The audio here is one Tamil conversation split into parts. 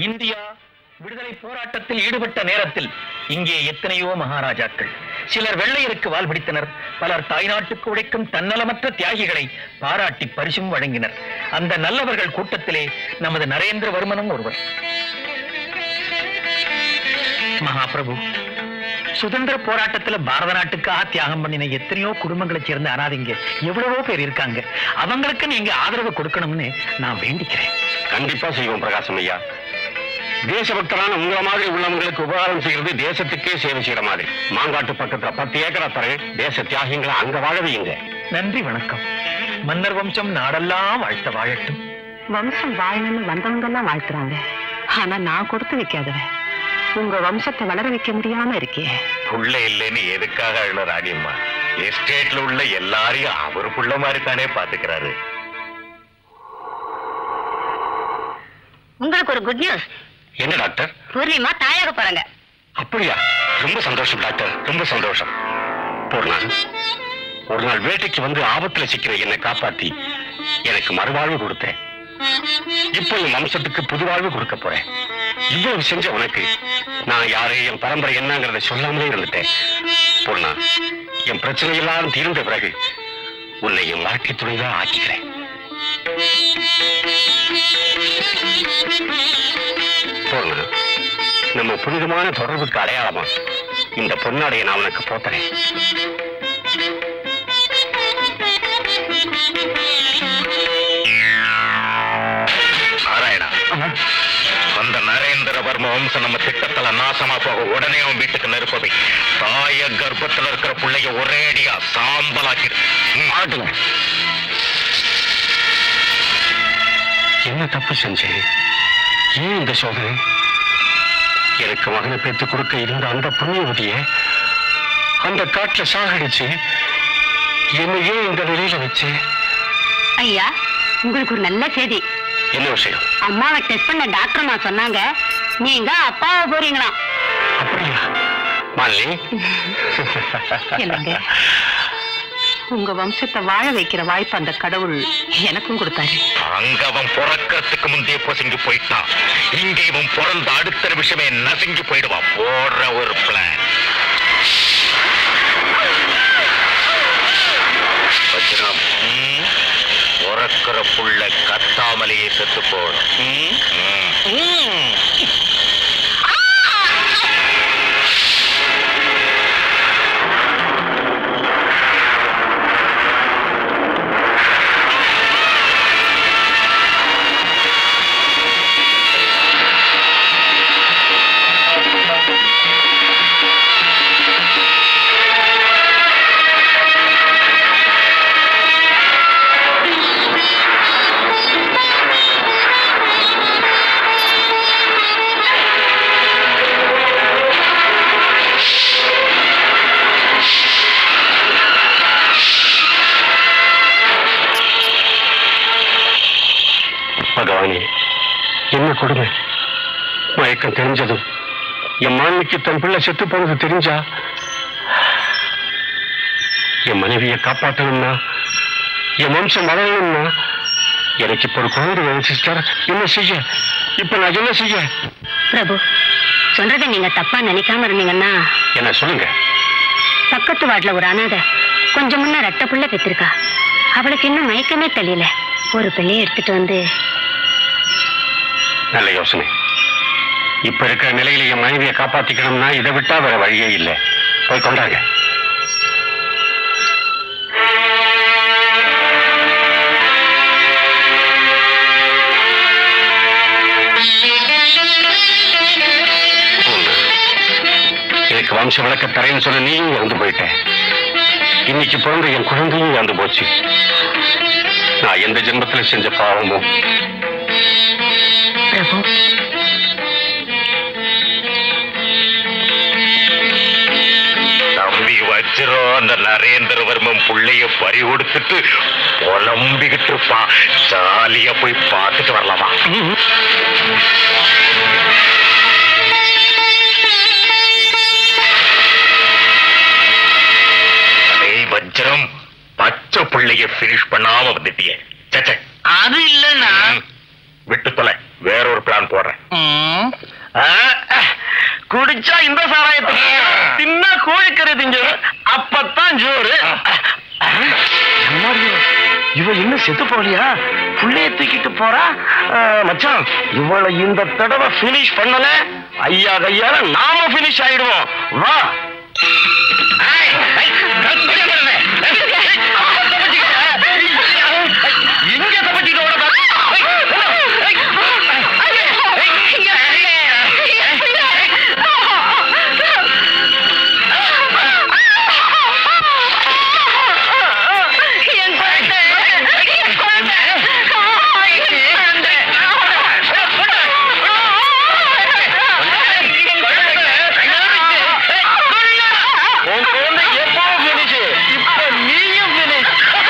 இந்தியா விடுதலை போராட்டத்தில் ஈடுபட்ட நேரத்தில் இங்கே எத்தனையோ மகாராஜாக்கள் சிலர் வெள்ளையருக்கு வால் பிடித்தனர் பலர் தாய்நாட்டுக்கு உழைக்கும் தன்னலமற்ற தியாகிகளை பாராட்டி பரிசும் வழங்கினர் அந்த நல்லவர்கள் கூட்டத்திலே நமது நரேந்திரவர்மனும் ஒருவர் மகாபிரபு சுதந்திர போராட்டத்துல பாரத நாட்டுக்காக தியாகம் பண்ணின எத்தனையோ குடும்பங்களைச் சேர்ந்த அனாதைங்க எவ்வளவோ பேர் இருக்காங்க அவங்களுக்கு நீங்க ஆதரவு கொடுக்கணும்னு நான் வேண்டிக்கிறேன் கண்டிப்பா செய்வோம் பிரகாசம் ஐயா தேசபக்தரான உங்கள மாதிரி உள்ளவங்களுக்கு உபகாரம் செய்யறது தேசத்துக்கே சேவை செய்யற மாதிரி மாங்காட்டு பக்கத்துல பத்து ஏக்கரா தரேன் தேச தியாகிகளை அங்க வாழ வையுங்க நன்றி வணக்கம் மன்னர் வம்சம் நாடெல்லாம் வாழ்த்த வாழட்டும் வம்சம் வாழணும்னு வந்தவங்க எல்லாம் வாழ்த்துறாங்க ஆனா நான் கொடுத்து வைக்காதவன் உங்க வம்சத்தை வளர வைக்க முடியாம இருக்கே புள்ள இல்லைன்னு எதுக்காக அழுற ராணியம்மா எஸ்டேட்ல உள்ள எல்லாரையும் அவர் புள்ள மாதிரி தானே பாத்துக்கிறாரு உங்களுக்கு ஒரு குட் நியூஸ் என்ன டாக்டர் பூர்ணிமா தாயாக போறாங்க அப்படியா ரொம்ப சந்தோஷம் டாக்டர் ரொம்ப சந்தோஷம் ஒரு நாள் ஒரு நாள் வேட்டைக்கு வந்து ஆபத்துல சிக்கிற என்னை காப்பாத்தி எனக்கு மறுவாழ்வு கொடுத்தேன் இப்போ என் வம்சத்துக்கு புது வாழ்வு கொடுக்க போறேன் இவ்வளவு செஞ்ச உனக்கு நான் யாரு என் பரம்பரை என்னங்கிறத சொல்லாமலே இருந்துட்டேன் பொண்ணா என் பிரச்சனை எல்லாம் தீர்ந்த பிறகு உன்னை என் வாழ்க்கை துணைதான் ஆக்கிக்கிறேன் பொண்ணு நம்ம புனிதமான தொடர்புக்கு அடையாளமா இந்த பொன்னாடையை நான் உனக்கு போத்துறேன் நாராயணா அந்த நரேந்திரவர்ம வம்சம் நம்ம திட்டத்துல நாசமா போக உடனே அவன் வீட்டுக்கு நெருப்பவை தாய கர்ப்பத்துல இருக்கிற பிள்ளைய ஒரே அடியா சாம்பலாக்கிடு ஆட்டுங்க என்ன தப்பு செஞ்சேன் ஏன் இந்த சோதனை எனக்கு மகனை பெற்று கொடுக்க இருந்த அந்த புண்ணியவதிய அந்த காட்டுல சாகடிச்சு என்னை ஏன் இந்த நிலையில வச்சு ஐயா உங்களுக்கு ஒரு நல்ல செய்தி என்ன விஷயம் அம்மாவை டெஸ்ட் பண்ண டாக்டர்மா சொன்னாங்க நீங்க அப்பாவை போறீங்களாம் அப்படியா மாலினி என்னங்க உங்க வம்சத்தை வாழ வைக்கிற வாய்ப்பு அந்த கடவுள் எனக்கும் கொடுத்தாரு அங்க அவன் பிறக்கிறதுக்கு முந்தைய பொசுங்கி போயிட்டான் இங்க இவன் பிறந்த அடுத்த நிமிஷமே நசுங்கி போயிடுவான் போடுற ஒரு பிளான் வச்சிரம் பிறக்கிற புள்ள கத்தாமலேயே செத்து போடும் பகவானே என்ன கொடுமை மயக்கம் தெரிஞ்சதும் என் மாமிக்கு தன் பிள்ளை செத்து போனது தெரிஞ்சா என் மனைவியை காப்பாற்றணும்னா என் வம்சம் வளரணும்னா எனக்கு இப்ப ஒரு குழந்தை வேணும் சிஸ்டர் என்ன செய்ய இப்ப நான் என்ன செய்ய பிரபு சொல்றதை நீங்க தப்பா நினைக்காம இருந்தீங்கன்னா என்ன சொல்லுங்க பக்கத்து வார்டுல ஒரு அனாதை கொஞ்சம் முன்ன ரெட்ட புள்ள பெற்றிருக்கா அவளுக்கு இன்னும் மயக்கமே தெரியல ஒரு பிள்ளைய எடுத்துட்டு வந்து நல்ல யோசனை இப்ப இருக்கிற நிலையில என் மனைவியை காப்பாத்திக்கணும்னா இதை விட்டா வேற வழியே இல்லை போய் கொண்டாங்க எனக்கு வம்ச விளக்க தரேன்னு சொல்ல நீயும் இறந்து போயிட்ட இன்னைக்கு பிறந்த என் குழந்தையும் இறந்து போச்சு நான் எந்த ஜென்மத்துல செஞ்ச பாவமோ பிரபு தம்பி வச்சிரும் அந்த நரேந்திரவர்மன் புள்ளைய பறி கொடுத்துட்டு புலம்பிக்கிட்டு இருப்பான் ஜாலியா போய் பார்த்துட்டு வரலாமா டேய் வஜ்ரம் பச்சை புள்ளைய பினிஷ் பண்ணாம வந்துட்டியே சச்சே அது இல்லைன்னா விட்டு தொலை வேற ஒரு பிளான் போடுறேன் ம், குடிச்சா இந்த சாராயத்துக்கு தின்ன கோழிக்கறி திஞ்சு அப்பத்தான் ஜோறு எம்மாடியோ, இவ இன்னும் செத்து போலியா புள்ளைய தூக்கிட்டு போறா ஆ, மச்சான் இவளை இந்த தடவை பினிஷ் பண்ணல ஐயா கையால நாம பினிஷ் ஆயிடுவோம் வா ஏய், ஏய், கத்தியா பாருங்க. எங்க தப்பிச்சுட்டு ஓட பாரு. ஏய், ஏய், உன் குழந்தை எப்போ finish? இப்ப நீயும் finish.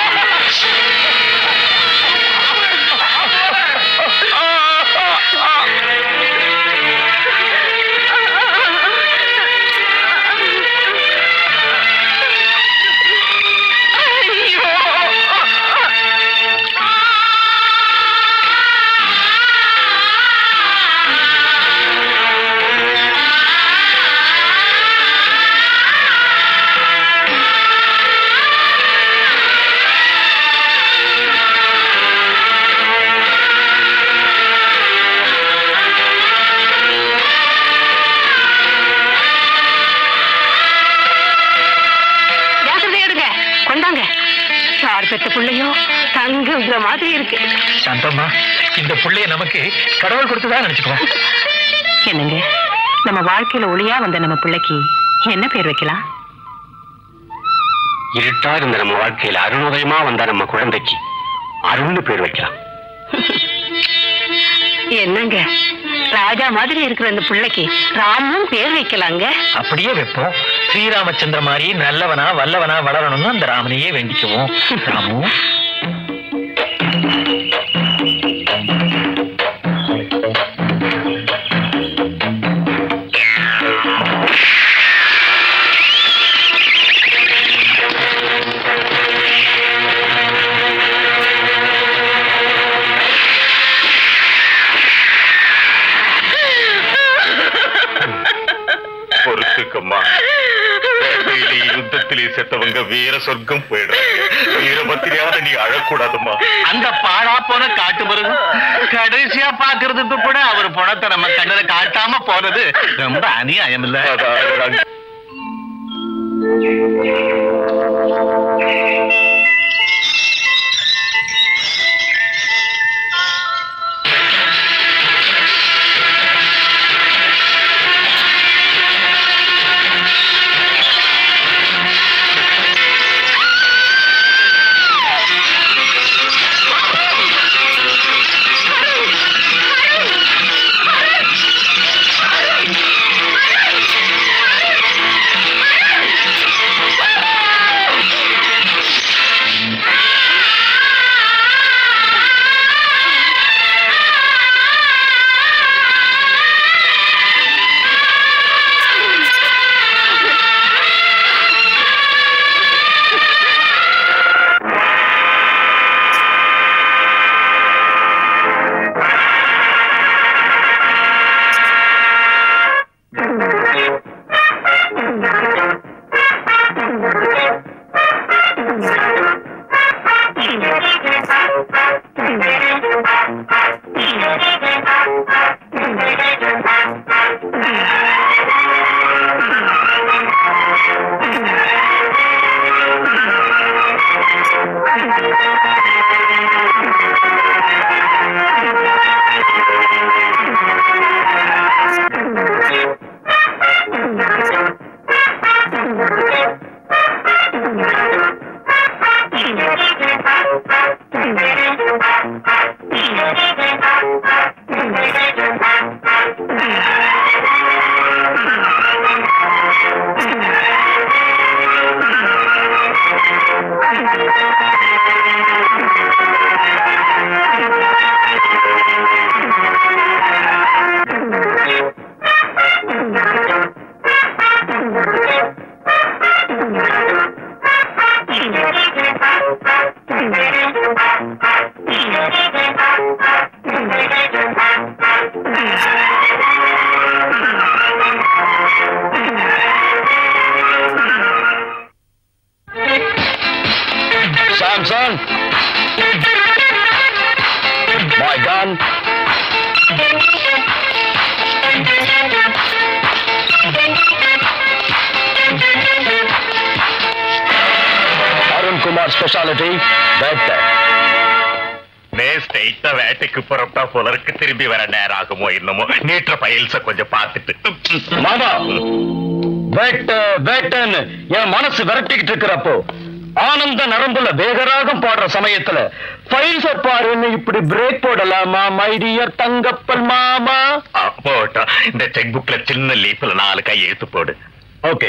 ஜாக்கிரதை எடுங்க கொண்டாங்க யார் பெத்த பிள்ளையோ தங்குங்கிற மாதிரி இருக்கு சாந்தம்மா இந்த புள்ளைய நமக்கு கடவுள் கொடுத்ததா நினைச்சுக்கோ என்னங்க நம்ம வாழ்க்கையில ஒளியா வந்த நம்ம பிள்ளைக்கு என்ன பேர் வைக்கலாம் இருட்டா இருந்த நம்ம வாழ்க்கையில அருணோதயமா வந்த நம்ம குழந்தைக்கு அருள்னு பேர் வைக்கலாம் என்னங்க ராஜா மாதிரி இருக்கிற இந்த பிள்ளைக்கு ராமும் பேர் வைக்கலாங்க அப்படியே வைப்போம் ஸ்ரீராமச்சந்திர மாதிரி நல்லவனா வல்லவனா வளரணும்னு அந்த ராமனையே வேண்டிக்குவோம் ராமு பொறுத்துக்கம்மா வேட்டையிலே யுத்தத்திலே செத்தவங்க வீர சொர்க்கம் போயிடும் வீரபத்திரியாவது நீ அழக்கூடாதும்மா அந்த பாழா போன காட்டு மிருகம் கடைசியா பாக்குறதுக்கு கூட அவர் பணத்தை நம்ம கண்ணுல காட்டாம போனது ரொம்ப அநியாயம் இல்ல அதான் ஆ our specialty, வேட்டை நே ஸ்ட்ரைட்டா வேட்டைக்கு புறப்பட்டா புலருக்கு திரும்பி வர நேரம் ஆகுமோ என்னமோ நீட்டுற பயில்ஸ கொஞ்சம் பார்த்துட்டு மாமா வேட்டை வேட்டைன்னு என் மனசு விரட்டிக்கிட்டு இருக்கிறப்போ ஆனந்த நரம்புல வேகராகம் பாடுற சமயத்துல ஃபைல்ஸ பாருன்னு இப்படி பிரேக் போடலாமா மை டியர் தங்கப்பல் மாமா ஆ, போட்டோம் இந்த செக் புக்ல சின்ன லீஃப்ல நாலு கை எழுத்து போடு ஓகே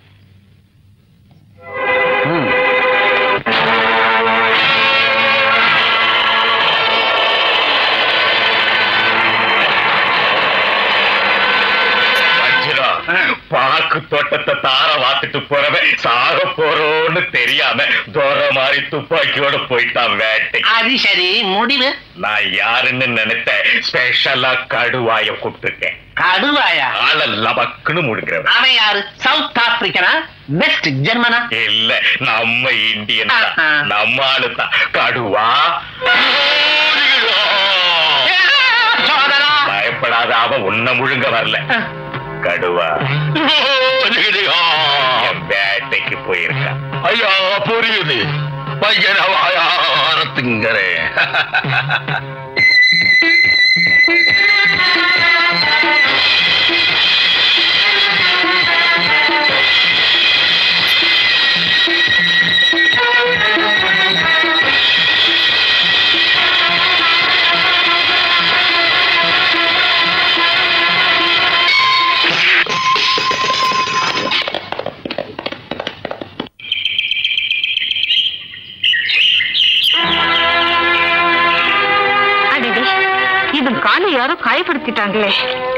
வச்சிரம் பாக்கு தோட்டத்தை தார வாத்துட்டு போறவன் சாக போறோன்னு தெரியாம தோற மாதிரி துப்பாக்கியோட போயிட்டான் வேட்டை அது சரி முடிவு நான் யாருன்னு நினைத்த ஸ்பெஷலா கடுவாய கூப்பிட்டுருக்கேன் கடுவாயா ஆள லபக்குன்னு முடுக்கிறவன் அவன் யாரு சவுத் ஆப்பிரிக்கனா வெஸ்ட் ஜெர்மனா இல்ல நம்ம இந்தியன் தான் ஆஹா. நம்ம ஆளு தான் கடுவா சோதரா பயப்படாத அவன் உன்ன முழுங்க வரல கடுவா என் வேட்டைக்கு போயிருக்கான் ஐயா புரியுது பையன வாயாரத்துங்கிறேன் அடடே இது காலை யாரோ காயப்படுத்திட்டாங்களே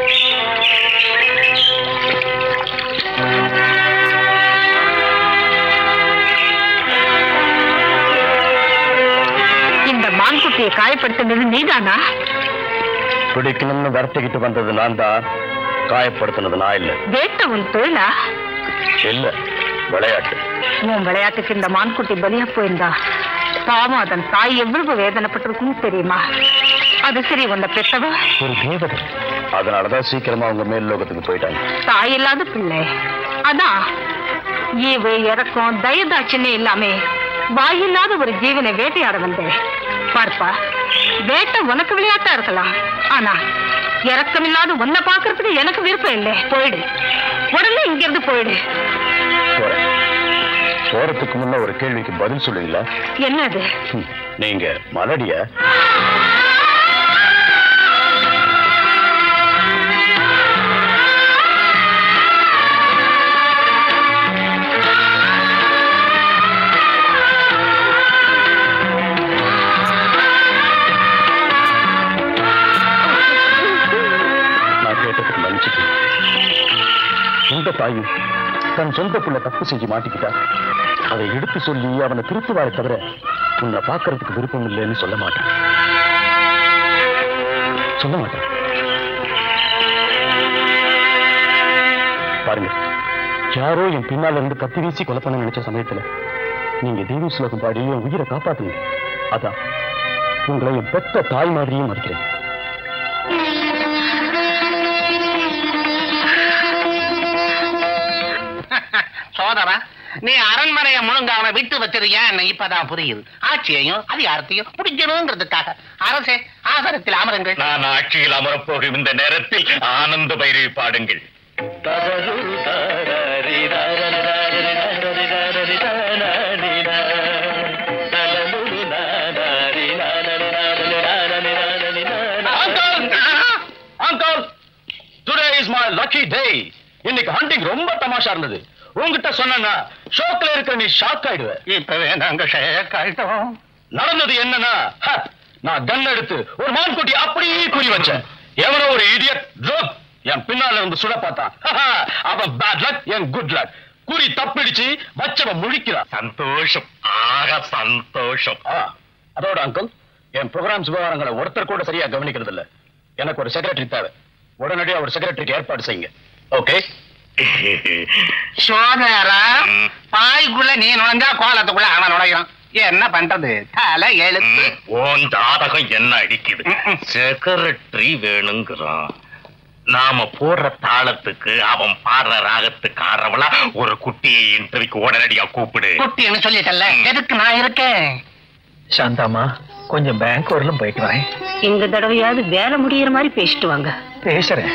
இந்த மான்குட்டியை காயப்படுத்தினது நீதானா பிடிக்கணும்னு விரட்டிக்கிட்டு வந்தது நான் தான் காயப்படுத்தினது நான் இல்ல வேட்ட உன் தொழிலா இல்ல விளையாட்டு உன் விளையாட்டுக்கு இந்த மான்குட்டி பலியா போயிருந்தா பாவம் அதன் தாய் எவ்வளவு வேதனைப்பட்டிருக்கும் தெரியுமா அது சரி உன்னை பெத்தவ ஒரு தேவதை அதனாலதான் சீக்கிரமா அவங்க மேல் லோகத்துக்கு போயிட்டாங்க தாய் இல்லாத பிள்ளை அதான் ஈவு இறக்கம் தயதாட்சின்னு இல்லாமே வாயில்லாத ஒரு ஜீவனை வேட்டையாட வந்தேன் பார்ப்பா வேட்டை உனக்கு விளையாட்டா இருக்கலாம் ஆனா இறக்கமில்லாத உன்னை பாக்குறதுக்கு எனக்கு விருப்பம் இல்லை போயிடு உடனே இங்க இருந்து போயிடு போறேன் போறதுக்கு முன்ன ஒரு கேள்விக்கு பதில் சொல்லுவீங்களா என்னது ஹம், நீங்க மலடிய நான் கேட்டதுக்கு மன்னிச்சுட்டு உங்க தாயும் தன் சொந்த புள்ள தப்பு செஞ்சு மாட்டிக்கிட்டா அதை எடுத்து சொல்லி அவனை திருத்துவாரை தவிர உன்னை பார்க்கறதுக்கு விருப்பம் இல்லைன்னு சொல்ல மாட்டேன் சொல்ல மாட்டேன் பாருங்க யாரோ என் பின்னால இருந்து கத்தி வீசி கொலை பண்ண நினைச்ச சமயத்துல நீங்க தேவி சுலகம் பாடி என் உயிரை காப்பாத்துங்க அதான் உங்களை என் பெத்த தாய் மாதிரியும் மதிக்கிறேன் சோதரா நீ அரண்மனையை முழுங்க அவனை விட்டு வச்சிருக்கியா இப்பதான் புரியுது ஆட்சியையும் அதிகாரத்தையும் பிடிக்கணுங்கிறதுக்காக அரசே ஆசனத்தில் அமருங்கள் நான் ஆட்சியில் அமரப்போகும் இந்த நேரத்தில் ஆனந்த பைரவி பாடுங்கள் uncle today is my lucky day இன்னைக்கு ஹண்டிங் ரொம்ப தமாஷா இருந்தது உங்ககிட்ட சொன்னா ஷோக்ல இருக்கிற நீ ஷாக் ஆயிடுவ இப்பவே நாங்க ஷேக்காயிட்டோம் நடந்தது என்னன்னா ஹ, நான் கன் எடுத்து ஒரு மான்குட்டி அப்படியே குறி வச்சேன் எவனோ ஒரு இடியட் ட்ரோப் என் பின்னால இருந்து சுட பார்த்தான் ஹஹ, அவன் பேட் லக் என் குட் லக் குறி தப்பிடிச்சு வச்சவன் முழிக்கிறான் சந்தோஷம் ஆக சந்தோஷம் ஆ, அதோட அங்கிள் என் ப்ரோக்ராம்ஸ் விவகாரங்களை ஒருத்தர் கூட சரியா கவனிக்கிறது இல்ல எனக்கு ஒரு செக்ரட்டரி தேவை உடனடியாக ஒரு செக்ரட்டரிக்கு ஏற்பாடு செய்யுங்க ஓகே சோதரா பாய்க்குள்ள நீ நுழைஞ்சா கோலத்துக்குள்ள அவன் நுழைகிறான் என்ன பண்றது தலை எழுத்து உன் ஜாதகம் என்ன அடிக்குது ம், ம். செக்ரட்டரி வேணுங்கிறான் நாம போடுற தாளத்துக்கு அவன் பாடுற ராகத்துக்கு ஆடுறவளா ஒரு குட்டியை இன்டர்வியூக்கு உடனடியா கூப்பிடு குட்டின்னு சொல்லிட்டல எதுக்கு நான் இருக்கேன் சாந்தாமா கொஞ்சம் பேங்க் வரலும் போயிட்டு வரேன் இந்த தடவையாவது வேலை முடியிற மாதிரி பேசிட்டு வாங்க பேசுறேன்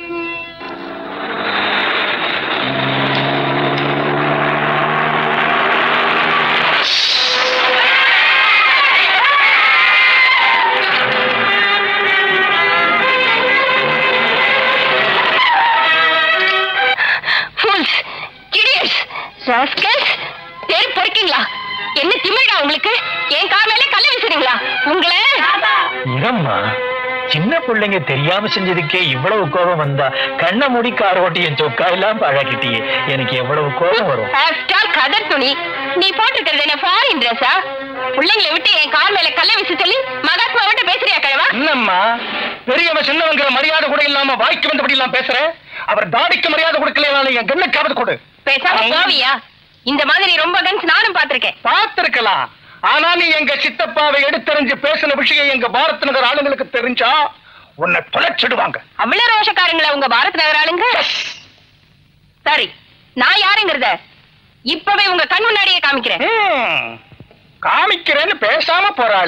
ஃபூல்ஸ் இடியட்ஸ் ராஸ்கல்ஸ் தேடி பொறுக்கீங்களா என்ன திமிரா உங்களுக்கு என் கார் மேலே கல்ல வீசுறீங்களா உங்களை இரம்மா சின்ன பிள்ளைங்க தெரியாம செஞ்சதுக்கே இவ்வளவு கோபம் வந்தா கண்ணை மூடி கார் ஓட்டி என் சொக்கா எல்லாம் பழக்கிட்டியே எனக்கு எவ்வளவு கோபம் வரும் ஆஃப்டர் கதர் துணி நீ போட்டிருக்கிறது என்ன ஃபாரின் ட்ரெஸ்ஸா பிள்ளைங்களை விட்டு என் கார் மேல கல்ல வீச சொல்லி மகாத்மா விட்டு பேசுறியா கிழவா என்னம்மா பெரியவன் சின்னவங்கிற மரியாதை கூட இல்லாம வாய்க்கு வந்தபடி எல்லாம் பேசுற அவர் தாடிக்கு மரியாதை கொடுக்கல என் கண்ணுக்காவது கொடு பேசாம போவியா இந்த மாதிரி ரொம்ப கன்ஸ் நானும் பாத்திருக்கேன் பார்த்திருக்கலாம் ஆனா நீ எங்க சித்தப்பாவை எடுத்தறிஞ்சு பேசின விஷயம் எங்க பாரத் நகர் ஆளுங்களுக்கு தெரிஞ்சா உன்னை தொலைச்சிடுவாங்க அவ்வளவு ரோஷக்காரங்களா உங்க பாரத் நகர் ஆளுங்க சரி நான் யாருங்கிறத இப்பவே உங்க கண் முன்னாடியே காமிக்கிறேன் ஹம், காமிக்கிறேன்னு பேசாம போறாள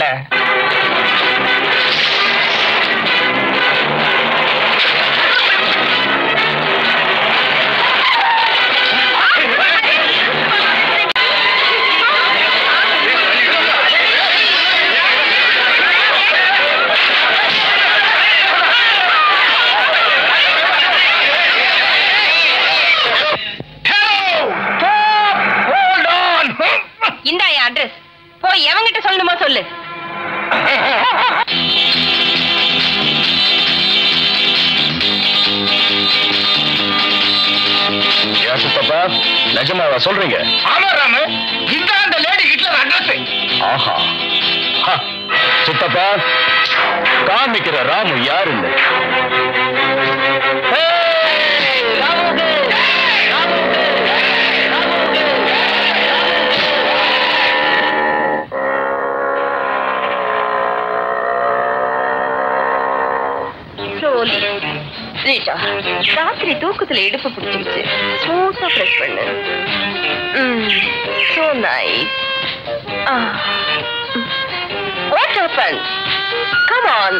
இந்தா என் அட்ரஸ் போய் எவங்கிட்ட சொல்லணுமோ சொல்லு ஏன் சித்தப்பா நிஜமாவா சொல்றீங்க ஆமா ராமு இதுதான் அந்த லேடி ஹிட்லர் அட்ரஸ் ஆஹா ஹ, சித்தப்பா காமிக்கிற ராமு யாருங்க slowly. ரீட்டா ராத்திரி தூக்கத்துல இடுப்பு பிடிச்சிருச்சு ஸ்மூத்தா பிரஷ் பண்ணு so nice what happen come on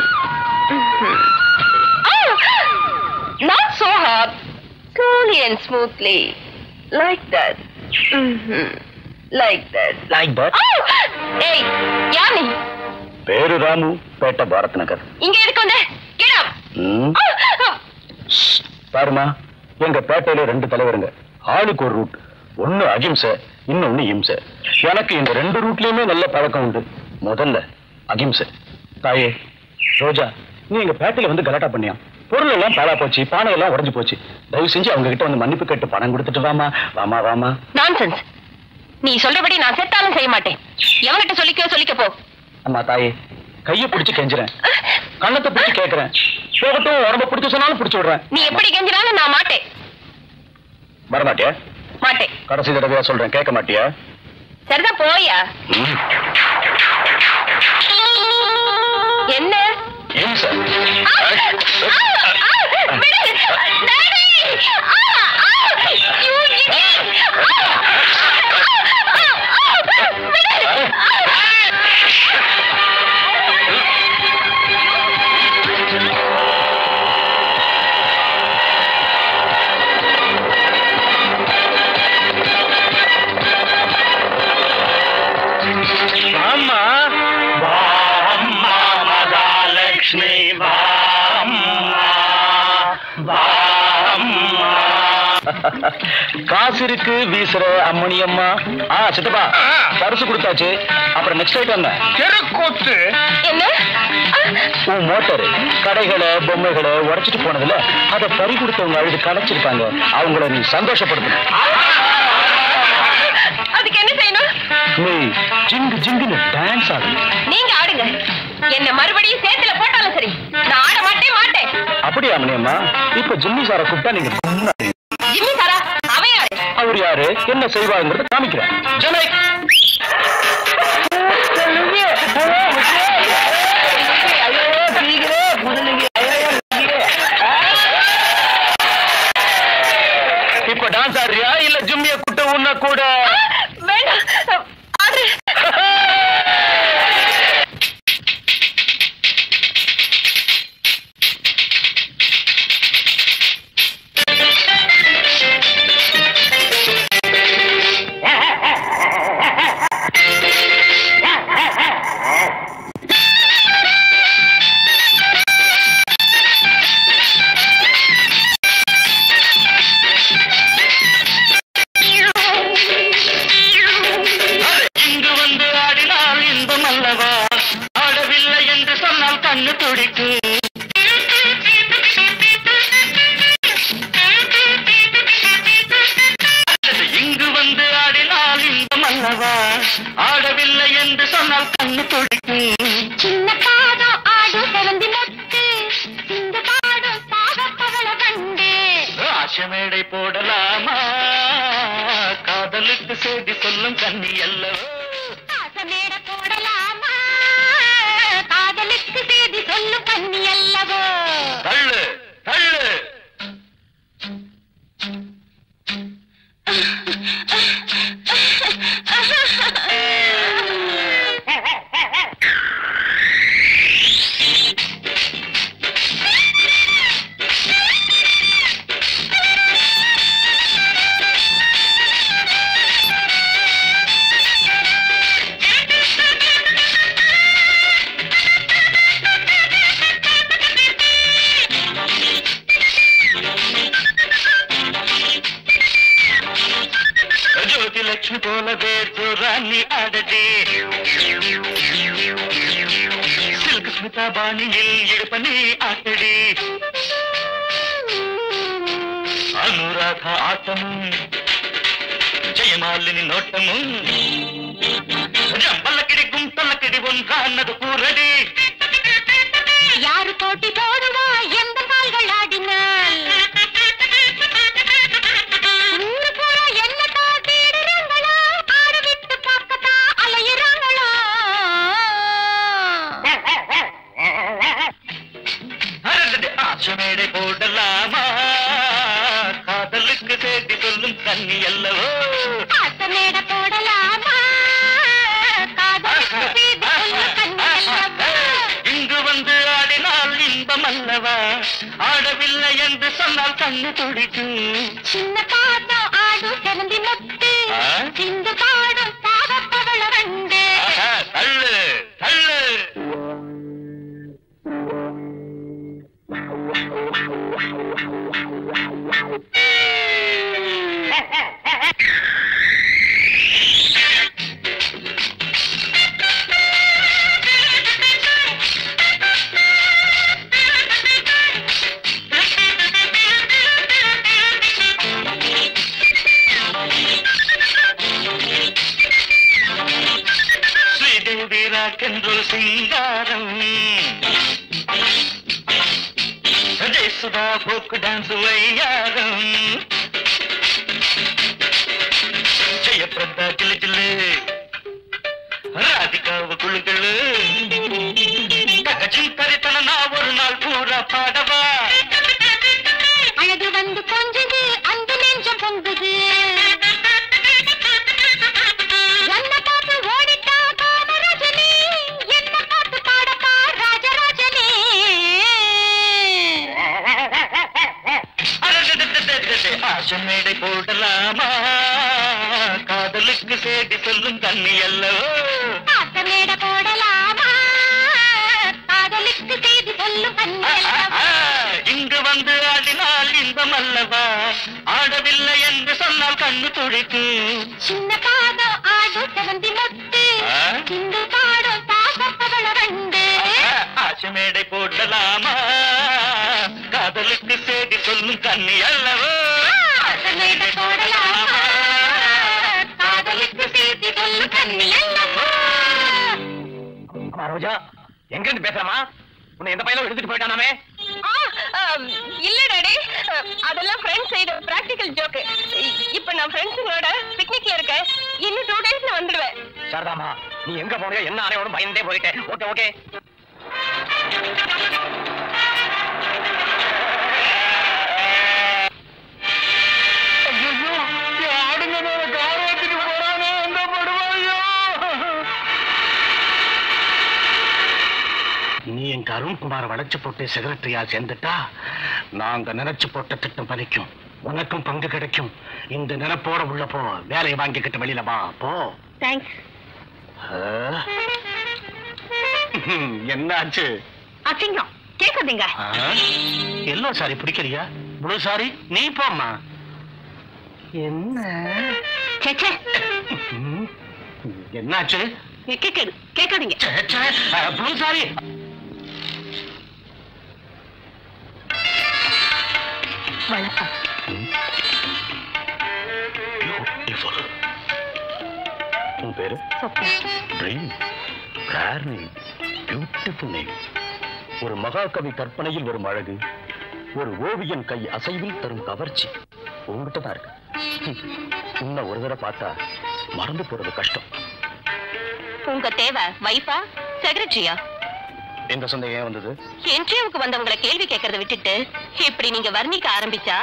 not so hot slowly and smoothly like that Mhm. like that like that Oh! ஏய் யார் நீ பேரு ராமு பேட்ட பாரத் நகர் இங்க எதுக்கு வந்த get up ம், பாருமா எங்க பேட்டையில ரெண்டு தலைவருங்க ஆளுக்கு ஒரு ரூட் ஒண்ணு அகிம்சை இன்னொன்னு இம்சை எனக்கு இந்த ரெண்டு ரூட்லயுமே நல்ல பழக்கம் உண்டு முதல்ல அகிம்சை தாயே ரோஜா நீ எங்க பேட்டையில வந்து கலாட்டா பண்ணியா பொருள் எல்லாம் பாழா போச்சு பானை எல்லாம் உடைஞ்சு போச்சு தயவு செஞ்சு அவங்க கிட்ட வந்து மன்னிப்பு கேட்டு பணம் கொடுத்துட்டு வாமா வாமா வாமா நான்சென்ஸ் நீ சொல்றபடி நான் செத்தாலும் செய்ய மாட்டேன் எவன்கிட்ட சொல்லிக்கோ சொல்லிக்க போ அம்மா தாயே கையை பிடிச்சு கெஞ்சுறேன் கண்ணத்தை பிடிச்சு கேட்கறேன் போகட்டும் உடம்ப பிடிச்சு சொன்னாலும் பிடிச்சு விடுறேன் நீ எப்படி கெஞ்சினாலும் நான் மாட்டேன் வரமாட்டியா மாட்டேன் கடைசி தடவையா சொல்றேன் கேட்க மாட்டியா சரிதான் போயா ம். என்ன இம்சை ஆ! ஆ! ஆ! விடு! டாடி! ஆ! ஆ! You idiot! ஆ! ஆ! ஆ! விடு! ஆ! ஆமா வாம்மா மகாலட்சுமி வாம்மா வாம்மா காசு இருக்கு வீசுற அம்மணி அம்மா ஆ சித்தப்பா பரிசு கொடுத்தாச்சு அப்புறம் நெக்ஸ்ட் ஐட்டம் என்ன தெருக்கூத்து என்ன ஆ! உன் மோட்டர் கடைகளை பொம்மைகளை உடைச்சிட்டு போனதுல அதை பறி கொடுத்தவங்க அழுது கலைச்சிருப்பாங்க அவங்கள நீ சந்தோஷப்படுத்தணும் அதுக்கு என்ன செய்யணும் நீ ஜிங்கு ஜிங்குன்னு டான்ஸ் ஆடணும் நீங்க ஆடுங்க என்ன மறுபடியும் சேத்துல போட்டாலும் சரி நான் ஆட மாட்டேன் மாட்டேன் அப்படியா மணியம்மா இப்ப ஜிம்மி சாரை கூப்பிட்டா நீங்க கும்முன்னு ஆடுவீங்க. ஜிம்மி சாரா அவன் யாரு அவர் யாரு என்ன செய்வாங்கிறத காமிக்கிறேன் ஜனை டான்ஸ் ஆடுறியா இல்ல ஜும்மிய குட்ட உன்ன கூட வேண்டாம் ஆடு இங்கு வந்து ஆடினால் இன்பம் அல்லவா ஆடவில்லை என்று சொன்னால் கண்ணு துடிக்கும் இங்கு வந்து ஆடினால் இன்பம் அல்லவா ஆடவில்லை என்று சொன்னால் கண்ணு துடிக்கும் சின்ன பாதம் ஆடு செவந்தி முத்து இந்த பாடும் பாகப்பவள கண்டு ஆசமேடை போடலாமா காதலுக்கு செய்தி சொல்லும் கண்ணி அல்லவோ பாசமேட போடலாமா காதலுக்கு செய்தி சொல்லும் கண்ணி அல்லவோ தள்ளு தள்ளு ஜோதி லட்சுமி போலவே ஜோராணி ஆடடி சில்க் ஸ்மிதா பாணியில் இடுப்பனி ஆட்டடி அனுராத ஆட்டமும் ஜெயமாலினி நோட்டமும் ஜம்பல்ல கிடைக்கும் தொல்லக்கடி ஒன்றானது கூறடி யாரு போட்டி போடுவா எந்த கால்கள் ஆடினால் ஊரு பூரா என்னத்தான் தேடுறாங்களோ ஆடு விட்டு பார்க்கத்தான் அலையுறாங்களோ அரடடே, ஆசமேடை போடலாமா காதலுக்கு செய்தி சொல்லும் கண்ணி அல்லவோ ஆசமேட போடலாமா காதலுக்கு செய்தி சொல்லும் கண்ணி அல்லவா இங்கு வந்து ஆடினால் இன்பம் அல்லவா ஆடவில்லை என்று சொன்னால் கண்ணு துடிக்கும் சின்ன பாதம் ஆடும் செவந்தி முத்து ஆ? சிந்து பாடும் பாகப்பவள ரெண்டு ஆஹா, தள்ளு தள்ளு ஸ்ரீதேவி ராக்கென்று சிங்காரம் ஜெயசுதா போக்கு டான்ஸ் வையாரம் ஜெயபிரதா ஜில்லு ஜில்லு ராதிகாவு குழுக்களு தகச்சி கரித்தன நான் ஒரு நாள் பூரா பாடவா அழகு வந்து கொஞ்சது அந்த நெஞ்சம் பொங்குது என்ன பார்த்து ஓடிட்டா காமராஜனே என்ன பார்த்து பாடப்பா ராஜராஜனே அரடடடடடடே, ஆசை மேடை போடலாமா காதலுக்கு செய்தி சொல்லும் கண்ணி அல்லவோ பாசமேட போடலாமா காதலுக்கு செய்தி சொல்லும் கண்ணி அல்லவா? இங்கு வந்து ஆடினால் இன்பம் அல்லவா ஆடவில்லை என்று சொன்னால் கண்ணு துடிக்கும் சின்ன பாதம் ஆடும் செவந்தி முத்து ஆ? சிந்து பாடும் பாசப்பவள ரெண்டு ஆசை மேடை போடலாமா காதலுக்கு செய்தி சொல்லும் கண்ணி அல்லவோ பாசமேட போடலாமா காதலுக்கு செய்தி சொல்லும் கண்ணி அல்லவா அம்மா ரோஜா எங்க இருந்து பேசுறமா உன்னை எந்த பையனும் எடுத்துட்டு போயிட்டானாமே இல்ல டாடி அதெல்லாம் ஃப்ரெண்ட்ஸ் செய்த பிராக்டிக்கல் ஜோக்கு இப்ப நான் ஃப்ரெண்ட்ஸுங்களோட பிக்னிக்ல இருக்கேன் இன்னும் டூ டேஸ்ல வந்துடுவேன் சாரதாமா நீ எங்க போனியோ என்ன ஆனையோட பயந்தே போயிட்டேன் ஓகே ஓகே ஐயோ அருண்குமார் வளைச்சு போட்டு செக்ரட்டரியா சேர்ந்துட்டா நாங்க நினைச்சு போட்ட திட்டம் பலிக்கும் உனக்கும் பங்கு கிடைக்கும் இந்த நினைப்போட உள்ள போ வேலையை வாங்கிக்கிட்டு வெளியில வா போ தேங்க்ஸ் ஆ? ம், என்னாச்சு அசிங்கம் கேட்காதீங்க எல்லோ சாரி பிடிக்கலையா ப்ளூ சாரி நீ போம்மா என்ன சேச்சே ம், என்னாச்சு கேட்காது கேட்காதீங்க ப்ளூ சாரி வணக்கம் பியூட்டிஃபுல் உன் பேரு Swapna dream rare name beautiful name ஒரு மகாகவி கற்பனையில் வரும் அழகு ஒரு ஓவியன் கை அசைவில் தரும் கவர்ச்சி உங்ககிட்ட தான் இருக்கு ஹம். உன்னை ஒரு தடவை பார்த்தா மறந்து போறது கஷ்டம் உங்க தேவை வைஃபா செக்ரட்டரியா எந்த சந்தேகம் ஏன் வந்தது இன்டர்வியூக்கு வந்தவங்களை கேள்வி கேட்கறத விட்டுட்டு இப்படி நீங்க வர்ணிக்க ஆரம்பிச்சா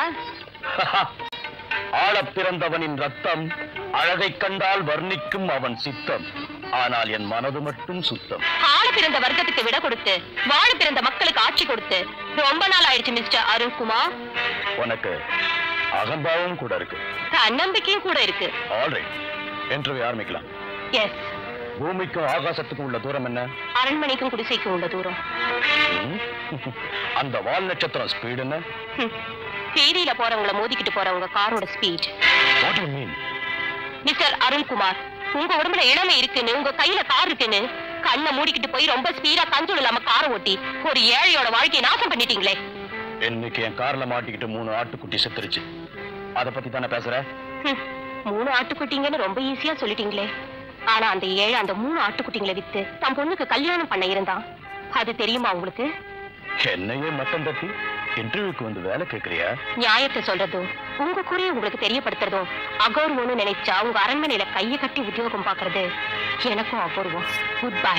ஆளப் பிறந்தவனின் ரத்தம் அழகை கண்டால் வர்ணிக்கும் அவன் சித்தம் ஆனால் என் மனது மட்டும் சுத்தம் ஆள பிறந்த வர்க்கத்துக்கு விட கொடுத்து வாழ பிறந்த மக்களுக்கு ஆட்சி கொடுத்து ரொம்ப நாள் ஆயிடுச்சு மிஸ்டர் அருண்குமார் உனக்கு அகம்பாவம் கூட இருக்கு தன்னம்பிக்கையும் கூட இருக்கு ஆல்ரைட் இன்டர்வியூ ஆரம்பிக்கலாம் எஸ் பூமிக்கும் ஆகாசத்துக்கும் உள்ள தூரம் என்ன அரண்மனைக்கும் குடிசைக்கும் உள்ள தூரம் ம்? அந்த வால் நட்சத்திரம் ஸ்பீடு என்ன ஹம். வீதியில போறவங்கள மோதிக்கிட்டு போறவங்க காரோட speed what you mean mister Arunkumar உங்க உடம்புல இளமை இருக்குன்னு உங்க கையில கார் இருக்குன்னு கண்ணை மூடிக்கிட்டு போய் ரொம்ப ஸ்பீடா கஞ்சோடு இல்லாம காரை ஓட்டி ஒரு ஏழையோட வாழ்க்கையை நாசம் பண்ணிட்டீங்களே இன்னைக்கு என் கார்ல மாட்டிக்கிட்டு மூணு ஆட்டுக்குட்டி செத்துருச்சு அத பத்தி தானே பேசுற ஹம். மூணு ஆட்டுக்குட்டிங்கன்னு ரொம்ப ஈஸியா சொல்லிட்டீங்களே ஆனா அந்த ஏழை அந்த மூணு ஆட்டுக்குட்டிங்களை வித்து தன் பொண்ணுக்கு கல்யாணம் பண்ண இருந்தான் அது தெரியுமா உங்களுக்கு என்னையே மட்டம் தட்டி இன்டர்வியூக்கு வந்து வேலை கேட்கறியா நியாயத்தை சொல்றதும் உங்க குறைய உங்களுக்கு தெரியப்படுத்துறதும் அகௌரவம்னு நினைச்சா உங்க அரண்மனையில கையை கட்டி உத்தியோகம் பாக்குறது எனக்கும் அகௌரவம் குட் பை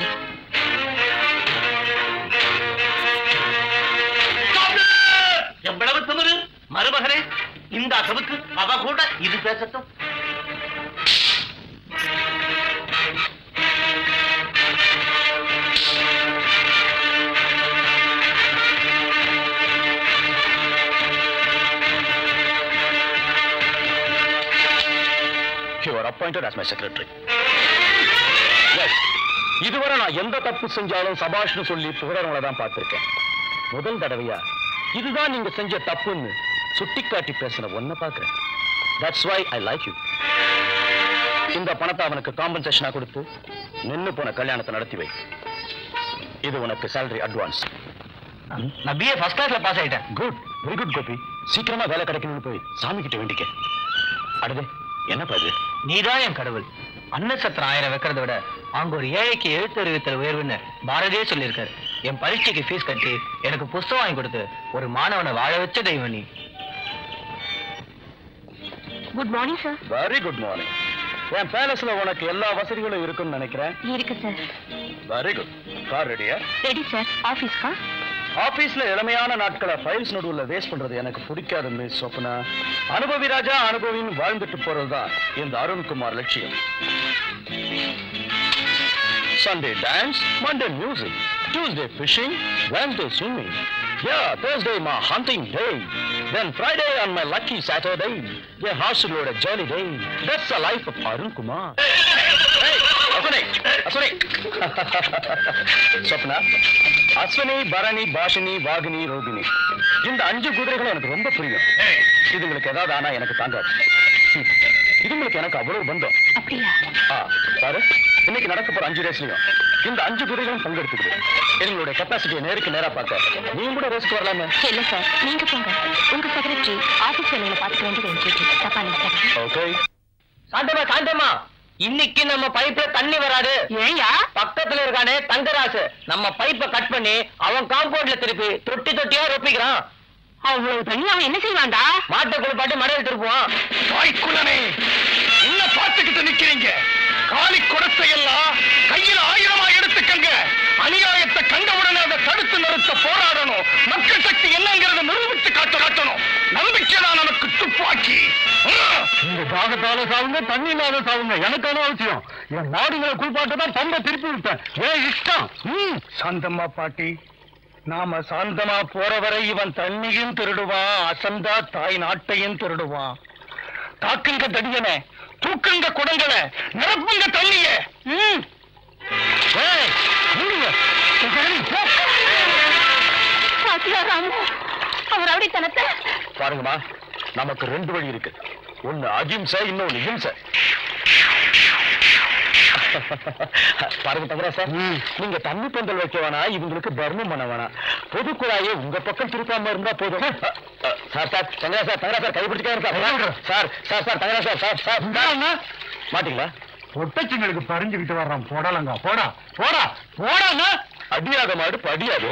எவ்வளவு திமிரு மருமகனே இந்த அசவுக்கு அவ கூட இது பேசட்டும் you are appointed as my secretary yes இதுவரை நான் எந்த தப்பு செஞ்சாலும் சபாஷ்னு சொல்லி புகழறவங்கள தான் பார்த்திருக்கேன் முதல் தடவையா இதுதான் நீங்க செஞ்ச தப்புன்னு சுட்டிக்காட்டி பேசின ஒன்ன பார்க்கிறேன் that's why I like you இந்த பணத்தை அவனுக்கு காம்பன்சேஷனா கொடுத்து நின்னு போன கல்யாணத்தை நடத்தி வை இது உனக்கு salary அட்வான்ஸ் நான் பிஏ ஃபர்ஸ்ட் கிளாஸ்ல பாஸ் ஆயிட்டேன் குட் வெரி குட் கோபி சீக்கிரமா வேலை கிடைக்கணும்னு போய் சாமி கிட்ட வேண்டிக்க அடுது என்னப்பா இது நீதான் என் கடவுள் அன்னசத்திரம் ஆயிரம் வைக்கிறத விட அங்க ஒரு ஏழைக்கு எழுத்து அறிவித்தல் உயர்வுன்னு பாரதியே சொல்லியிருக்காரு என் பரீட்சைக்கு ஃபீஸ் கட்டி எனக்கு புஸ்தகம் வாங்கி கொடுத்து ஒரு மாணவனை வாழ வச்ச தெய்வம் நீ good morning sir very good morning என் பேலஸ்ல உனக்கு எல்லா வசதிகளும் இருக்குன்னு நினைக்கிறேன் இருக்கு சார் வெரி குட் கார் ரெடியா ரெடி சார் ஆபீஸ்க்கா ஆபீஸ்ல இளமையான நாட்களை ஃபைல்ஸ் நடுவுல வேஸ்ட் பண்றது எனக்கு பிடிக்காது மிஸ் சொப்னா அனுபவி ராஜா அனுபவின்னு வாழ்ந்துட்டு போறதுதான் இந்த அருண்குமார் லட்சியம் Sunday dance Monday music Tuesday fishing Wednesday swimming Yeah, Thursday my hunting day. Then Friday on my lucky Saturday, a hostelோட jolly day. That's the life of Arun Kumar. Hey, Ashwini, Ashwini. Swapna Ashwini Bharani Bhashini Vahini Rohini இந்த அஞ்சு குதிரைகளும் எனக்கு ரொம்ப பிரியம் இதுங்களுக்கு ஏதாவது ஆனா எனக்கு தாங்காது ம். இதுங்களுக்கு எனக்கு அவ்வளவு பந்தம் அப்படியா ஆ, பாரு இன்னைக்கு நடக்க போற அஞ்சு ரேஸ்லயும் இந்த அஞ்சு குதிரைகளும் பங்கெடுத்துக்குது எங்களுடைய கெப்பாசிட்டியை நேருக்கு நேரா பார்க்க நீங்க கூட ரேஸ்க்கு வரலாமே இல்ல சார் நீங்க போங்க உங்க செக்ரட்டரி ஆபீஸ் வேலையில பாத்துக்க வேண்டியது என் duty. தப்பா நினைக்காதீங்க ஓகே சாந்தமா சாந்தமா இன்னைக்கு நம்ம பைப்ல தண்ணி வராது ஏயா பக்கத்துல இருக்கானே தங்கராசு நம்ம பைப்பை கட் பண்ணி அவன் காம்பவுண்ட்ல திருப்பி தொட்டி தொட்டியா ரொப்பிக்கிறான் அவ்வளவு தண்ணி அவன் என்ன செய்வான்டா மாட்டை குளிப்பாட்டி மடையில் திருப்புவான் தாய்க்குள்ளனே என்ன பார்த்துக்கிட்டு நிக்கிறீங்க காலி குடத்தை எல்லாம் கையில ஆயிரமா எடுத்துக்கங்க அநியாயத்தை கண்டவுடனே அதை தடுத்து நிறுத்த போராடணும் மக்கள் சக்தி என்னங்கிறத நிரூபித்து காட்ட காட்டணும் நம்பிக்கை தான் நமக்கு துப்பாக்கி நீங்க தாகத்தால சாவுங்க தண்ணி இல்லாத சாவுங்க எனக்கான அவசியம் என் மாடுகளை குளிப்பாட்ட தான் பம்ப திருப்பி விட்டேன் ஏன் இஷ்டம் சாந்தம்மா பாட்டி நாம சாந்தமா போற வரை இவன் தண்ணியும் திருடுவான் அசந்தா தாய் நாட்டையும் திருடுவான் தாக்குங்க தடியனை தூக்குங்க குடங்களை நிரப்புங்க தண்ணிய ம். ஏய், மூடுங்க. சரி, போ. பாத்தியா ராமு அவர் அப்படி தனத்தை பாருங்கம்மா நமக்கு ரெண்டு வழி இருக்கு ஒண்ணு அகிம்சை இன்னொன்னு ஹிம்சை பாருங்க தவிர சார் நீங்க தண்ணி பந்தல் வைக்க வேணாம் இவங்களுக்கு தர்மம் பண்ண வேணாம் பொது குழாயை உங்க பக்கம் திருப்பாம இருந்தா போதும் சார் சார் தங்கரா சார் தங்கரா சார் கைப்பிடிச்சுக்காரு சார் சார் சார் சார் தங்கரா சார் சார் சார் மாட்டீங்களா பொட்டச்சிங்களுக்கு பறிஞ்சுக்கிட்டு வர்றான் போடலங்க போடா போடா போடாங்க அடியாத மாடு படியாது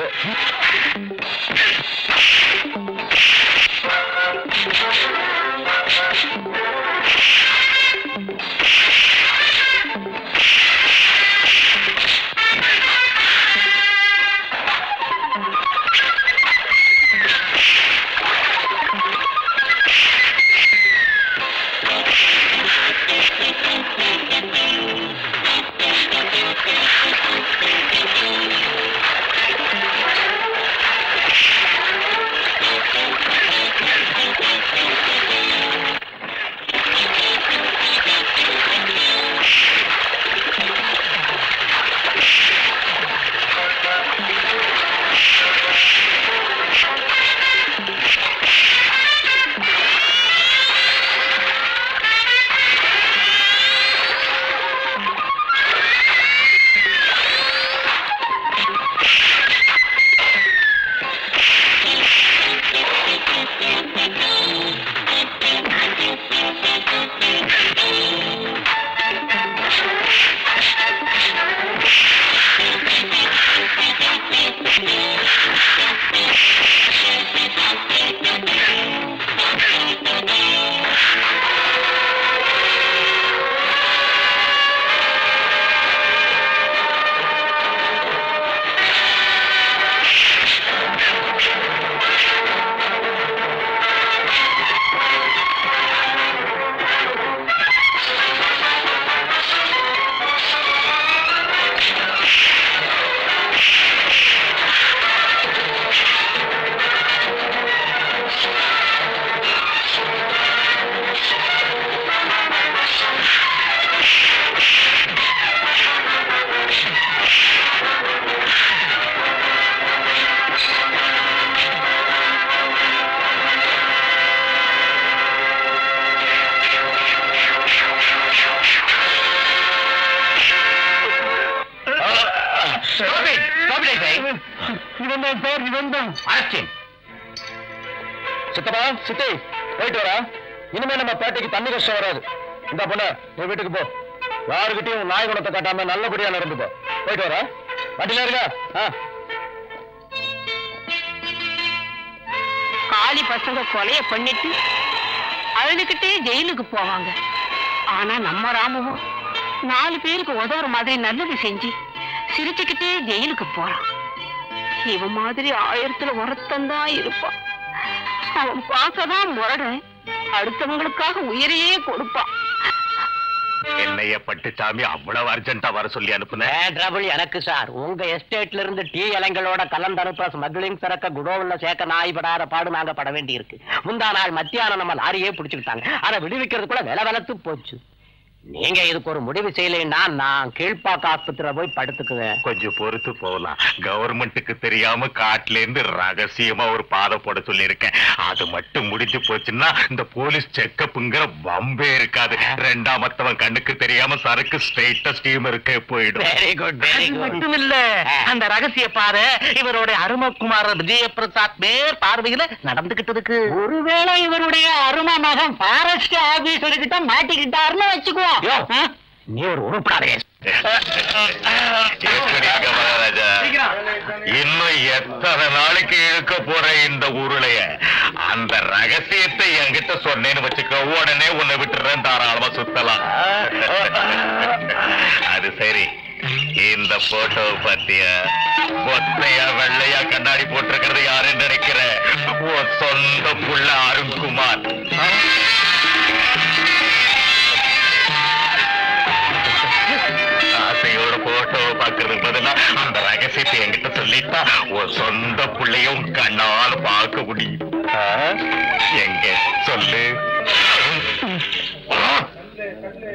இவன் தான் சார் இவன் தான் சித்தப்பா சித்தி போயிட்டு வரா இனிமே நம்ம பேட்டைக்கு தண்ணி கஷ்டம் வராது இந்த பொண்ணு நீ வீட்டுக்கு போ யாருக்கிட்டையும் நாய் குணத்தை காட்டாம நல்லபடியா நடந்து போ போயிட்டு வரா வண்டியில இருக்கா ஆ காலி பசங்க கொலைய பண்ணிட்டு அழுதுகிட்டே ஜெயிலுக்கு போவாங்க ஆனா நம்ம ராமுவும் நாலு பேருக்கு உதவுற மாதிரி நல்லது செஞ்சு சிரிச்சுக்கிட்டே ஜெயிலுக்கு போறான் இவன் மாதிரி ஆயிரத்துல ஒருத்தந்தான் இருப்பான் அவன் பார்க்கதான் முரடன் அடுத்தவங்களுக்காக உயிரையே கொடுப்பான் என்னைய பட்டுச்சாமி அவ்வளவு அர்ஜென்ட்டா வர சொல்லி அனுப்புன ட்ரபிள் எனக்கு சார் உங்க எஸ்டேட்ல இருந்து டீ இலைங்களோட கலந்தனுப்ப ஸ்மக்லிங் திறக்க குடோன்ல சேர்க்க நாய் படாத பாடு நாங்க பட வேண்டி இருக்கு முந்தா நாள் மத்தியானம் நம்ம லாரியே பிடிச்சுக்கிட்டாங்க அதை விடுவிக்கிறதுக்குள்ள வில வளர்த்து போச்சு நீங்க இதுக்கு ஒரு முடிவு செய்யலைன்னா நான் கீழ்ப்பாக்க ஆஸ்பத்திரியில போய் படுத்துக்குவேன் கொஞ்சம் பொறுத்து போகலாம் கவர்மெண்ட்டுக்கு தெரியாம காட்டுல இருந்து ரகசியமா ஒரு பாதை போட சொல்லியிருக்கேன் அது மட்டும் முடிஞ்சு போச்சுன்னா இந்த போலீஸ் செக்கப்புங்கிற வம்பே இருக்காது ரெண்டாமத்தவன் கண்ணுக்கு தெரியாம சரக்கு ஸ்ட்ரெயிட்டா ஸ்டீமருக்கே போயிடும் வெரி குட் வெரி குட் மட்டும் இல்ல அந்த ரகசிய பாதை இவருடைய அருமகுமார் விஜய பிரசாத் மேற் பார்வையில நடந்துகிட்டு இருக்கு ஒருவேளை இவருடைய அருமை மகன் ஃபாரஸ்ட் ஆபீசர் கிட்ட மாட்டிக்கிட்டாருன்னு வச்சுக்குவோம் ஆ? நீ ஒரு உருப்படாதே எப்படிங்க மகாராஜா இன்னும் எத்தனை நாளைக்கு இழுக்க போற இந்த உருளைய அந்த ரகசியத்தை என்கிட்ட சொன்னேன்னு வச்சுக்க உடனே உன்னை விட்டுறேன் தாராளமா சுத்தலாம் அது சரி இந்த போட்டோ பத்தியா ஒத்தையா வெள்ளையா கண்ணாடி போட்டிருக்கிறது யாருன்னு நினைக்கிற உன் சொந்த புள்ள அருண்குமார் ஆசையோட போட்டோ பாக்குறதுக்கு பதிலா அந்த ரகசியத்தை என்கிட்ட சொல்லிட்டா உன் சொந்த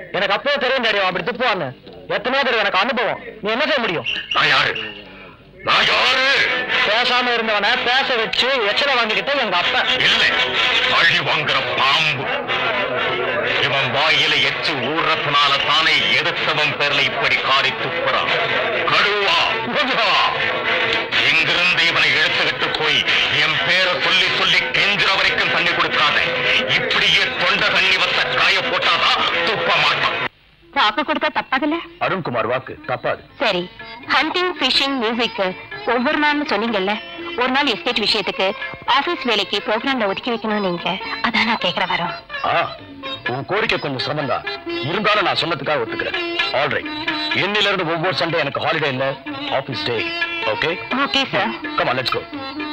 எனக்கு அப்பவே தெரியும் டாடி அவன் அப்படி துப்புவான்னு எத்தனையோ தடவை எனக்கு அனுபவம் நீ என்ன செய்ய முடியும் நான் யாரு நான் யாரு பேசாம இருந்தவனை பேச வச்சு எச்சலை வாங்கிக்கிட்ட எங்க அப்பா இல்லை அழி வாங்குற பாம்பு இவன் வாயில எச்சு ஊறத்தினால தானே எதிர்த்தவன் பேர்ல இப்படி காரி துப்புறான் கடுவா கடுவா இங்கிருந்து இவனை இழுத்துக்கிட்டு போய் என் பேரை சொல்லி சொல்லி கெஞ்சுற வரைக்கும் தண்ணி கொடுக்காத இப்படியே தொண்டை தண்ணி வத்த காய போட்டாதான் துப்ப மாட்டான் வாக்கு கொடுத்தா தப்பாதுல்ல அருண்குமார் வாக்கு தப்பாது சரி ஹண்டிங் ஃபிஷிங் மியூசிக் ஒவ்வொரு நாள்னு சொன்னீங்கல்ல ஒரு நாள் எஸ்டேட் விஷயத்துக்கு ஆபீஸ் வேலைக்கு ப்ரோக்ராம்ல ஒதுக்கி வைக்கணும் நீங்க அதான் நான் கேக்குற வரோம் ஆ உன் கோரிக்கை கொஞ்சம் சிரமம் தான் இருந்தாலும் நான் சொன்னதுக்காக ஒத்துக்கிறேன் ஆல்ரைட் இன்னில இருந்து ஒவ்வொரு சண்டே எனக்கு ஹாலிடே இல்ல office day okay okay sir come on let's go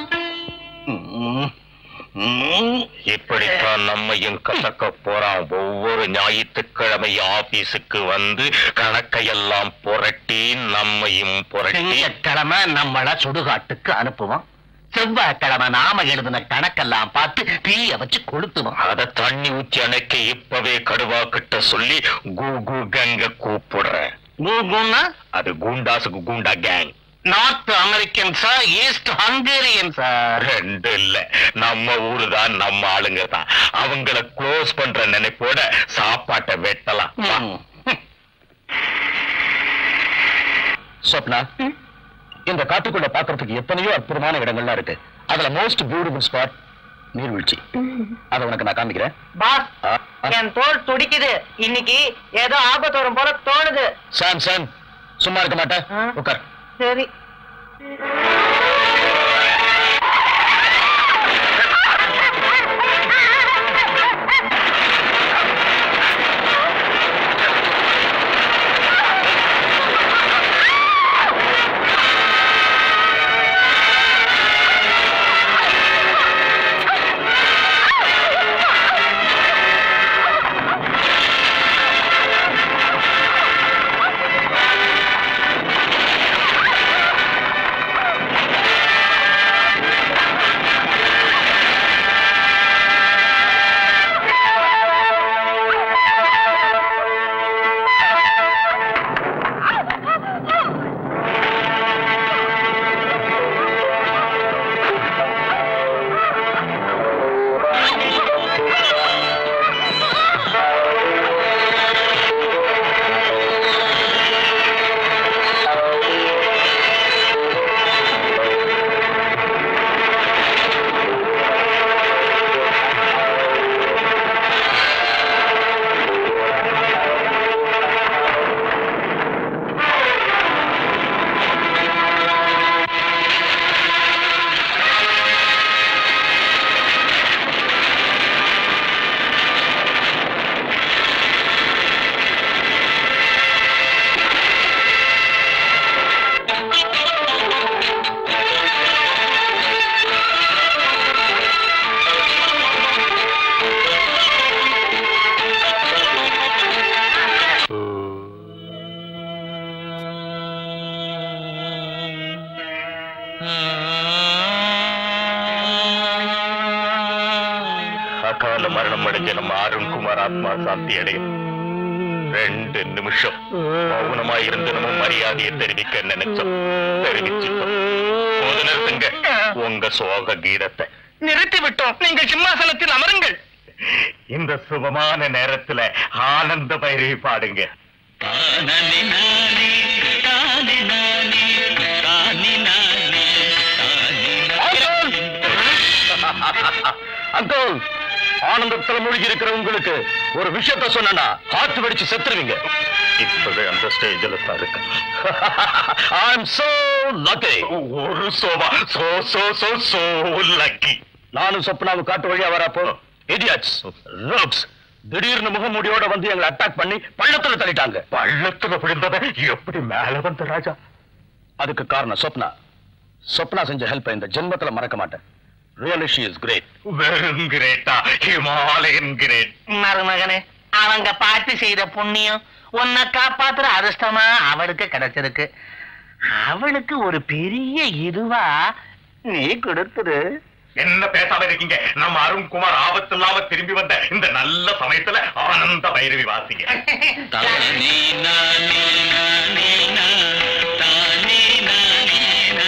இப்படித்தான் நம்மையும் கசக்க போறான் ஒவ்வொரு ஞாயிற்றுக்கிழமை ஆபீஸுக்கு வந்து கணக்கையெல்லாம் புரட்டி நம்மையும் புரட்டி கிழமை நம்மள சுடுகாட்டுக்கு அனுப்புவோம் செவ்வாய்க்கிழமை நாம எழுதின கணக்கெல்லாம் பார்த்து தீய வச்சு கொளுத்துவோம் அத தண்ணி ஊத்தி அணைக்க இப்பவே கடுவா கிட்ட சொல்லி கு கு கங்க கூப்பிடுறேன் கூகுன்னா அது குண்டாசுக்கு குண்டா கேங் நார்த் அமெரிக்கன்ஸா ஈஸ்ட் ஹங்கேரியன்ஸா ரெண்டு இல்ல நம்ம ஊரு தான் நம்ம ஆளுங்க தான் அவங்கள க்ளோஸ் பண்ற நினைப்போட சாப்பாட்டை வெட்டலாம் வா. சொப்னா இந்த காட்டுக்குள்ள பாக்குறதுக்கு எத்தனையோ அற்புதமான இடங்கள்லாம் இருக்கு அதுல மோஸ்ட் பியூட்டிஃபுல் ஸ்பாட் நீர்வீழ்ச்சி அதை உனக்கு நான் காமிக்கிறேன் பாஸ் ஆ, ஆ. என் தோல் துடிக்குது இன்னைக்கு ஏதோ ஆபத்து வரும் போல தோணுது சாம் சாம் சும்மா இருக்க மாட்டேன் ஆ. உட்கார் சரி அகால மரணம் அடைஞ்ச நம்ம அருண்குமார் ஆத்மா சாந்தி அடையும் ரெண்டு நிமிஷம் மௌனமா இருந்து நம்ம மரியாதையை தெரிவிக்க நினைச்சோம் தெரிவிச்சிட்டோம் போது நிறுத்துங்க உங்க சோக கீதத்தை நிறுத்தி விட்டோம் நீங்கள் சிம்மாசனத்தில் அமருங்கள் இந்த சுபமான நேரத்துல ஆனந்த பைரவி பாடுங்க அங்கோல் ஆனந்தத்துல மூழ்கி இருக்கிற உங்களுக்கு ஒரு விஷயத்த சொன்னா ஹார்ட் வெடிச்சு செத்துருவீங்க இப்பவே அந்த ஸ்டேஜில் தான் இருக்கு ஐ அம் சோ லக்கி ஒரு சோபா so so so so lucky நானும் சொப்னாவு காட்டு வழியா வரப்போ இடியட்ஸ் ரோப்ஸ் திடீர்னு முகமூடியோட வந்து எங்களை அட்டாக் பண்ணி பள்ளத்துல தள்ளிட்டாங்க பள்ளத்துல விழுந்தத எப்படி மேல வந்த ராஜா அதுக்கு காரணம் சொப்னா சொப்னா செஞ்ச ஹெல்ப் இந்த ஜென்மத்துல மறக்க மாட்டேன் ரியலி ஷி இஸ் கிரேட் வெறும் கிரேட்டா ஹிமாலயன் கிரேட் மருமகனே அவங்க பாட்டி செய்த புண்ணியம் உன்னை காப்பாத்துற அதிர்ஷ்டமா அவளுக்கு கிடைச்சிருக்கு அவளுக்கு ஒரு பெரிய இதுவா நீ கொடுத்துரு என்ன பேசாம இருக்கீங்க நம்ம அருண்குமார் ஆபத்து இல்லாம திரும்பி வந்த இந்த நல்ல சமயத்துல ஆனந்த பைரவி வாசிங்க நீனா நீனா நீனா தானீனா நீனா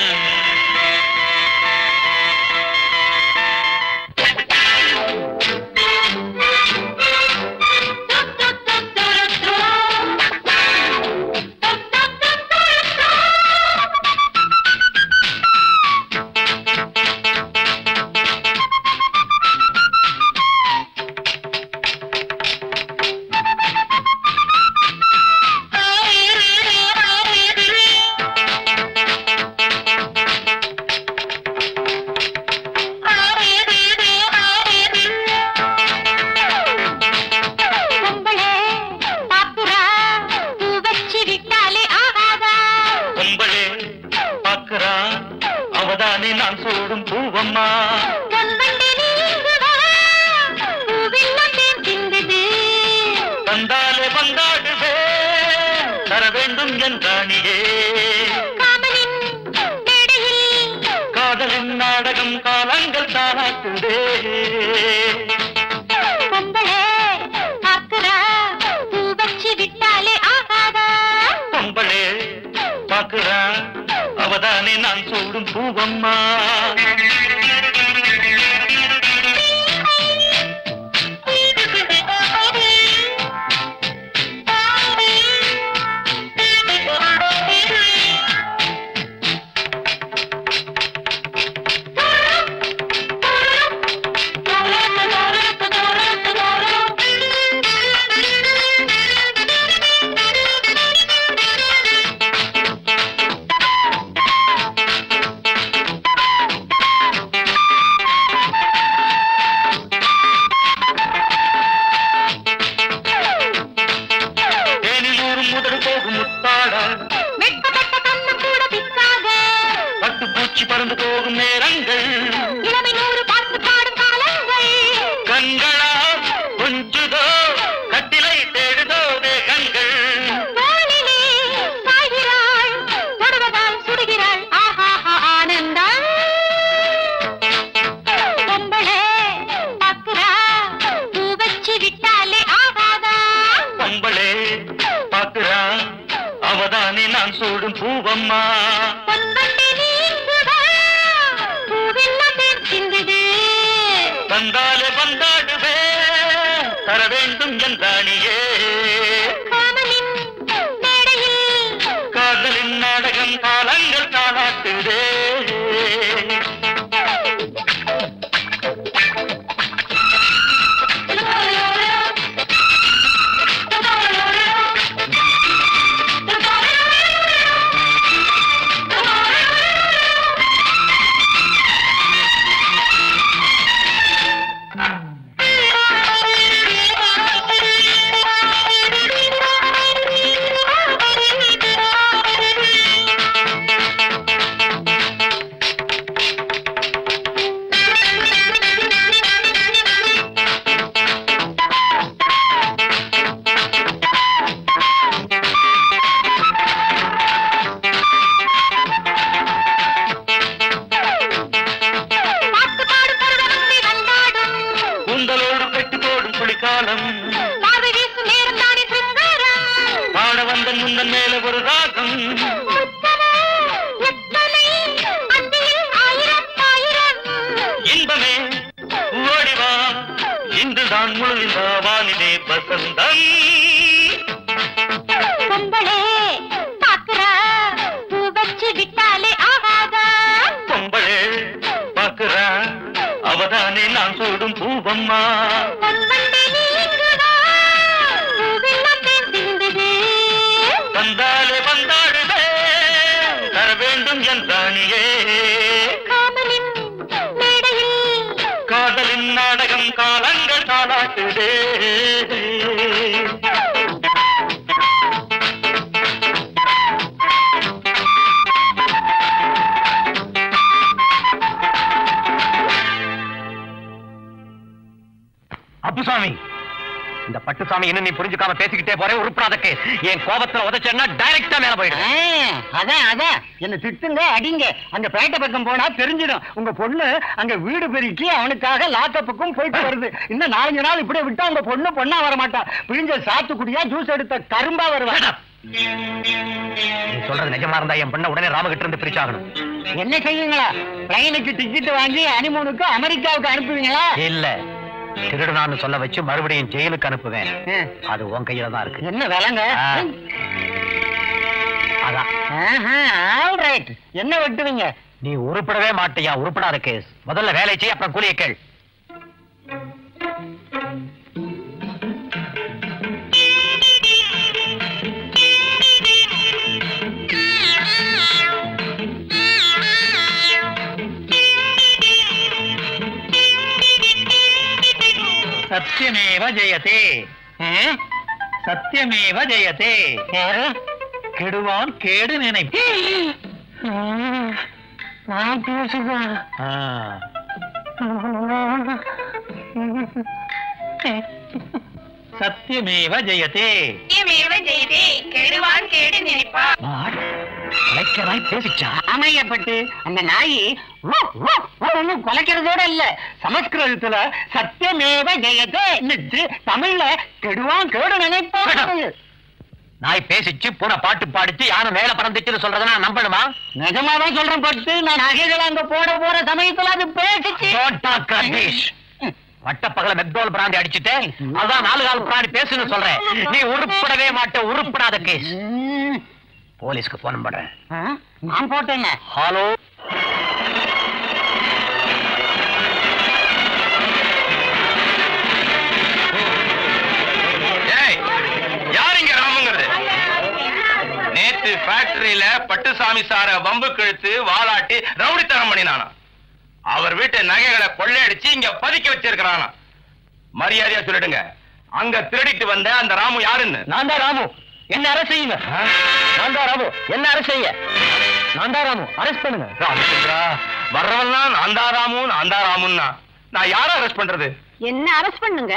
பொம்பளே பாக்குறா பூ வச்சு விட்டாலே ஆகாதா பொம்பளே பாக்குறா அவதானே நான் சூடும் பூவம்மா பொன்வண்டி நீங்குவா பூவெல்லாம் தேன் திங்குது வந்தாலே வந்தாடுவே தர வேண்டும் என்றாணியே காமனின் மேடையில் காதலின் நாடகம் காலங்கள் தாராட்டுதே பொம்பளே பாக்குறா பூ வச்சு விட்டாலே ஆகாதா பொம்பளே பாக்குறா அவதானே நான் சூடும் பூவம்மா தேனிலூரும் முதல் போகும் முத்தாடா வெட்கப்பட்ட கண்ணம் கூட பிக்காத பட்டு பூச்சி பறந்து போகும் நேரங்கள் இளமை நூறு பார்த்து பாடும் காலங்கள் கண்களா கொஞ்சுதோ கட்டிலை தேடுதோ தேகங்கள் வானிலே சாய்கிறாள் தொடுவதால் சுடுகிறாள் ஆஹாஹா ஆனந்தம் பொம்பளே பாக்குறா பூ வச்சு விட்டாலே ஆகாதா பொம்பளே பாக்குறா அவதானே நான் சூடும் பூவம்மா பொன்வண்டி நீங்குதா பூவெல்லாம் தேன் சிந்துது வந்தாலே வந்தாடுவே தர வேண்டும் என்றாணியே காமனின் மேடையில் காதலின் நாடகம் காலங்கள் தாளாட்டுதே பாட்டு பாடும் பருவமங்கை வந்தாடும் கூந்தலோடு கட்டி போடும் குளிக்காலம் பார்வை வீசும் நேரம் தானே சிங்காரம் பாட வந்த முந்தன் மேல ஒரு ராகம் முத்தமே எத்தனை அந்தியில் ஆயிரம் ஆயிரம் இன்பமே ஓடிவா இன்றுதான் முழுந்த வானிலே வசந்தம் பொம்பளே பாக்குறா பூ வச்சு விட்டாலே ஆகாதா பொம்பளே பாக்குறா அவதானே நான் சூடும் பூவம்மா பொன்வண்டி நீங்குதா பூவெல்லாம் தேன் சிந்துது வந்தாலே வந்தாடுவே தர வேண்டும் என்றாணியே காமனின் மேடையில் காதலின் நாடகம் காலங்கள் தாளாட்டுதே பட்டுசாமி இன்னும் நீ புரிஞ்சுக்காம பேசிக்கிட்டே போறே உருப்படாத கேஸ் என் கோபத்துல உதச்சேன்னா டைரக்டா மேல போயிடும் அதான் அதான் என்ன திட்டுங்க அடிங்க அங்க பேட்டை பக்கம் போனா தெரிஞ்சிடும் உங்க பொண்ணு அங்க வீடு பெருக்கி அவனுக்காக லாக்கப்புக்கும் போயிட்டு வருது இன்னும் நாலஞ்சு நாள் இப்படியே விட்டா உங்க பொண்ணு பொண்ணா வர மாட்டா பிழிஞ்ச சாத்துக்குடியா ஜூஸ் எடுத்த கரும்பா வருவா நீ சொல்றது நிஜமா இருந்தா என் பண்ண உடனே ராமகிட்ட இருந்து பிரிச்சாகணும் என்ன செய்வீங்களா பிளைனுக்கு டிக்கெட் வாங்கி ஹனிமூனுக்கு அமெரிக்காவுக்கு அனுப்புவீங்களா இல்ல திருடனான்னு சொல்ல வச்சு மறுபடியும் ஜெயிலுக்கு அனுப்புவேன் அது உன் கையில தான் இருக்கு என்ன விலங்க ஆ. அதான் ஆல் ரைட் என்ன வெட்டுவீங்க நீ உருப்படவே மாட்டியா உருப்படாத கேஸ் முதல்ல வேலை செய்ய அப்புறம் கூலிய கேள் சத்தியமேவ ஜெயதே சத்தியமேவ ஜெயதே கெடுவான் கேடு நினைப்பு நான் பேசுகிறேன் ஆ. சத்தியமேவ ஜெயதே வாட்? கலைக்கராய் பேசிச்சா அமையப்பட்டு அந்த நாய் வூ, வூ, வூன்னு குலைக்கிறதோட இல்ல சமஸ்கிருதத்துல சத்தியமேவ ஜெயதே தமிழ்ல கெடுவான் கேடு நினைப்போம் நாய் பேசிச்சு பூனை பாட்டு பாடிச்சு யானை மேல பறந்துச்சுன்னு சொல்றத நான் நம்பணுமா நிஜமாதான் சொல்றேன் பட்டு நான் நகைகளை அங்க போட போற சமயத்துல அது பேசிச்சு Don't talk rubbish. வட்ட பகல மெக்டோல் பிராண்டி அடிச்சுட்டு அதான் நாலு கால் பிராண்டி பேசுன்னு சொல்றேன் நீ உருப்படவே மாட்ட உருப்படாத கேஸ் ம், போலீஸ்க்கு போன் பண்றேன் ஆ, நான் போட்டேங்க ஹலோ ஏய் யார் இங்க ராமுங்கிறது நேத்து ஃபேக்டரியில பட்டுசாமி சார வம்பு கிழித்து வாலாட்டி ரவுடித்தனம் பண்ணினானா அவர் வீட்டு நகைகளை கொள்ளையடிச்சு இங்க பதுக்கி வச்சிருக்கிறானா மரியாதையா சொல்லிடுங்க அங்க திருடிட்டு வந்த அந்த ராமு யாருன்னு நான் தான் ராமு என்ன அரசு செய்யுங்க நான் தான் ராமு என்ன அரசு செய்ய நான் தான் ராமு அரெஸ்ட் பண்ணுங்க ராமச்சந்திரா வர்றவன்லாம் நான் தான் ராமு நான் தான் ராமுன்னா நான் யாரை அரெஸ்ட் பண்றது என்ன அரெஸ்ட் பண்ணுங்க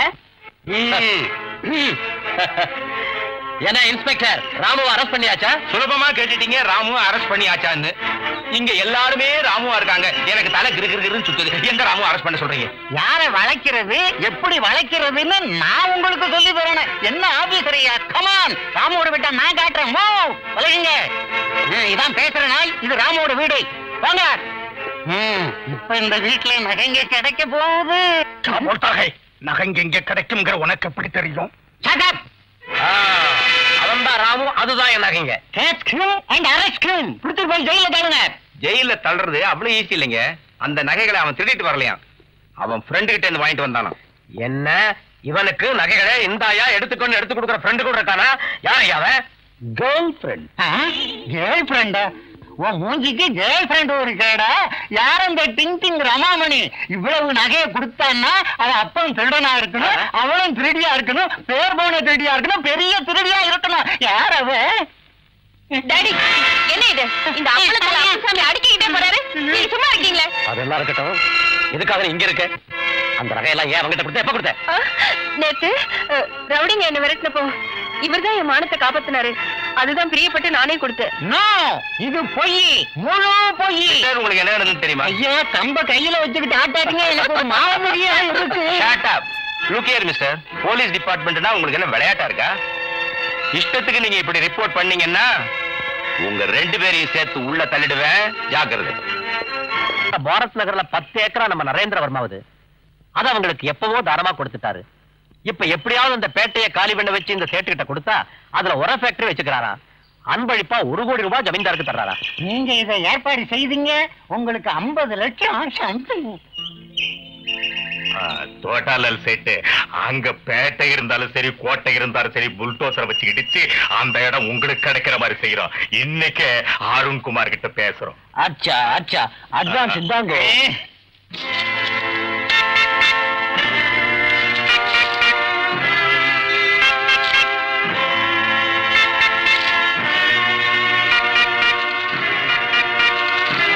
என்ன இன்ஸ்பெக்டர் ராமுவை அரெஸ்ட் பண்ணியாச்சா சுலபமா கேட்டுட்டீங்க ராமு அரெஸ்ட் பண்ணியாச்சான்னு இங்க எல்லாருமே ராமுவா இருக்காங்க எனக்கு தலை கிரு கிரு கிருன்னு சுத்துது எங்க ராமு அரெஸ்ட் பண்ண சொல்றீங்க யாரை வளைக்கிறது எப்படி வளைக்கிறதுன்னு நான் உங்களுக்கு சொல்லி தரணும் என்ன ஆபீசர் ஐயா கமான் ராமோட வீட்டை நான் காட்டுறேன் மோ வளையுங்க ம், இதான் பேசுற நாள் இது ராமோட வீடு வாங்க ம், இப்ப இந்த வீட்டுல நகைங்க கிடைக்க போகுது நகைங்க எங்க கிடைக்குங்கிற உனக்கு எப்படி தெரியும் Shut up! அவன் தான் ராமு அதுதான் என் நகைங்க Catch him and arrest him. பிடிச்சிட்டு போய் ஜெயில தானுங்க ஜெயில தள்ளுறது அவ்வளவு ஈஸி இல்லைங்க அந்த நகைகளை அவன் திருடிட்டு வரலையாம் அவன் ஃப்ரெண்டு கிட்ட இருந்து வாங்கிட்டு வந்தானா என்ன இவனுக்கு நகைகளை இந்தாயா எடுத்துக்கொண்டு எடுத்து கொடுக்குற ஃப்ரெண்டு கூட இருக்கானா யார் அவன் கேர்ள் ஃப்ரெண்ட் கேர்ள் ஃப்ரெண்டா உன் மூஞ்சிக்கு கேர்ள் ஃப்ரெண்ட் ஒரு கேடா யார் அந்த டிங் டிங் ரமாமணி இவ்வளவு நகையை கொடுத்தான்னா அவன் அப்பன் திருடனா இருக்கணும் அவளும் திருடியா இருக்கணும் பேர் போன திருடியா இருக்கணும் பெரிய திருடியா இருக்கணும் யார் அவ டாடி என்ன இது இந்த அப்பளத்துல சாமி அடிக்கிட்டே போறாரு நீங்க சும்மா இருக்கீங்களே அதெல்லாம் இருக்கட்டும் எதுக்காக நீ இங்க இருக்க அந்த நகையெல்லாம் ஏன் அவங்கிட்ட கொடுத்த எப்ப கொடுத்த ஆ, நேத்து அ, ரவுடிங்க என்ன விரட்டினப்போ இவர்தான் என் மானத்தை காப்பாத்தினாரு அதுதான் பிரியப்பட்டு நானே கொடுத்தேன் நோ இது பொய் முழு பொய் சார், உங்களுக்கு என்ன நடந்தது தெரியுமா ஐயா கம்ப கையில வச்சுக்கிட்டு ஆட்டாருங்க எனக்கு ஒரு மாவடியா இருக்கு Shut up. Look here, mister. Police டிபார்ட்மெண்ட்னா உங்களுக்கு என்ன விளையாட்டா இருக்கா இஷ்டத்துக்கு நீங்க இப்படி ரிப்போர்ட் பண்ணீங்கன்னா உங்க ரெண்டு பேரையும் சேர்த்து உள்ள தள்ளிடுவேன் ஜாக்கிரதை பாரத் நகர்ல பத்து ஏக்கரா நம்ம நரேந்திரவர்மாவது அது அவங்களுக்கு எப்பவோ தாரமா கொடுத்துட்டாரு இப்ப எப்படியாவது இந்த பேட்டையை காலி பண்ண வச்சு இந்த சேட்டுக்கிட்ட கொடுத்தா அதுல உர ஃபேக்டரி வச்சுக்கிறாரா அன்பளிப்பா ஒரு கோடி ரூபாய் ஜமீன்தாருக்கு தர்றாரா நீங்க இதை ஏற்பாடு செய்தீங்க உங்களுக்கு ஐம்பது லட்சம் something. ஆ, தோட்டாலால் சேட்டு அங்க பேட்டை இருந்தாலும் சரி கோட்டை இருந்தாலும் சரி புல்டோசரை வச்சு இடிச்சு அந்த இடம் உங்களுக்கு கிடைக்கிற மாதிரி செய்யறோம் இன்னைக்கு அருண்குமார் கிட்ட பேசுறோம் அச்சா அச்சா அட்வான்ஸ் இந்தாங்க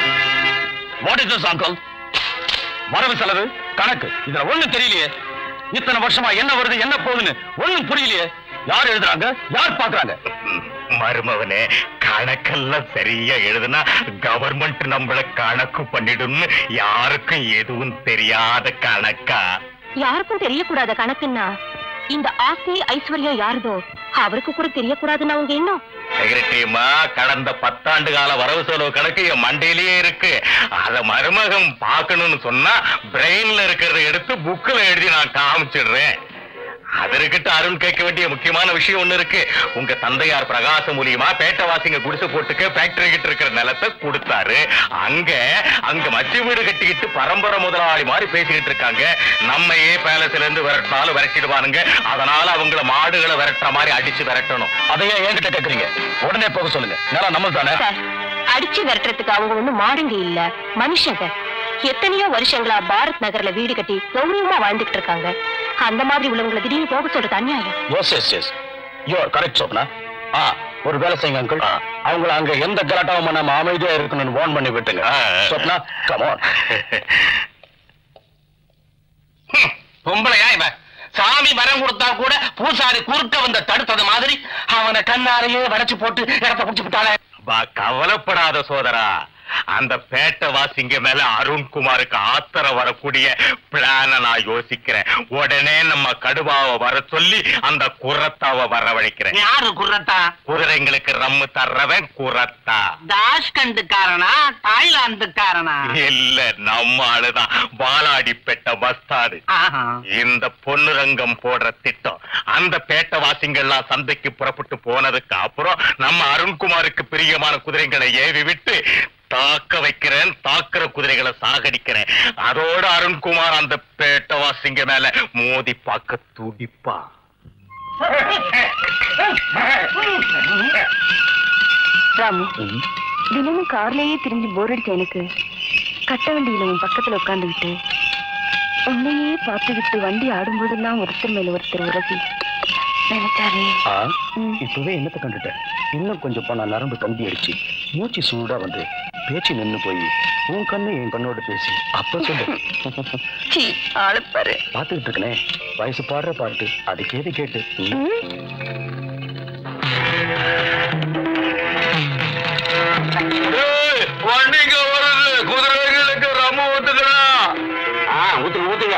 வாட் இஸ் திஸ் அங்கிள் வரவு செலவு கணக்கு இதுல ஒண்ணு தெரியலையே இத்தனை வருஷமா என்ன வருது என்ன போகுதுன்னு ஒண்ணும் புரியலையே யார் எழுதுறாங்க யார் பாக்குறாங்க மருமவனே கணக்கெல்லாம் சரியா எழுதுனா கவர்மெண்ட் நம்மள கணக்கு பண்ணிடும்னு யாருக்கும் எதுவும் தெரியாத கணக்கா யாருக்கும் தெரியக்கூடாத கணக்குன்னா இந்த ஆஸ்தி ஐஸ்வர்யம் யாருதோ அவருக்கு கூட தெரியக்கூடாதுன்னு அவங்க எண்ணம் செக்ரட்டரியமா கடந்த பத்தாண்டு கால வரவு செலவு கணக்கு என் மண்டையிலேயே இருக்கு அத மருமகம் பார்க்கணும்னு சொன்னா பிரெயின்ல இருக்கிறத எடுத்து புக்ல எழுதி நான் காமிச்சிடுறேன் அதற்கிட்ட அருண் கேட்க வேண்டிய முக்கியமான விஷயம் ஒண்ணு இருக்கு உங்க தந்தையார் பிரகாசம் மூலியமா பேட்டவாசிங்க குடிசை போட்டுக்க ஃபேக்டரி கிட்ட இருக்கிற நிலத்தை கொடுத்தாரு அங்க அங்க மச்சி வீடு கட்டிக்கிட்டு பரம்பரை முதலாளி மாதிரி பேசிக்கிட்டு இருக்காங்க நம்மையே பேலஸ்ல இருந்து விரட்டினாலும் விரட்டிடுவானுங்க அதனால அவங்கள மாடுகளை விரட்டுற மாதிரி அடிச்சு விரட்டணும் அதையே என்கிட்ட கேக்குறீங்க உடனே போக சொல்லுங்க நிலம் நம்ம தானே சார் அடிச்சு விரட்டுறதுக்கு அவங்க ஒண்ணும் மாடுங்க இல்ல மனுஷங்க எத்தனையோ வருஷங்களா பாரத் நகர்ல வீடு கட்டி கௌரவமா வாழ்ந்துகிட்டு இருக்காங்க அந்த மாதிரி உள்ளவங்களை திடீர்னு போக சொல்றது அநியாயம் yes yes yes you are correct Swapna ஆ ஒரு வேலை செய்யுங்க அங்கிள் அவங்கள அங்க எந்த கலாட்டாவும் பண்ணாம அமைதியா இருக்கணும்னு வார்ன் பண்ணி விட்டுங்க ஆ. சோப்னா கமான் பொம்பளையா இவன் சாமி வரம் கொடுத்தா கூட பூசாரி குறுக்க வந்த தடுத்தது மாதிரி அவனை கண்ணாலேயே வளைச்சு போட்டு இடத்த குடிச்சு விட்டாளே பா கவலைப்படாத சோதரா அந்த பேட்டை வாசிங்க மேல அருண்குமாருக்கு ஆத்திரம் வரக்கூடிய பிளான நான் யோசிக்கிறேன் உடனே நம்ம கடுவாவை வர சொல்லி அந்த குரத்தாவை வரவழைக்கிறேன் யாரு குர்ரத்தா குதிரைங்களுக்கு ரம்மு தர்றவன் குரத்தா தாஷ்கண்டுக்காரனா தாய்லாந்துக்காரனா இல்ல நம்ம ஆளுதான் பாலாடிப்பேட்டை பஸ்தாடு ஆஹா இந்த பொன்னுரங்கம் போடுற திட்டம் அந்த பேட்டை வாசிங்கள்லாம் சந்தைக்கு புறப்பட்டு போனதுக்கு அப்புறம் நம்ம அருண்குமாருக்கு பிரியமான குதிரைகளை ஏவி விட்டு தாக்க வைக்கிறேன் தாக்குற குதிரைகளை சாகடிக்கிறேன் அதோட அருண்குமார் அந்த பேட்டை வாசிங்க மேல மோதி பார்க்க துடிப்பா ராமு தினமும் கார்லயே திரும்பி போர் அடிச்ச எனக்கு கட்ட வண்டியில உன் பக்கத்துல உட்காந்துக்கிட்டு உன்னையே பார்த்துக்கிட்டு வண்டி ஆடும்போதெல்லாம் ஒருத்தர் மேல ஒருத்தர் உரசி நினைச்சாரே ம். இப்பவே என்னத்தை கண்டுட்டேன் இன்னும் கொஞ்சம் போனா நரம்பு கம்பி அடிச்சு மூச்சு சூடா வந்து பேச்சு நின்னு போய் உன் கண்ணு என் கண்ணோட பேசி அப்ப சொல்லு சீ ஆளப்பாரு பாத்துக்கிட்டு இருக்கனே வயசு பாடுற பாட்டு அதுக்கேது கேட்டு ம். வண்டிங்க வருது குதிரைகளுக்கு ரம்மு ஊத்துக்கலாம் ஆ ஊத்துங்க ஊத்துங்க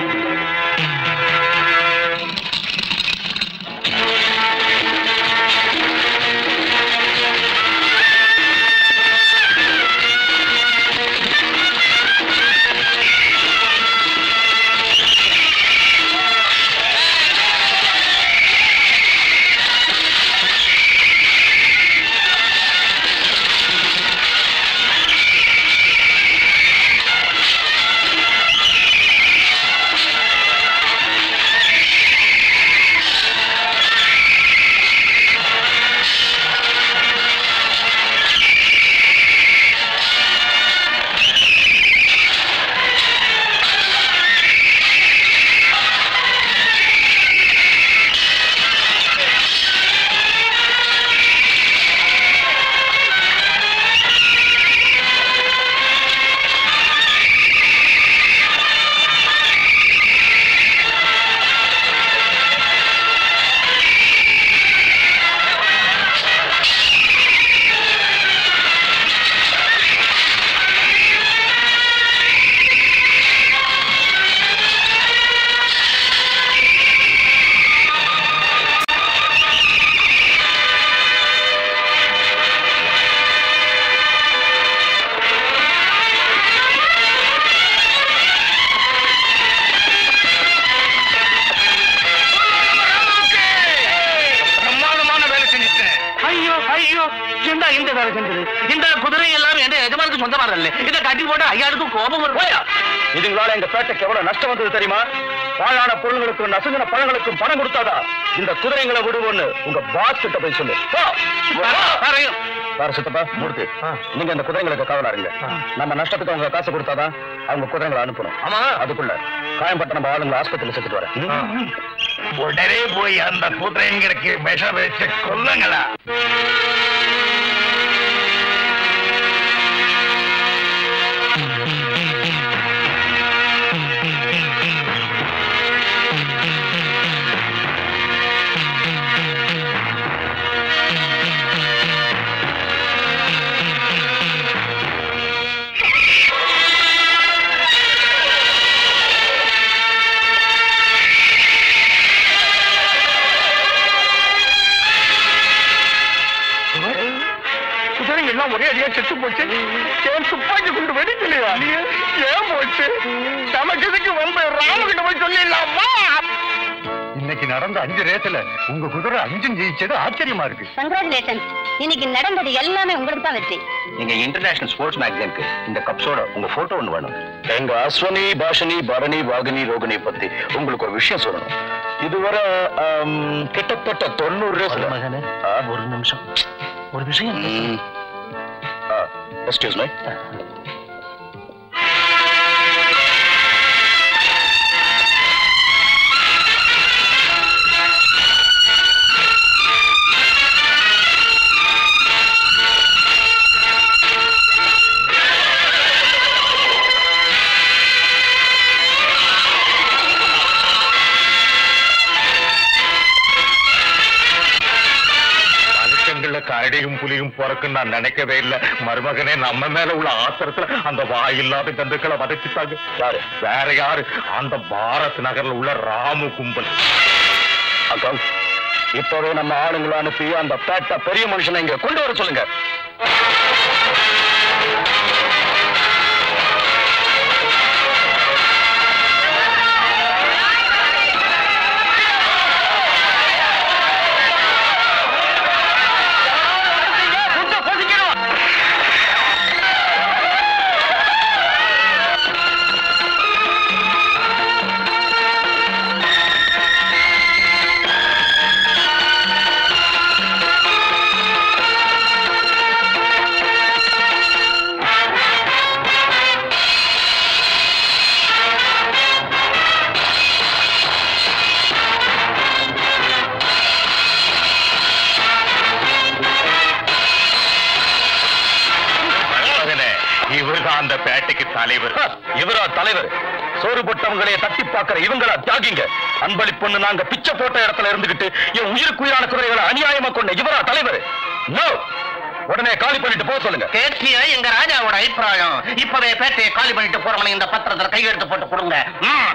பிரமாதமான வேலை செஞ்சுட்டேன் ஐயோ ஐயோ ஏண்டா இந்த வேலை செஞ்சது இந்த குதிரை எல்லாம் எந்த எஜமானுக்கு சொந்தமானது இதை கட்டி போட்டு ஐயாருக்கும் கோபம் வரும் போயா இதுங்களால எங்க பேட்டைக்கு எவ்வளவு நஷ்டம் வந்தது தெரியுமா பாழான பொருள்களுக்கும் நசுங்கின பழங்களுக்கும் பணம் கொடுத்தாதா இந்த குதிரைங்களை விடுவோன்னு உங்க பாஸ் கிட்ட போய் சொல்லு போ. பாருங்க வேற சித்தப்பா மூர்த்தி நீங்க அந்த குதிரைங்களுக்கு காவலா இருங்க நம்ம நஷ்டத்துக்கு அவங்க காசு கொடுத்தாதான் அவங்க குதிரைங்களை அனுப்பணும் ஆமா அதுக்குள்ள காயம்பட்ட நம்ம ஆளுங்களை ஆஸ்பத்திரியில் சேர்த்துட்டு வரேன் உடனே போய் அந்த குதிரைங்களுக்கு விஷ வச்சு கொல்லுங்களா எல்லாம் ஒரே அடியா செத்து போச்சு ஏன் துப்பாக்கி குண்டு வெடிக்கலையா ஏன் போச்சு நமக்கு இதுக்கு வந்து ராமகிட்ட போய் சொல்லிடலாமா இன்னைக்கு நடந்த அஞ்சு ரேத்துல உங்க குதிரை அஞ்சும் ஜெயிச்சது ஆச்சரியமா இருக்கு கங்க்ராச்சுலேஷன்ஸ் இன்னைக்கு நடந்தது எல்லாமே உங்களுக்கு தான் வெற்றி நீங்க இன்டர்நேஷனல் ஸ்போர்ட்ஸ் மேகசினுக்கு இந்த கப்ஸோட உங்க போட்டோ ஒண்ணு வேணும் எங்க அஸ்வனி பாஷனி பரணி வாகினி ரோகிணி பத்தி உங்களுக்கு ஒரு விஷயம் சொல்லணும் இதுவரை ஆம், கிட்டத்தட்ட தொண்ணூறு ரேஸ்ல ஒரு நிமிஷம் ஒரு விஷயம் எக்ஸ்கியூஸ் மீ மனுஷங்கள கரடியும் புலியும் பிறக்குன்னு நான் நினைக்கவே இல்ல மருமகனே நம்ம மேல உள்ள ஆத்திரத்துல அந்த வாயில்லாத ஜந்துக்களை வதச்சிட்டாங்க யாரு வேற யாரு அந்த பாரத் நகர்ல உள்ள ராமு கும்பல் அக்கம் இப்பவே நம்ம ஆளுங்களை அனுப்பி அந்த பேட்ட பெரிய மனுஷனை இங்க கொண்டு வர சொல்லுங்க மருமகனே இவர்தான் அந்த பேட்டைக்கு தலைவர் இவரா தலைவர் சோறு போட்டவங்களைய தட்டி பார்க்கிற இவங்களா தியாகிங்க அன்பளிப்புன்னு நாங்க பிச்சை போட்ட இடத்துல இருந்துகிட்டு என் உயிருக்குயிரான குதிரைகளை அநியாயமா கொண்ட இவரா தலைவர் நோ உடனே காலி பண்ணிட்டு போக சொல்லுங்க கேட்டியா எங்க ராஜாவோட அபிப்பிராயம் இப்பவே பேட்டையை காலி பண்ணிட்டு போறவனை இந்த பத்திரத்துல கையெழுத்து போட்டு கொடுங்க ம்.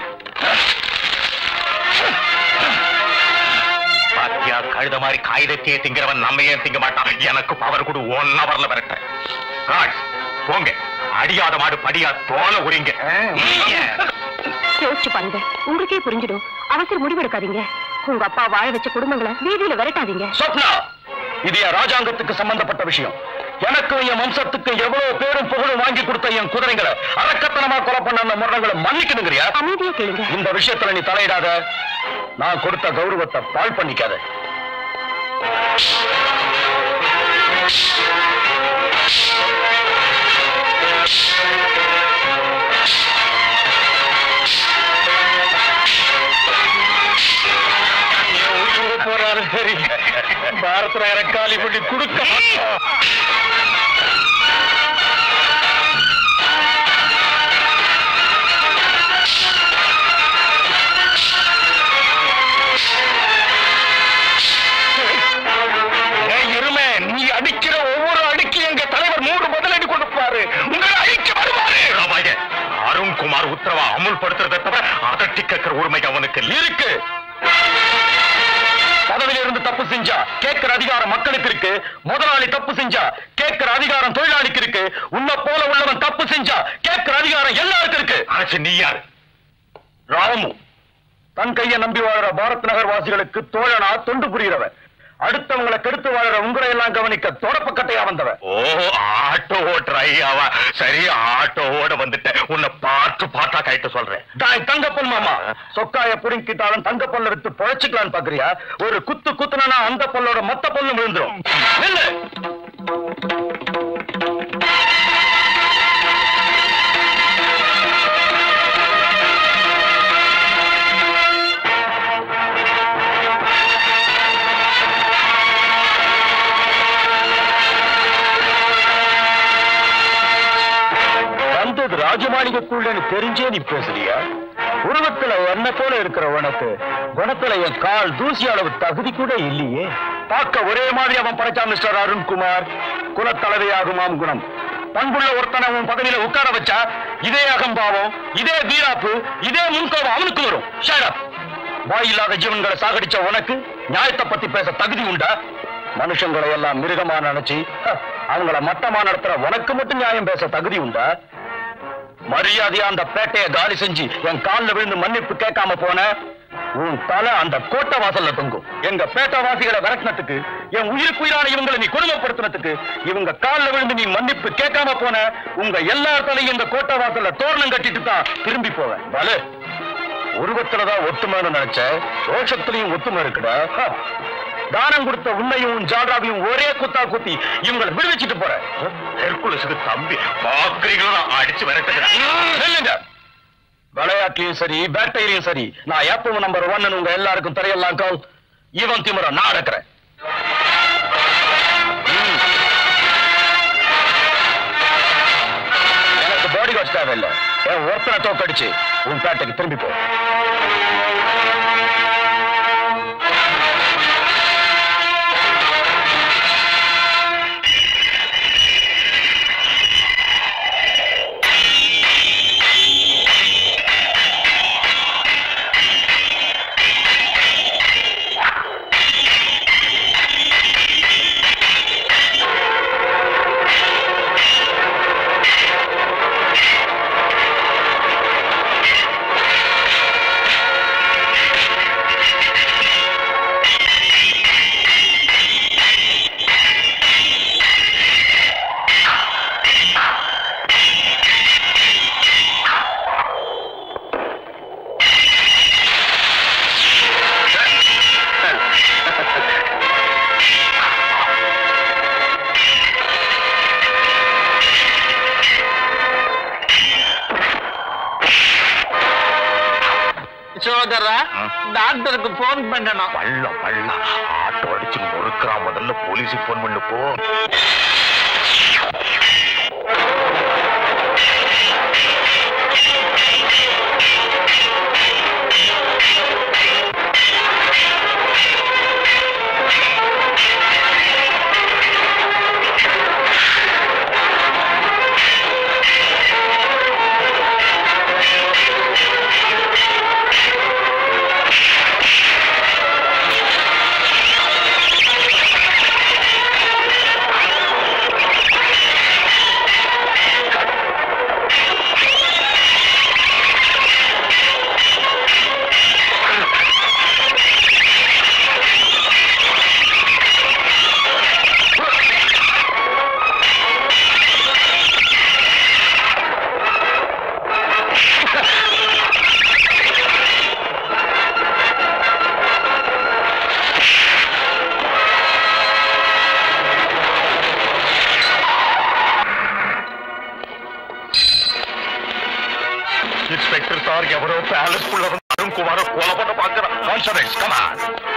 பாத்தியா கழுத மாதிரி காகிதத்தையே திங்கிறவன் நம்ம ஏன் திங்க மாட்டான் எனக்கு பவர் கொடு ஒன் ஹவர்ல விரட்ட காட்ஸ், போங்க அடியாத மாடு படியா தோல உரிங்க யோசிச்சு பாருங்க உங்களுக்கே புரிஞ்சிடும் அவசர முடிவெடுக்காதீங்க உங்க அப்பா வாழ வச்ச குடும்பங்களை வீதியில விரட்டாதீங்க சொப்னா இது என் ராஜாங்கத்துக்கு சம்பந்தப்பட்ட விஷயம் எனக்கும் என் வம்சத்துக்கும் எவ்வளவு பேரும் புகழும் வாங்கி கொடுத்த என் குதிரைகளை அரக்கத்தனமா கொலை பண்ண அந்த முரணங்களை மன்னிக்கணுங்கிறியா அமைதியா கேளுங்க இந்த விஷயத்துல நீ தலையிடாத நான் கொடுத்த கௌரவத்தை பாழ் பண்ணிக்காத போறாரு சரி பாரத் நகர காலி பண்ணி கொடுக்க மாட்டோம். ஏய், எருமை நீ அடிக்கிற ஒவ்வொரு அடிக்கு எங்க தலைவர் நூறு பதிலடி கொடுப்பாரு உங்களை அழிக்க வருவாரு ராமாய, அருண்குமார் உத்தரவா அமுல்படுத்துறதை தவிர அதட்டி கேட்கிற உரிமை அவனுக்கு இல்லை. இருக்கு பதவியில இருந்து தப்பு செஞ்சா கேட்கிற அதிகாரம் மக்களுக்கு இருக்கு முதலாளி தப்பு செஞ்சா கேட்கிற அதிகாரம் தொழிலாளிக்கு இருக்கு உன்னை போல உள்ளவன் தப்பு செஞ்சா கேட்கிற அதிகாரம் எல்லாருக்கும் இருக்கு ஆச்சு நீ யார் ராமு தன் கையை நம்பி வாழற பாரத் நகர் வாசிகளுக்கு தோழனா தொண்டு புரிகிறவன் அடுத்தவங்களை கெடுத்து வாழற உங்களை எல்லாம் கவனிக்க தொடப்பக்கட்டையா வந்தவன் ஓ ஆட்டோ ஓட்டுற ஐயாவா சரி ஆட்டோ ஓட வந்துட்டேன் உன்னை பார்த்து பார்த்தா கைட்டு சொல்றேன் டாய் தங்கப்பன் மாமா சொக்காய புடிங்கிட்டாலும் தங்கப்பல்ல வித்து பொழைச்சுக்கலான்னு பாக்குறியா ஒரு குத்து குத்துனா அந்த பல்லோட மொத்த பல்லு விழுந்துரும் நில்லு வந்தது ராஜமாளிகைக்குள்ளன்னு தெரிஞ்சே நீ பேசுறியா உருவத்துல என்ன போல இருக்கிற உனக்கு குணத்துல என் கால் தூசி அளவு தகுதி கூட இல்லையே பார்க்க ஒரே மாதிரி அவன் படைச்சான் மிஸ்டர் அருண்குமார் குலத்தலைவையாகுமாம் குணம் பண்புள்ள ஒருத்தனை அவன் பதவியில உட்கார வச்சா இதே அகம்பாவம் இதே வீராப்பு இதே முன்கோபம் அவனுக்கு வரும் Shut up. வாயில்லாத ஜீவன்களை சாகடிச்ச உனக்கு நியாயத்தை பத்தி பேச தகுதி உண்டா மனுஷங்களை எல்லாம் மிருகமா நினைச்சு ஹ, அவங்கள மட்டமா நடத்துற உனக்கு மட்டும் நியாயம் பேச தகுதி உண்டா மரியாதையா அந்த பேட்டையை காலி செஞ்சு என் கால்ல விழுந்து மன்னிப்பு கேட்காம போன உன் தலை அந்த கோட்டை வாசல்ல தொங்கும் எங்க பேட்டை வாசிகளை விரட்டினதுக்கு என் உயிருக்குயிரான இவங்களை நீ கொடுமைப்படுத்தினதுக்கு இவங்க கால்ல விழுந்து நீ மன்னிப்பு கேட்காம போன உங்க எல்லார் தலையும் இந்த கோட்டை வாசல்ல தோரணம் கட்டிட்டு தான் திரும்பி போவேன் பலு உருவத்துலதான் ஒத்துமைன்னு நினைச்ச ரோஷத்திலையும் ஒத்துமை இருக்குடா ஹ. தானம் கொடுத்த உன்னையும் ஜால்ராவையும் ஒரே குத்தா குத்தி இவங்களை விடுவிச்சிட்டு போறேன் ஹெர்குலஸுக்கு தம்பி பாக்குறீங்களா அடிச்சு விரட்டுகிறேன் நில்லுங்க விளையாட்டுலயும் சரி பேட்டையிலையும் சரி நான் எப்பவும் நம்பர் ஒன்னு உங்க எல்லாருக்கும் தெரியலாம் கவுல் இவன் திமுற நான் இருக்கிறேன் ம். எனக்கு பாடி கார்ட்ஸ் தேவையில்லை என் ஒருத்தனை தோக்கடிச்சு உன் பேட்டைக்கு திரும்பி போ சோதரா டாக்டருக்கு போன் பண்ணணும் பள்ள பள்ள ஆட்டோ அடிச்சு முறுக்குறான் முதல்ல போலீஸுக்கு போன் பண்ணு போ இன்ஸ்பெக்டர் சார் எவரோ பேலஸ் குள்ள வந்து அருண் குமார கொலை பண்ண பாக்குறான் கான்ஸ்டபிள்ஸ் கமான்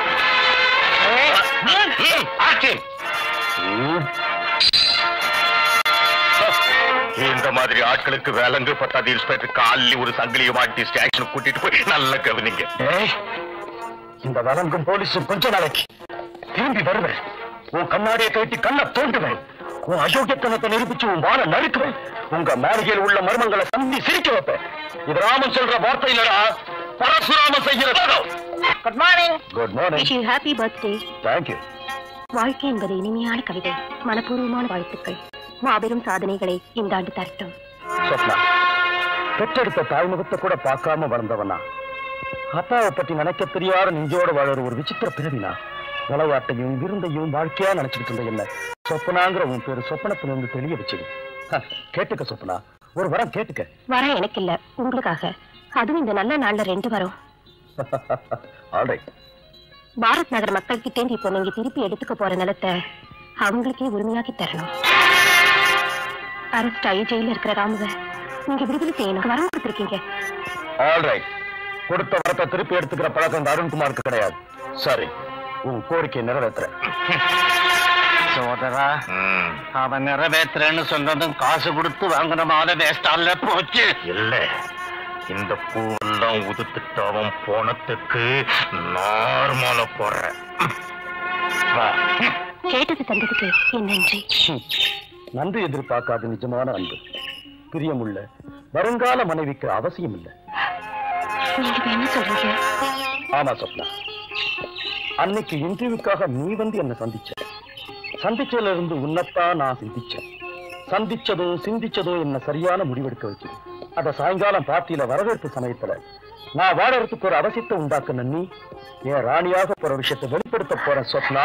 இந்த மாதிரி ஆட்களுக்கு விலங்கு பத்தாது இன்ஸ்பெக்டர் காலில் ஒரு சங்கிலியை மாட்டி ஸ்டேஷன் கூட்டிட்டு போய் நல்ல கவனிங்க ஏய், இந்த வழங்கும் போலீஸும் கொஞ்ச நாளைக்கு திரும்பி வருவேன் உன் கண்ணாடியை கட்டி கண்ணை தோண்டுவேன் உன் அயோக்கியத்தனத்தை நிரூபிச்சு உன் வாழ நறுக்குவேன் உங்க மாளிகையில் உள்ள மர்மங்களை சந்தி சிரிக்க வைப்பேன் இது ராமன் சொல்ற வார்த்தை இல்லடா பரசுராமன் செய்கிற good morning good morning wish you happy birthday thank you வாழ்க்கை என்பது இனிமையான கவிதை மனப்பூர்வமான வாழ்த்துக்கள் மாபெரும் சாதனைகளை இந்த ஆண்டு தரட்டும் சொப்னா பெற்றெடுத்த தாய்முகத்தை கூட பார்க்காம வளர்ந்தவனா அப்பாவை பத்தி நினைக்க தெரியாத நெஞ்சோட வாழற ஒரு விசித்திர பிறவினா விளையாட்டையும் விருந்தையும் வாழ்க்கையா நினைச்சுக்கிட்டு இருந்த என்ன சொப்பனாங்கிற உன் பேரு சொப்பனத்திலிருந்து தெளிய வச்சுது ஹ, கேட்டுக்க சொப்பனா ஒரு வரம் கேட்டுக்க வர எனக்கு இல்ல உங்களுக்காக அதுவும் இந்த நல்ல நாள்ல ரெண்டு வரும் ஆல்ரைட் பாரத் நகர் மக்கள் கிட்டே இப்போ நீங்க திருப்பி எடுத்துக்க போற நிலத்தை அவங்களுக்கே உரிமையாக்கி தரணும் அரெஸ்ட் ஆகி ஜெயில இருக்கிற ராமுவ நீங்க விடுதலை செய்யணும் வரம் கொடுத்துருக்கீங்க ஆல்ரைட் கொடுத்த வரத்தை திருப்பி எடுத்துக்கிற பழக்கம் இந்த அருண்குமாருக்கு கிடையாது சரி உன் கோரிக்கையை நிறைவேற்றுறேன் சோதரா அவன் நிறைவேற்றுறேன்னு சொன்னதும் காசு கொடுத்து வாங்கின மாலை வேஸ்டால போச்சு இல்ல இந்த பூவெல்லாம் உதுத்துட்டு அவன் போனதுக்கு நார்மல போடுறேன் வா கேட்டது தந்ததுக்கு என் நன்றி நன்றி எதிர்பார்க்காத நிஜமான அன்பு பிரியமுள்ள வருங்கால மனைவிக்கு அவசியம் இல்லை நீங்க இப்ப என்ன சொல்றீங்க ஆமா சொப்னா அன்னைக்கு இன்டர்வியூக்காக நீ வந்து என்ன சந்திச்ச சந்திச்சதுல இருந்து உன்னத்தான் நான் சிந்திச்சேன் சந்திச்சதோ சிந்திச்சதோ என்ன சரியான முடிவெடுக்க வச்சுது அத சாயங்காலம் பார்ட்டியில வரவேற்பு சமயத்துல நான் வாழறதுக்கு ஒரு அவசியத்தை உண்டாக்குன நீ என் ராணியாக போற விஷயத்தை வெளிப்படுத்த போறேன் சொப்னா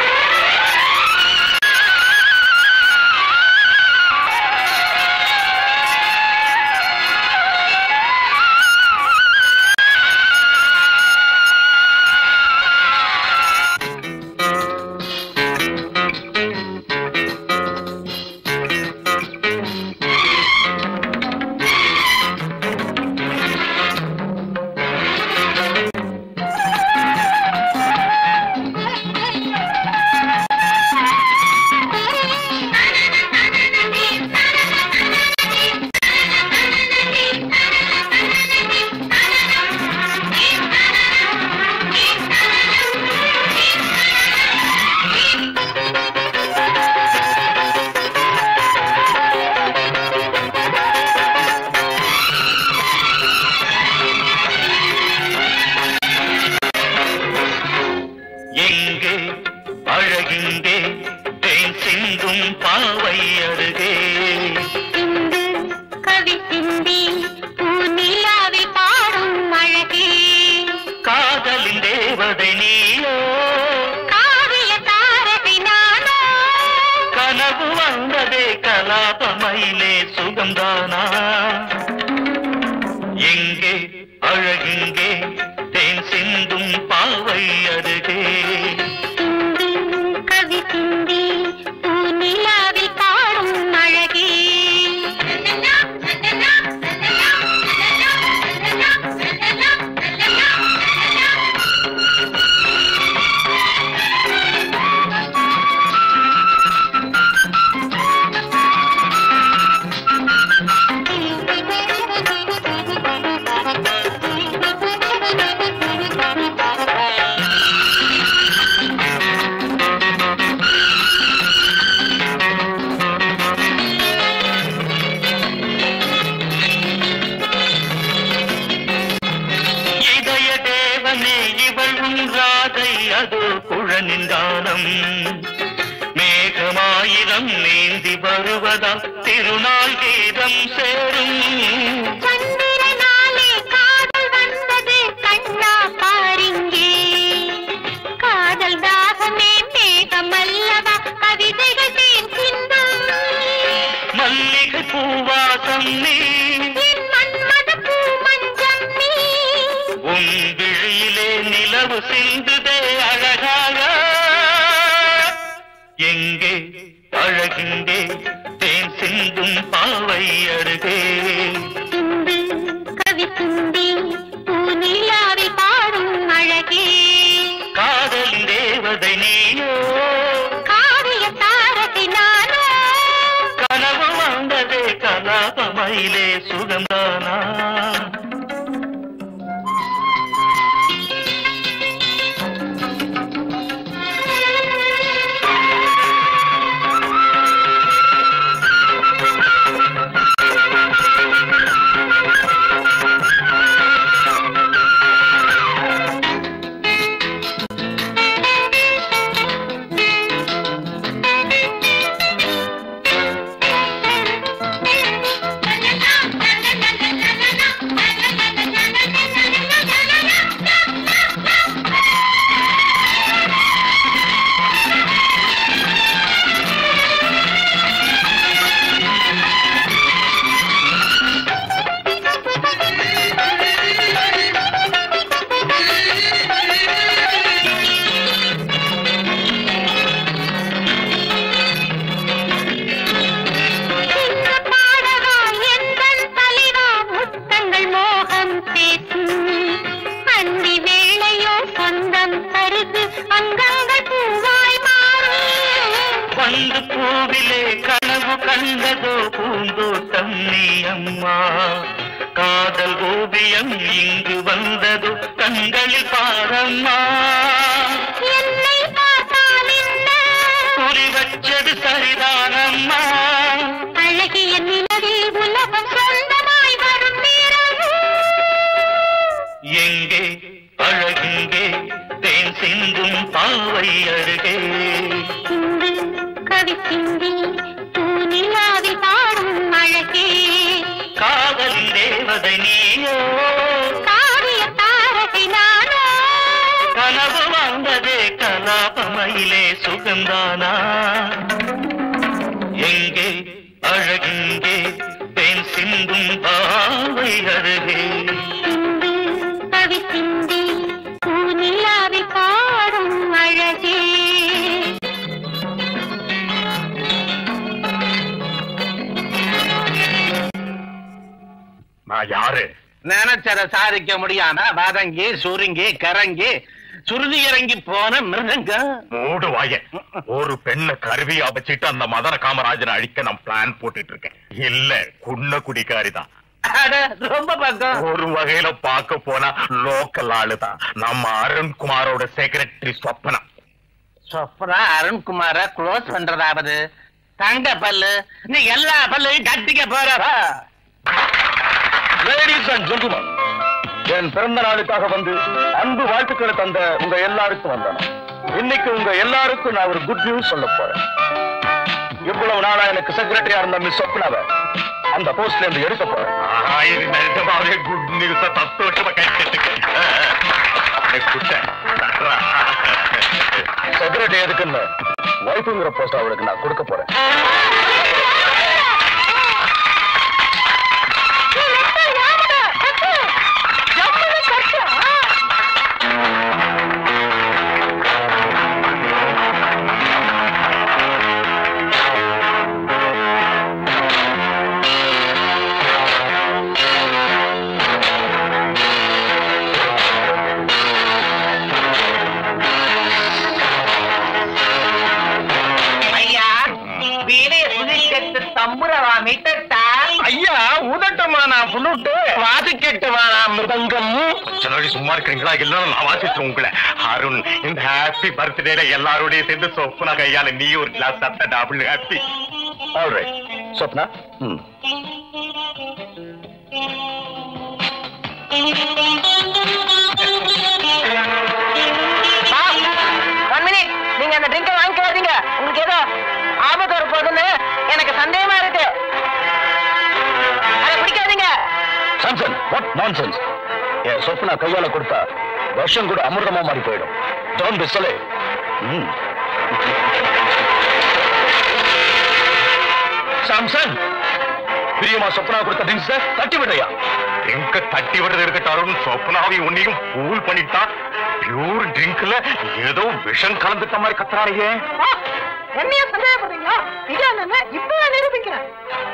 எங்கே அழகிங்கே தேன் சிந்தும் பாவை அருகே சிந்து கவி சிந்தி பூநிலாவை பாடும் அழகே காதலின் தேவதை நீயோ காவிய தாரகை நானோ கனவு வந்ததே கலாபமயிலே சுகம்தானா எங்கே அழகிங்கே தேன் சிந்தும் பாவை அருகே சிந்து கவி சிந்தி பூநிலாவை பாடும் அழகே இதய தேவனே இவள் உன் ராதை அது குழனின் கானம் மேகமாயிரம் நீந்தி வருவதால் திருநாள் கீதம் சேரும் சந்திரனாலே காதல் வந்தது கண்ணா பாரிங்கே காதல் தாகமே மேகமல்லவா கவிதைகள் தேன் சிந்தும் மல்லிகை பூவாசம் நீ என் மன்மத பூ மஞ்சம் நீ உன் விழியிலே நிலவு சிந்துதே அழகாக எங்கே அழகிங்கே தேன் சிந்தும் பாவை அருகே சிந்து கவி சிந்தி பூநிலாவை பாடும் அழகே காதலின் தேவதை நீயோ காவிய தாரகை நானோ கனவு வந்ததே கலாபமயிலே சுகந்தானா சின்ன பாடவா எந்தன் தலைவா முத்தங்கள் மோகம் பேசும் அந்தி வேளையோ சொந்தம் பருகு அங்கங்கள் பூவாய் மாறும் வந்து பூவிலே கனவு கண்டதோ பூந்தோட்டம் நீ அம்மா காதல் ஓவியம் இங்கு வந்ததோ கண்களில் பாரம்மா என்னை பார்த்தால் என்ன குறி வச்சது சரிதானம்மா அழகிய நிலவில் உலகம் சொந்தமாய் வரும் நேரம் எங்கே அழகிங்கே தேன் சிந்தும் பாவை அருகே சிந்து கவி சிந்தி தூணிலாவில் பாடும் அழகே காதலின் தேவதை நீயோ காவிய தாரகை நானோ கனவு வந்ததே கலாபமையிலே சுகந்தானா எங்கே அழகிங்கே தேன் சிந்தும் பாவை அருகே சிந்து கவி சிந்தி தூணிலாவில் பாடும் அழகே நான் யாரு நினைச்சத சாதிக்க முடியாம வதங்கி சுருங்கி கரங்கி சுருதி இறங்கி போன மிருதங்கம் மூடு வாய ஒரு பெண்ணை கருவியா வச்சுட்டு அந்த மதன காமராஜனை அழிக்க நான் பிளான் போட்டுட்டு இருக்கேன் இல்ல குன்ன குடிக்காரிதான் அட, ரொம்ப பக்கம் ஒரு வகையில பார்க்க போனா லோக்கல் ஆளுதான் நம்ம அருண்குமாரோட செக்ரட்டரி சொப்பனா சொப்ரா அருண்குமார க்ளோஸ் பண்றதாவது தங்க பல்லு நீ எல்லா பல்லையும் கட்டிக்க போறவா லேடிஸ் அண்ட் ஜென்டில்மன் என் பிறந்த நாளுக்காக வந்து அன்பு வாழ்த்துக்களை தந்த உங்க எல்லாருக்கும் வந்தேன் இன்னைக்கு உங்க எல்லாருக்கும் நான் ஒரு குட் நியூஸ் சொல்ல போறேன் இவ்வளவு நாளா எனக்கு செக்ரட்டரியா இருந்த மிஸ் சொப்னாவை அந்த போஸ்ட்ல இருந்து எடுக்க போறேன் ஆஹா, இது நிஜமாவே குட் நியூஸ் சந்தோஷமா கைட்டுக்கு செக்ரட்டரி எதுக்குன்னு ஒய்ஃபுங்கிற போஸ்ட் அவளுக்கு நான் கொடுக்க போறேன் ஐயா வீடே புதுக்கெட்டு தம்புரவா மீட்டா ஐயா உதட்டமா நான் புலுட்டு வாசிக்கட்டுமா நான் மிருதங்கம் சொன்னாடி சும்மா இருக்கிறீங்களா இல்லைன்னா நான் வாசிச்சேன் உங்களை அருண் இந்த ஹாப்பி பர்த்டேல எல்லாரோடய சேர்ந்து சொப்பனா கையால நீ ஒரு கிளாஸ் சாப்பிட்ட டபுள் ஹாப்பி ஆல்ரைட் சொப்னா ம் ஒன் மினிட் நீங்க அந்த ட்ரிங்க வாங்கிக்காதீங்க உங்களுக்கு ஏதோ ஆபத்து வர போகுதுன்னு எனக்கு சந்தேகமா இருக்கு அதை பிடிக்காதீங்க சாம்சன் வாட் நான்சென்ஸ் என் சொப்னா கையால கொடுத்தா வருஷம் கூட அமிர்தமா மாறி போயிடும் டோன் பி சொல்லே ம் சாம்சன் பிரியமா சொப்னா கொடுத்த ட்ரிங்க்ஸ் தட்டி விடுறியா ட்ரிங்க தட்டி விடுறது இருக்கட்டும் அருண் சொப்பனாவை உன்னையும் பூல் பண்ணிட்டான் பியூர் ட்ரிங்க்ல ஏதோ விஷம் கலந்துட்ட மாதிரி கத்துறாரையே என்னைய சந்தேகப்படுறீங்களா இது என்ன இப்ப நிரூபிக்கிறேன்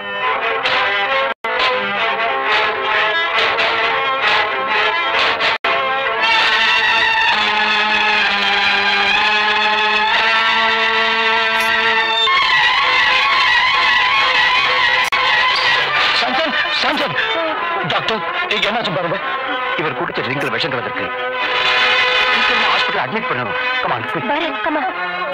சாம்சன் சாம்சன் டாக்டர் இங்க என்னாச்சு பாருங்க இவர் குடிச்ச ட்ரிங்க்ல விஷம் கலந்துருக்கு ஹாஸ்பிட்டல் அட்மிட் பண்ணணும் கமான் பரத் கமா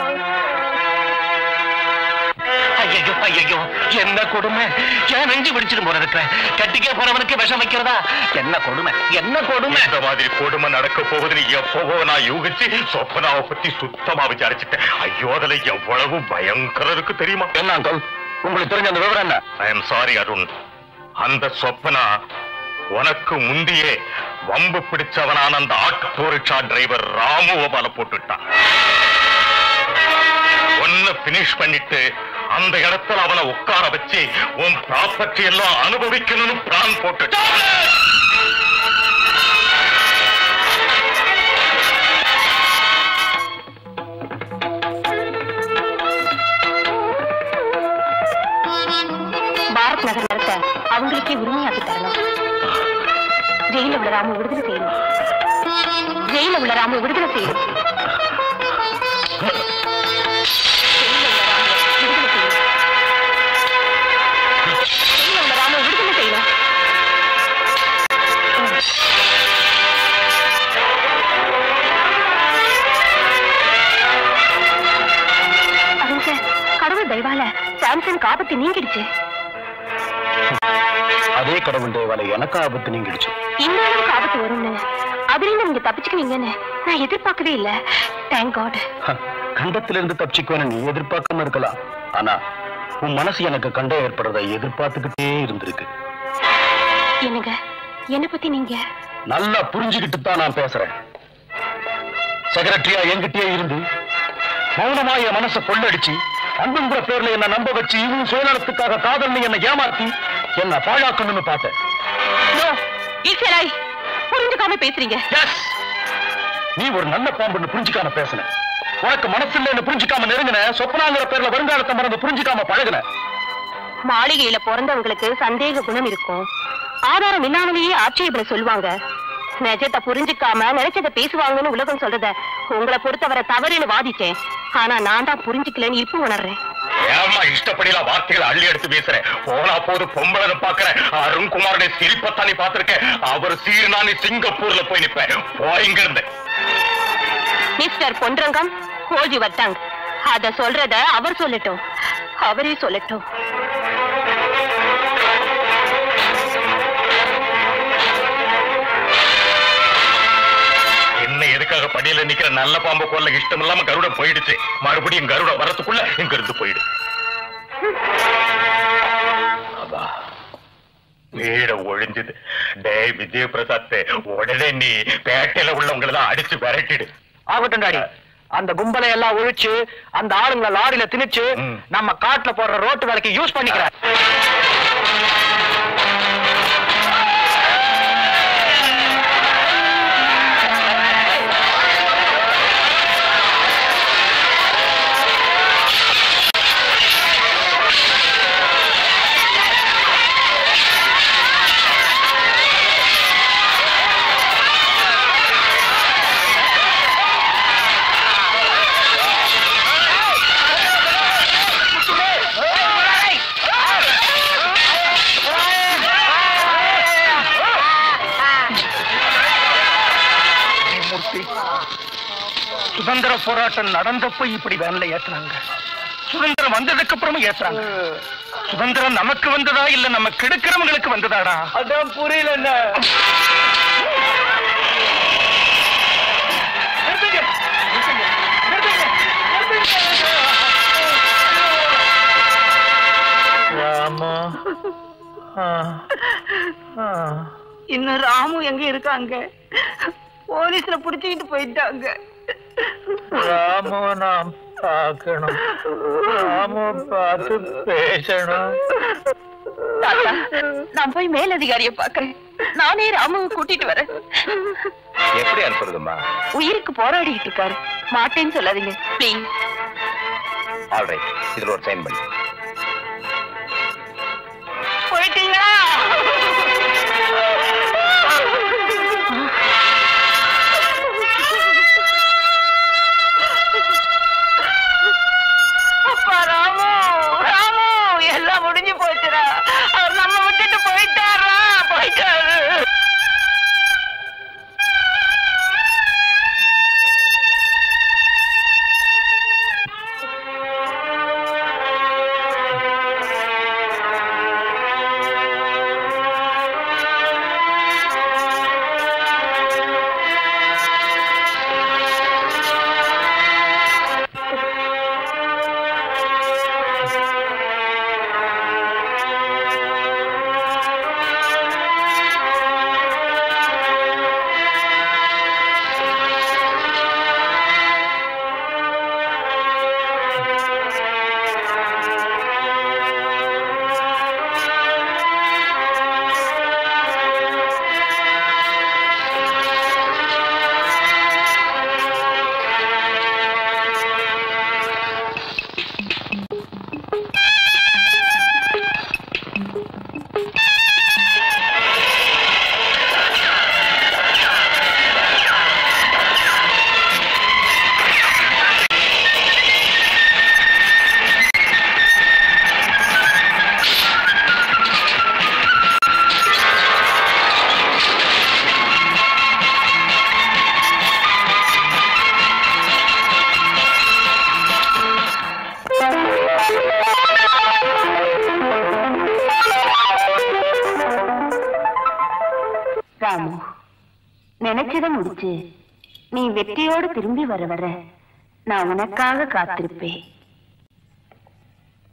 ஐயோ ஐயோ என்ன கொடுமை ஏன் நெஞ்சு பிடிச்சிட்டு போற இருக்கிற கட்டிக்க போறவனுக்கு விஷம் வைக்கிறதா என்ன கொடுமை என்ன கொடுமை இந்த மாதிரி கொடுமை நடக்க போகுதுன்னு எப்பவோ நான் யூகிச்சு சொப்பனாவை பத்தி சுத்தமா விசாரிச்சுட்டேன் ஐயோ அதுல எவ்வளவு பயங்கரம் இருக்கு தெரியுமா என்ன அங்கிள் உங்களுக்கு தெரிஞ்ச அந்த விவரம் என்ன ஐ எம் சாரி அருண் அந்த சொப்பனா உனக்கு முந்தியே வம்பு பிடிச்சவனான அந்த ஆட்டோ ரிக்ஷா டிரைவர் ராமுவை பல போட்டுட்டான் ஒன்ன பினிஷ் பண்ணிட்டு அந்த இடத்துல அவனை உட்கார வச்சு உன் ப்ராப்பர்ட்டி எல்லாம் அனுபவிக்கணும்னு பிளான் போட்டுட்டான் பாரத் நகர் நடத்த அவங்களுக்கே உரிமையாக்கி தரணும் ஜெயில உள்ள ராமு விடுதலை செய்யணும் ஜெயில உள்ள ராமு விடுதலை செய்யணும் ஜெயில உள்ள ராமு விடுதலை செய்யணும் அருண் சார் கடவுள் தயவால சாம்சனுக்கு ஆபத்து நீங்கிடுச்சு அதே கடவுள் தேவால எனக்கு ஆபத்து நீங்கிடுச்சு இந்த அளவுக்கு ஆபத்து வரும்னு அதுலேருந்து நீங்க தப்பிச்சுக்குவீங்கன்னு நான் எதிர்பார்க்கவே இல்ல தேங்க் காட் கண்டத்திலிருந்து தப்பிச்சுக்குவேன்னு நீ எதிர்பார்க்காம இருக்கலாம் ஆனா உன் மனசு எனக்கு கண்டம் ஏற்படுறதை எதிர்பார்த்துக்கிட்டே இருந்திருக்கு என்னங்க என்ன பத்தி நீங்க நல்லா புரிஞ்சுக்கிட்டு தான் நான் பேசுறேன் செக்ரட்டரியா என்கிட்டயே இருந்து மௌனமா என் மனசை கொள்ளடிச்சு அன்புங்கிற பேர்ல என்ன நம்ப வச்சு இவன் சுயநலத்துக்காக காதல்னு என்ன ஏமாத்தி என்ன பாழாக்கணும்னு பார்த்தேன் நோ ஈஸ்வராய் புரிஞ்சுக்காம பேசுறீங்க எஸ் நீ ஒரு நல்ல பாம்புன்னு புரிஞ்சுக்காம பேசுன உனக்கு மனசு இல்லைன்னு புரிஞ்சுக்காம நெருங்கின சொப்பனாங்கிற பேர்ல வருங்காலத்தை மறந்து புரிஞ்சுக்காம பழகுன மாளிகையில பிறந்தவங்களுக்கு சந்தேக குணம் இருக்கும் ஆதாரம் இல்லாமலேயே ஆட்சேபனை சொல்லுவாங்க நிஜத்தை புரிஞ்சுக்காம நினைச்சதை பேசுவாங்கன்னு உலகம் சொல்றத உங்களை பொறுத்தவரை தவறுன்னு வாதிட்டேன் ஆனா நான் தான் புரிஞ்சுக்கலன்னு இப்போ உணர்றேன் ஏமா இஷ்டப்படிலாம் வார்த்தைகளை அள்ளி எடுத்து பேசுறேன் போனா போது பொம்பளை பாக்குறேன் அருண்குமாருடைய சிரிப்பத்தான் நீ பாத்திருக்கேன் அவர் சீர்னா நீ சிங்கப்பூர்ல போய் நிப்பேன் போயிங்க இருந்து mister Ponrangam hold your tongue அத சொல்றத அவர் சொல்லட்டும் அவரே சொல்லட்டும் என்ன எதுக்காக படியில நிக்கிற நல்ல பாம்பு கொல்ல இஷ்டம் இல்லாம கருடம் போயிடுச்சு மறுபடியும் கருடம் வரத்துக்குள்ள இங்க இருந்து போயிடு அப்பா, வீட ஒழிஞ்சது டேய் விஜயபிரசாத் உடனே நீ பேட்டையில உள்ளவங்களை தான் அடிச்சு விரட்டிடு ஆகட்டும் டாடி அந்த கும்பலை எல்லாம் ஒழிச்சு அந்த ஆளுங்களை லாரியில திணிச்சு ம். நம்ம காட்டுல போடுற ரோட்டு வேலைக்கு யூஸ் பண்ணிக்கிறார் மூர்த்தி சுதந்திர போராட்டம் நடந்தப்ப இப்படி வேன்ல ஏத்துனாங்க சுதந்திரம் வந்ததுக்கு அப்புறமும் ஏத்துறாங்க சுதந்திரம் நமக்கு வந்ததா இல்ல நம்ம கெடுக்கிறவங்களுக்கு வந்ததாடா அதான் புரியல ராமா இன்னும் ராமு எங்க இருக்காங்க போலீஸ்ல புடிச்சுக்கிட்டு போயிட்டாங்க ராமோ நாம் பார்க்கணும் ராமோ பார்த்து பேசணும் தாத்தா நான் போய் மேலதிகாரிய பாக்குறேன் நானே ராமுவை கூட்டிட்டு வரேன் எப்படி அனுப்புறதுமா உயிருக்கு போராடிட்டு இருக்காரு மாட்டேன்னு சொல்லாதீங்க ப்ளீஸ் ஆல்ரைட் இதுல ஒரு சைன் பண்ணி போயிட்டீங்களா அப்பா ராமு ராமு எல்லாம் முடிஞ்சு போச்சுடா அவர் நம்ம விட்டுட்டு போயிட்டாரா போயிட்டாரு ராமு நினைச்சத முடிச்சு நீ வெற்றியோடு திரும்பி வர வர நான் உனக்காக காத்திருப்பேன்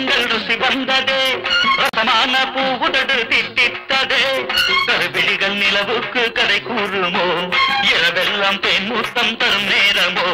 கண்ணங்கள் ருசி வந்ததே ரசமான பூவுதடு தித்தித்ததே கருவிழிகள் நிலவுக்கு கதை கூறுமோ இரவெல்லாம் பெண் முத்தம் தரும் நேரமோ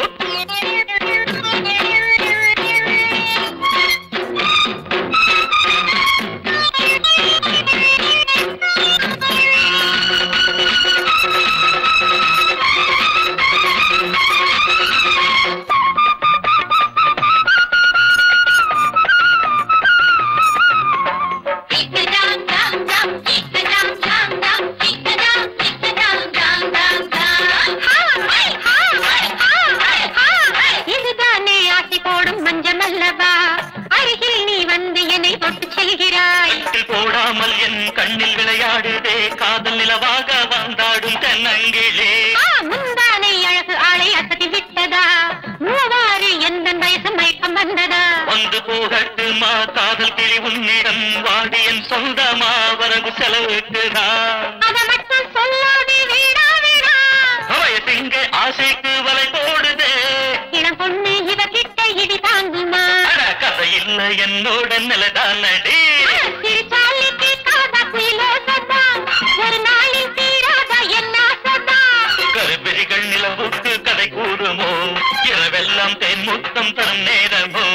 இதுதானே ஆசை போடும் மஞ்சள் அல்லவா அருகில் நீ வந்து என்னை தொட்டு செல்கிறாய் கட்டில் போடாமல் என் கண்ணில் விளையாடுதே காதல் நிலவாக வந்தாடும் தென்னங்கிலே ஆ, முந்தானை அழகு ஆளை அசதி விட்டதா மூவாறு எந்த வயசு மயக்கம் வந்ததா வந்து போகட்டுமா காதல் கிளி உன்னிடம் வாடி என் சொந்தமா வரவு செலவுக்குதா அத மட்டும் சொல்லாதே வீணா வீணா வயசிங்க ஆசைக்கு வலை போடுதே இளம் பொண்ணு இவ கிட்ட இடி தாங்குமா அட கதை இல்ல என்னோட நிலதானடி சிரிச்சாலே கேட்காத குயிலோ சத்தா ஒரு நாளில் தீராத என்ன சத்தா கருவிழிகள் நிலவுக்கு கதை கூறுமோ இரவெல்லாம் தேன் முத்தம் தரும் நேரமோ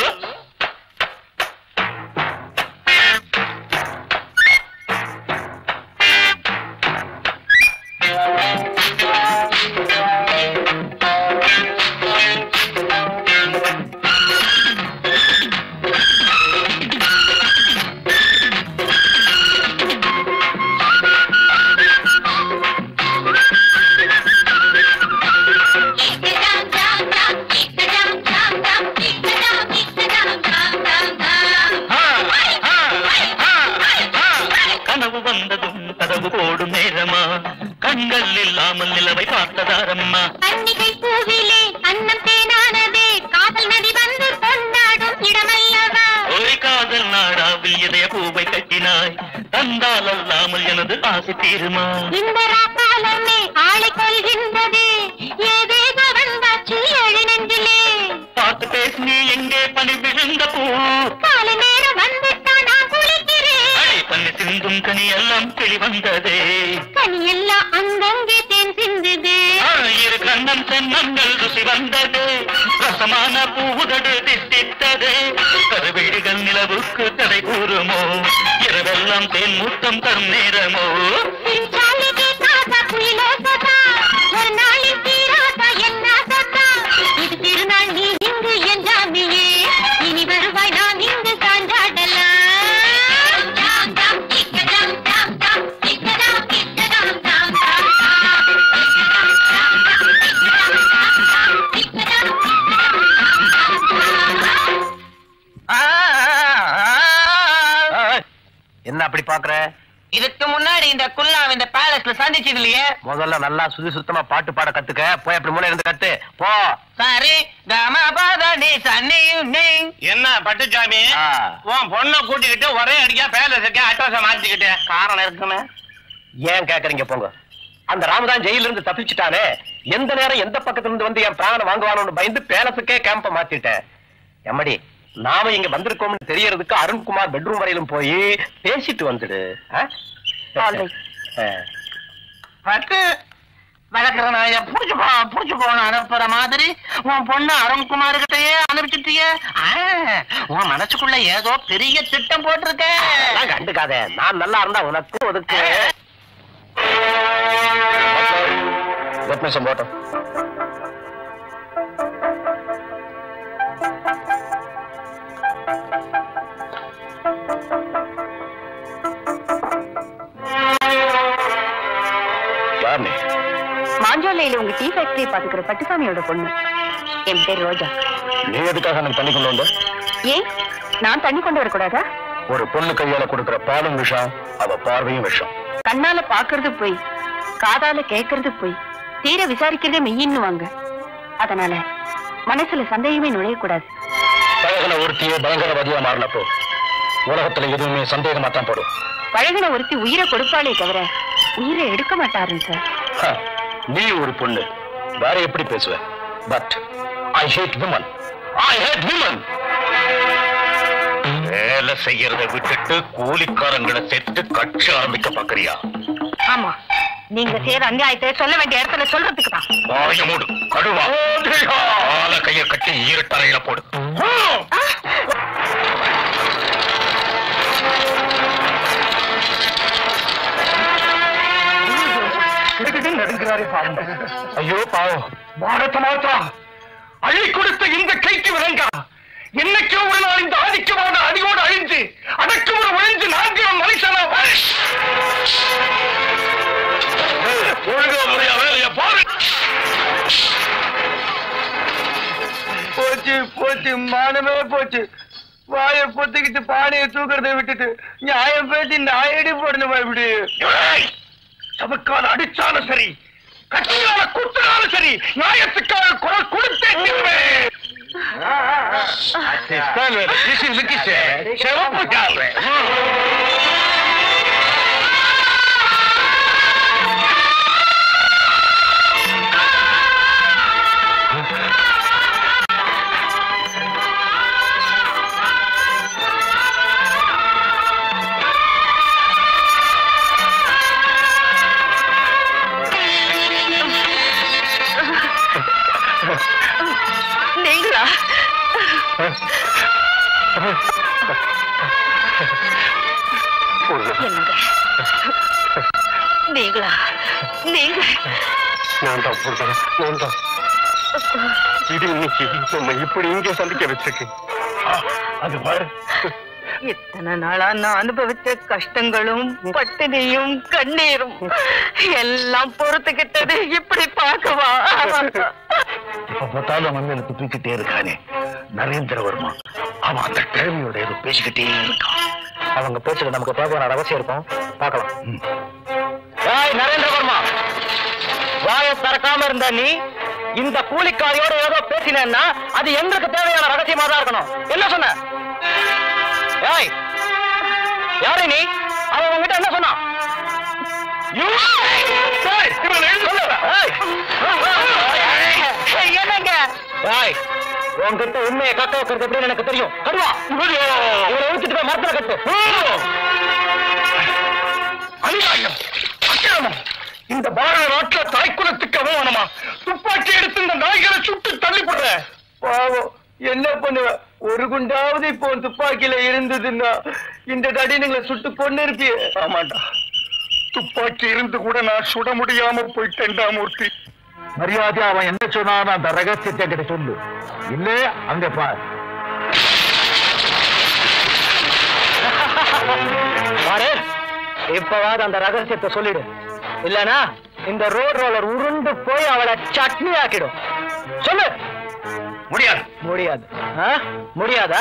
கனவு வந்ததும் கதவு போடும் நேரமா கண்கள் இல்லாமல் நிலவை பார்த்ததாரம்மா கன்னிகை பூவிலே அன்னம் தேனானதே காதல் நதி வந்து கொண்டாடும் இடமல்லவா ஒரு காதல் நாடாவில் இதய பூவை கட்டினாய் தந்தால் அல்லாமல் எனது ஆசை தீருமா இந்த ராக்காலமே ஆளை கொள்கின்றதே ஏதேதோ வந்தாச்சு ஏழு நெஞ்சிலே பார்த்து பேசி நீ எங்கே பனி விழுந்த பூ காலை நேரம் வந்துட்டா நான் குளிக்கிறேன் அடி பண்ணி சிந்தும் கனி எல்லாம் கிளி வந்ததே கனி எல்லாம் அங்கங்கே தேன் சிந்துதே ஆ, இரு கண்ணம் தென்னங்கள் ருசி வந்தது ரசமான பூவுதடு தித்தித்தது கருவீடுகள் நிலவுக்கு கதை கூறுமோ இரவெல்லாம் தேன் முத்தம் தரும் நேரமோ சிரிச்சாலே கேட்காத குயிலோ சதா ஒரு நாளில் தீராத என்ன சதா இது திருநாள் நீ இங்கு என் ஜாமியே இனி வருவாய் நான் இங்கு சாஞ்சாடலாம் ஜாம் ஜாம் கிக்க ஜாம் ஜாம் ஜாம் கிக்க ஜாம் கிக்க ஜாம் ஜாம் ஜாம் என்ன அப்படி பாக்குற இதுக்கு முன்னாடி இந்த குல்லா இந்த பேலஸ்ல சந்திச்சது இல்லையே முதல்ல நல்லா சுதி சுத்தமா பாட்டு பாட கத்துக்க போய் அப்படி மூலையில இருந்து கத்து போ சரி கம பதனி சன்னியும் நீ என்ன பட்டுச்சாமி ஆ. உன் பொண்ணை கூட்டிக்கிட்டு ஒரே அடிக்கா பேலஸுக்கு அட்ரஸ மாத்திக்கிட்டு காரணம் இருக்குமே ஏன் கேக்குறீங்க போங்க அந்த ராமதான் ஜெயில இருந்து தப்பிச்சுட்டானே எந்த நேரம் எந்த பக்கத்துல இருந்து வந்து என் பிராணம் வாங்குவானு பயந்து பேலஸுக்கே கேம்ப மாத்திட்டேன் எம்மடி நாம இங்க வந்திருக்கோம்னு தெரியறதுக்கு அருண்குமார் பெட்ரூம் வரையிலும் போய் பேசிட்டு வந்துடு ஆ? All right. ஆ. பட்டு வளர்க்குற நாய புடிச்சு போ புடிச்சு போன அனுப்புற மாதிரி உன் பொண்ணு அருண்குமார் கிட்டயே அனுப்பிச்சிட்டிய உன் மனசுக்குள்ள ஏதோ பெரிய திட்டம் போட்டிருக்க அதெல்லாம் கண்டுக்காத நான் நல்லா இருந்தா உனக்கு ஒதுக்கு வெட்னஸம் போட்டோம் யார் நீ மாஞ்சோலையில உங்க டீ ஃபேக்டரி பாத்துக்கிற பட்டுசாமியோட பொண்ணு என் பேர் ரோஜா நீ எதுக்காக எனக்கு தண்ணி கொண்டு வந்த ஏன் நான் தண்ணி கொண்டு வரக்கூடாதா ஒரு பொண்ணு கையால கொடுக்கிற பாலும் விஷம் அவ பார்வையும் விஷம் கண்ணால பாக்குறது போய் காதால கேக்குறது போய் தீர விசாரிக்கிறதே மெய்யின்னு வாங்க அதனால மனசுல சந்தேகமே நுழையக்கூடாது பழகின ஒருத்தியே பயங்கரவாதியா மாறினப்போ உலகத்துல எதுவுமே சந்தேகமா தான் போடும் பழகின ஒருத்தி உயிரை கொடுப்பாளே தவிர உயிரை எடுக்க மாட்டாருங்க சார் ஹ, நீ ஒரு பொண்ணு வேற எப்படி பேசுவ but I hate women I hate women வேலை செய்யறதை விட்டுட்டு கூலிக்காரங்களை செத்து கட்சி ஆரம்பிக்க பாக்குறியா ஆமா நீங்க செய்யற அநியாயத்தை சொல்ல வேண்டிய இடத்துல சொல்றதுக்கு தான் வாய மூடு கடுவா ஆல கைய கட்டி ஈரட்டறையில போடு நடுங்கிறாரே பாவம் ஐயோ பாவம் பாரத மாதா அள்ளி கொடுத்த இந்த கைக்கு விளங்கா என்னைக்கோ ஒரு நாள் இந்த ஆதிக்கமான அடியோடு அழிஞ்சு அடக்குமுறை ஒழிஞ்சு நான்கு மனுஷனா ஒழுங்கா முறையா வேலைய பாரு போச்சு போச்சு மானமே போச்சு வாயை பொத்துக்கிட்டு பானையை தூக்குறதை விட்டுட்டு நியாயம் பேசி நாயடி போடணும் இப்படி சபக்கால அடிச்சாலும் சரி கட்சியால குத்துனாலும் சரி நியாயத்துக்காக குரல் கொடுத்தே தீருவேன். This is Vicky said. சிவப்பு காரே. நீங்களா என்னங்க நீங்களா நீங்க நான் தான் சொல்றேன் நான் தான் இது இன்னைக்கு நம்ம இப்படி இங்கே சந்திக்க வச்சிருக்கேன் அது பாரு இத்தனை நாளா நான் அனுபவிச்ச கஷ்டங்களும் பட்டினியும் கண்ணீரும் எல்லாம் பொறுத்துக்கிட்டது இப்படி பார்க்கவா இப்ப பார்த்தாலும் அவன் மேல துப்பிக்கிட்டே இருக்கானே நரேந்திரவர்மா அவன் அந்த கிழமையோட ஏதோ பேசிக்கிட்டே இருக்கான் அவங்க பேச்சுல நமக்கு தேவையான ரகசியம் இருக்கும் பார்க்கலாம் ஏய் நரேந்திரவர்மா வாயை திறக்காம இருந்த நீ இந்த கூலிக்காரியோட ஏதோ பேசினேன்னா அது எங்களுக்கு தேவையான ரகசியமா தான் இருக்கணும் என்ன சொன்ன ஏய் யாரு நீ அவன் உங்ககிட்ட என்ன சொன்னான் You- ஏய், இவனை எழுந்து சொல்லு. ஏய். என்னங்க ஏய் உன்கிட்ட உண்மையை கட்ட வைக்கிறது எப்படின்னு எனக்கு தெரியும் கடுவா இவனை ஊத்திட்டு போய் மரத்துல கட்டு அநியாயம் அக்கிரமம் இந்த பாரத நாட்டுல தாய்க்குலத்துக்கு அவமானமா துப்பாக்கி எடுத்து இந்த நாய்களை சுட்டு தள்ளி போடுற பாவம் என்ன பண்ணுவ ஒரு குண்டாவது இப்போ உன் துப்பாக்கியில இருந்ததுன்னா இந்த தடினுங்களை சுட்டு கொண்டு இருப்பிய ஆமாண்டா துப்பாக்கி இருந்து கூட நான் சுட முடியாம போயிட்டேன்டா மூர்த்தி மரியாதை அவன் என்ன சொன்னான் அந்த ரகசியத்தை கிட்ட சொல்லு இல்ல அங்க பார் பாரு இப்பவாது அந்த ரகசியத்தை சொல்லிடு இல்லனா இந்த ரோட் ரோலர் உருண்டு போய் அவளை சட்னி ஆக்கிடும் சொல்லு முடியாது முடியாது ஆ? முடியாதா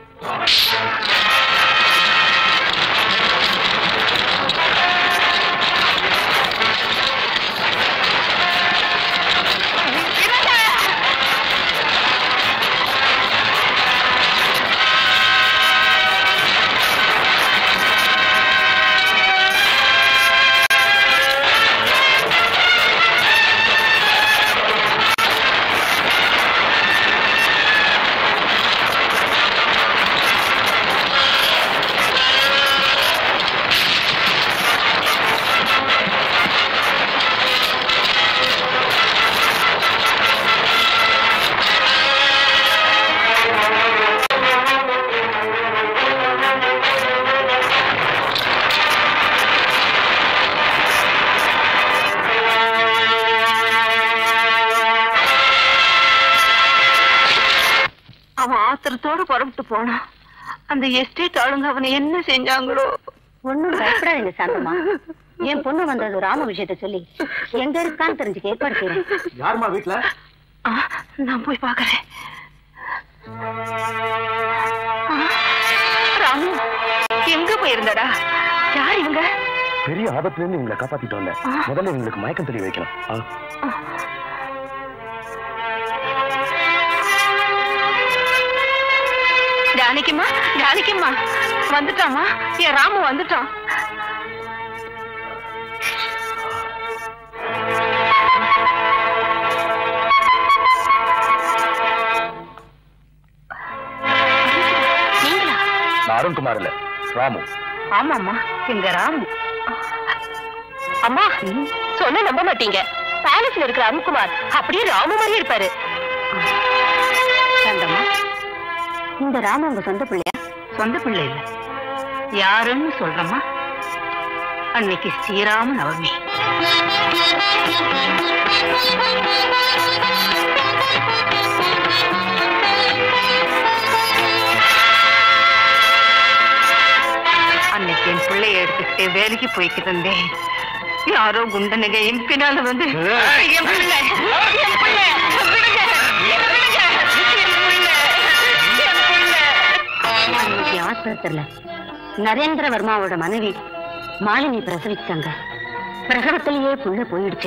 அவன் ஆத்திரத்தோட புறப்பட்டு போனான் அந்த எஸ்டேட் ஆளுங்க அவனை என்ன செஞ்சாங்களோ ஒண்ணும் பயப்படாதீங்க சாந்தமா என் பொண்ணு வந்தது ராம விஷயத்த சொல்லி எங்க இருக்கான்னு தெரிஞ்சுக்க ஏற்பாடு செய்யறேன் யாருமா வீட்டுல ஆ, நான் போய் பாக்குறேன் ஆ, ராமு எங்க போயிருந்தடா யார் இவங்க பெரிய ஆபத்துல இருந்து இவங்களை காப்பாத்திட்டு வந்தேன் முதல்ல இவங்களுக்கு மயக்கம் தெரிய வைக்கணும் ஆ. ஜானகிம்மா ஜானகிம்மா வந்துட்டாமா என் ராமு வந்துட்டான் நீங்களா நான் அருண்குமார் இல்ல ராமு ஆமாம்மா எங்க ராமு அம்மா சொன்ன நம்ப மாட்டீங்க பேலஸ்ல இருக்கிற அருண்குமார் அப்படியே ராமு மாதிரி இருப்பாரு சாந்தம்மா இந்த ராமு உங்க சொந்த பிள்ளையா சொந்த பிள்ளை இல்ல யாருன்னு சொல்றம்மா அன்னைக்கு ஸ்ரீராம நவமி அன்னைக்கு என் பிள்ளைய எடுத்துக்கிட்டு வேலைக்கு போய்க்கிட்டு இருந்தேன் யாரோ குண்டனுங்க என் பின்னால வந்து என் பிள்ளை என் பிள்ளை விடுங்க, என்னை விடுங்க, என் பிள்ளை, என் பிள்ளை. அன்னைக்கு ஆஸ்பத்திரியில நரேந்திரவர்மாவோட மனைவி மாலினி பிரசவிச்சாங்க பிரசவத்திலேயே புள்ள போயிடுச்சு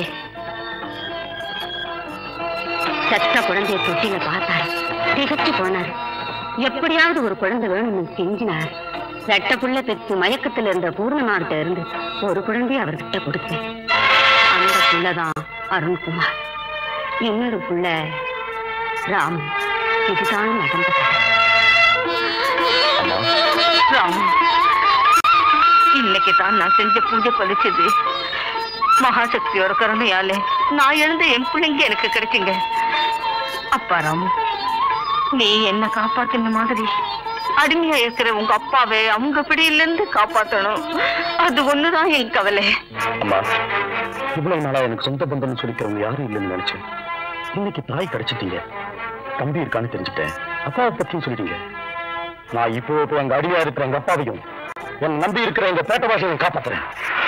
செத்த குழந்தைய தொட்டில பார்த்தாரு திகச்சு போனாரு எப்படியாவது ஒரு குழந்தை வேணும்னு கெஞ்சினார் ரெட்ட புள்ள பெற்று மயக்கத்துல இருந்த பூர்ணமாகிட்ட இருந்து ஒரு குழந்தைய அவர்கிட்ட கொடுத்தேன் அந்த புள்ளதான் அருண்குமார் இன்னொரு புள்ள ராம் இதுதான் நடந்த கதை ராமு இன்னைக்கு தான் நான் செஞ்ச பூஜை பலிச்சது மகாசக்தியோட கருணையால நான் எழுந்த என் பிள்ளைங்க எனக்கு கிடைச்சிங்க அப்பா ராமு நீ என்ன காப்பாத்தின மாதிரி அடிமையா இருக்கிற உங்க அப்பாவை அவங்க பிடியில இருந்து காப்பாத்தணும் அது ஒண்ணுதான் என் கவலை அம்மா இவ்வளவு நாளா எனக்கு சொந்த பந்தம்னு சொல்லிக்கிறவங்க யாரும் இல்லைன்னு நினைச்சேன் இன்னைக்கு தாய் கிடைச்சிட்டீங்க தம்பி இருக்கான்னு தெரிஞ்சுட்டேன் அப்பாவை பத்தியும் சொல்லிட்டீங்க நான் இப்போ இப்போ எங்க அடியா இருக்கிற எங்க அப்பாவையும் என் நம்பி இருக்கிற எங்க பேட்ட பாஷையும் காப்பாத்துறேன்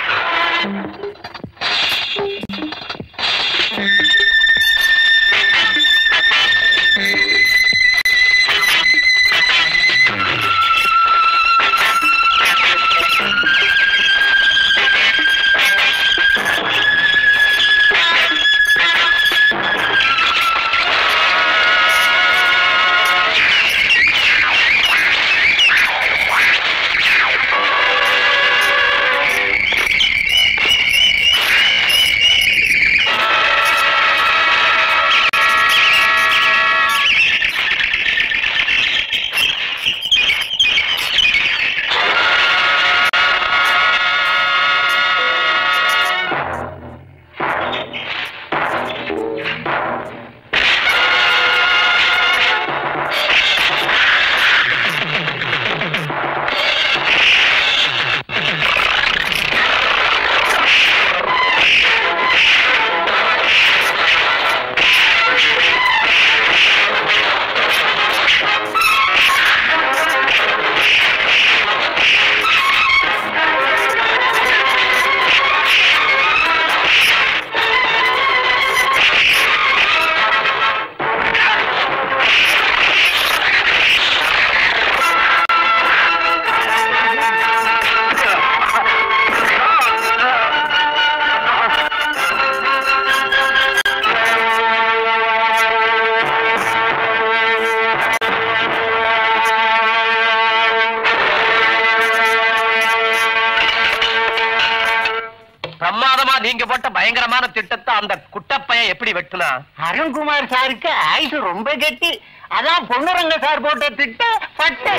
பிரமாதமா நீங்க போட்ட பயங்கரமான திட்டத்தை அந்த குட்டப்பையன் எப்படி வெட்டுனா அருண்குமார் சாருக்கு ஆயுசு ரொம்ப கெட்டி அதான் பொன்னுரங்க சார் போட்ட திட்டம் பட்டு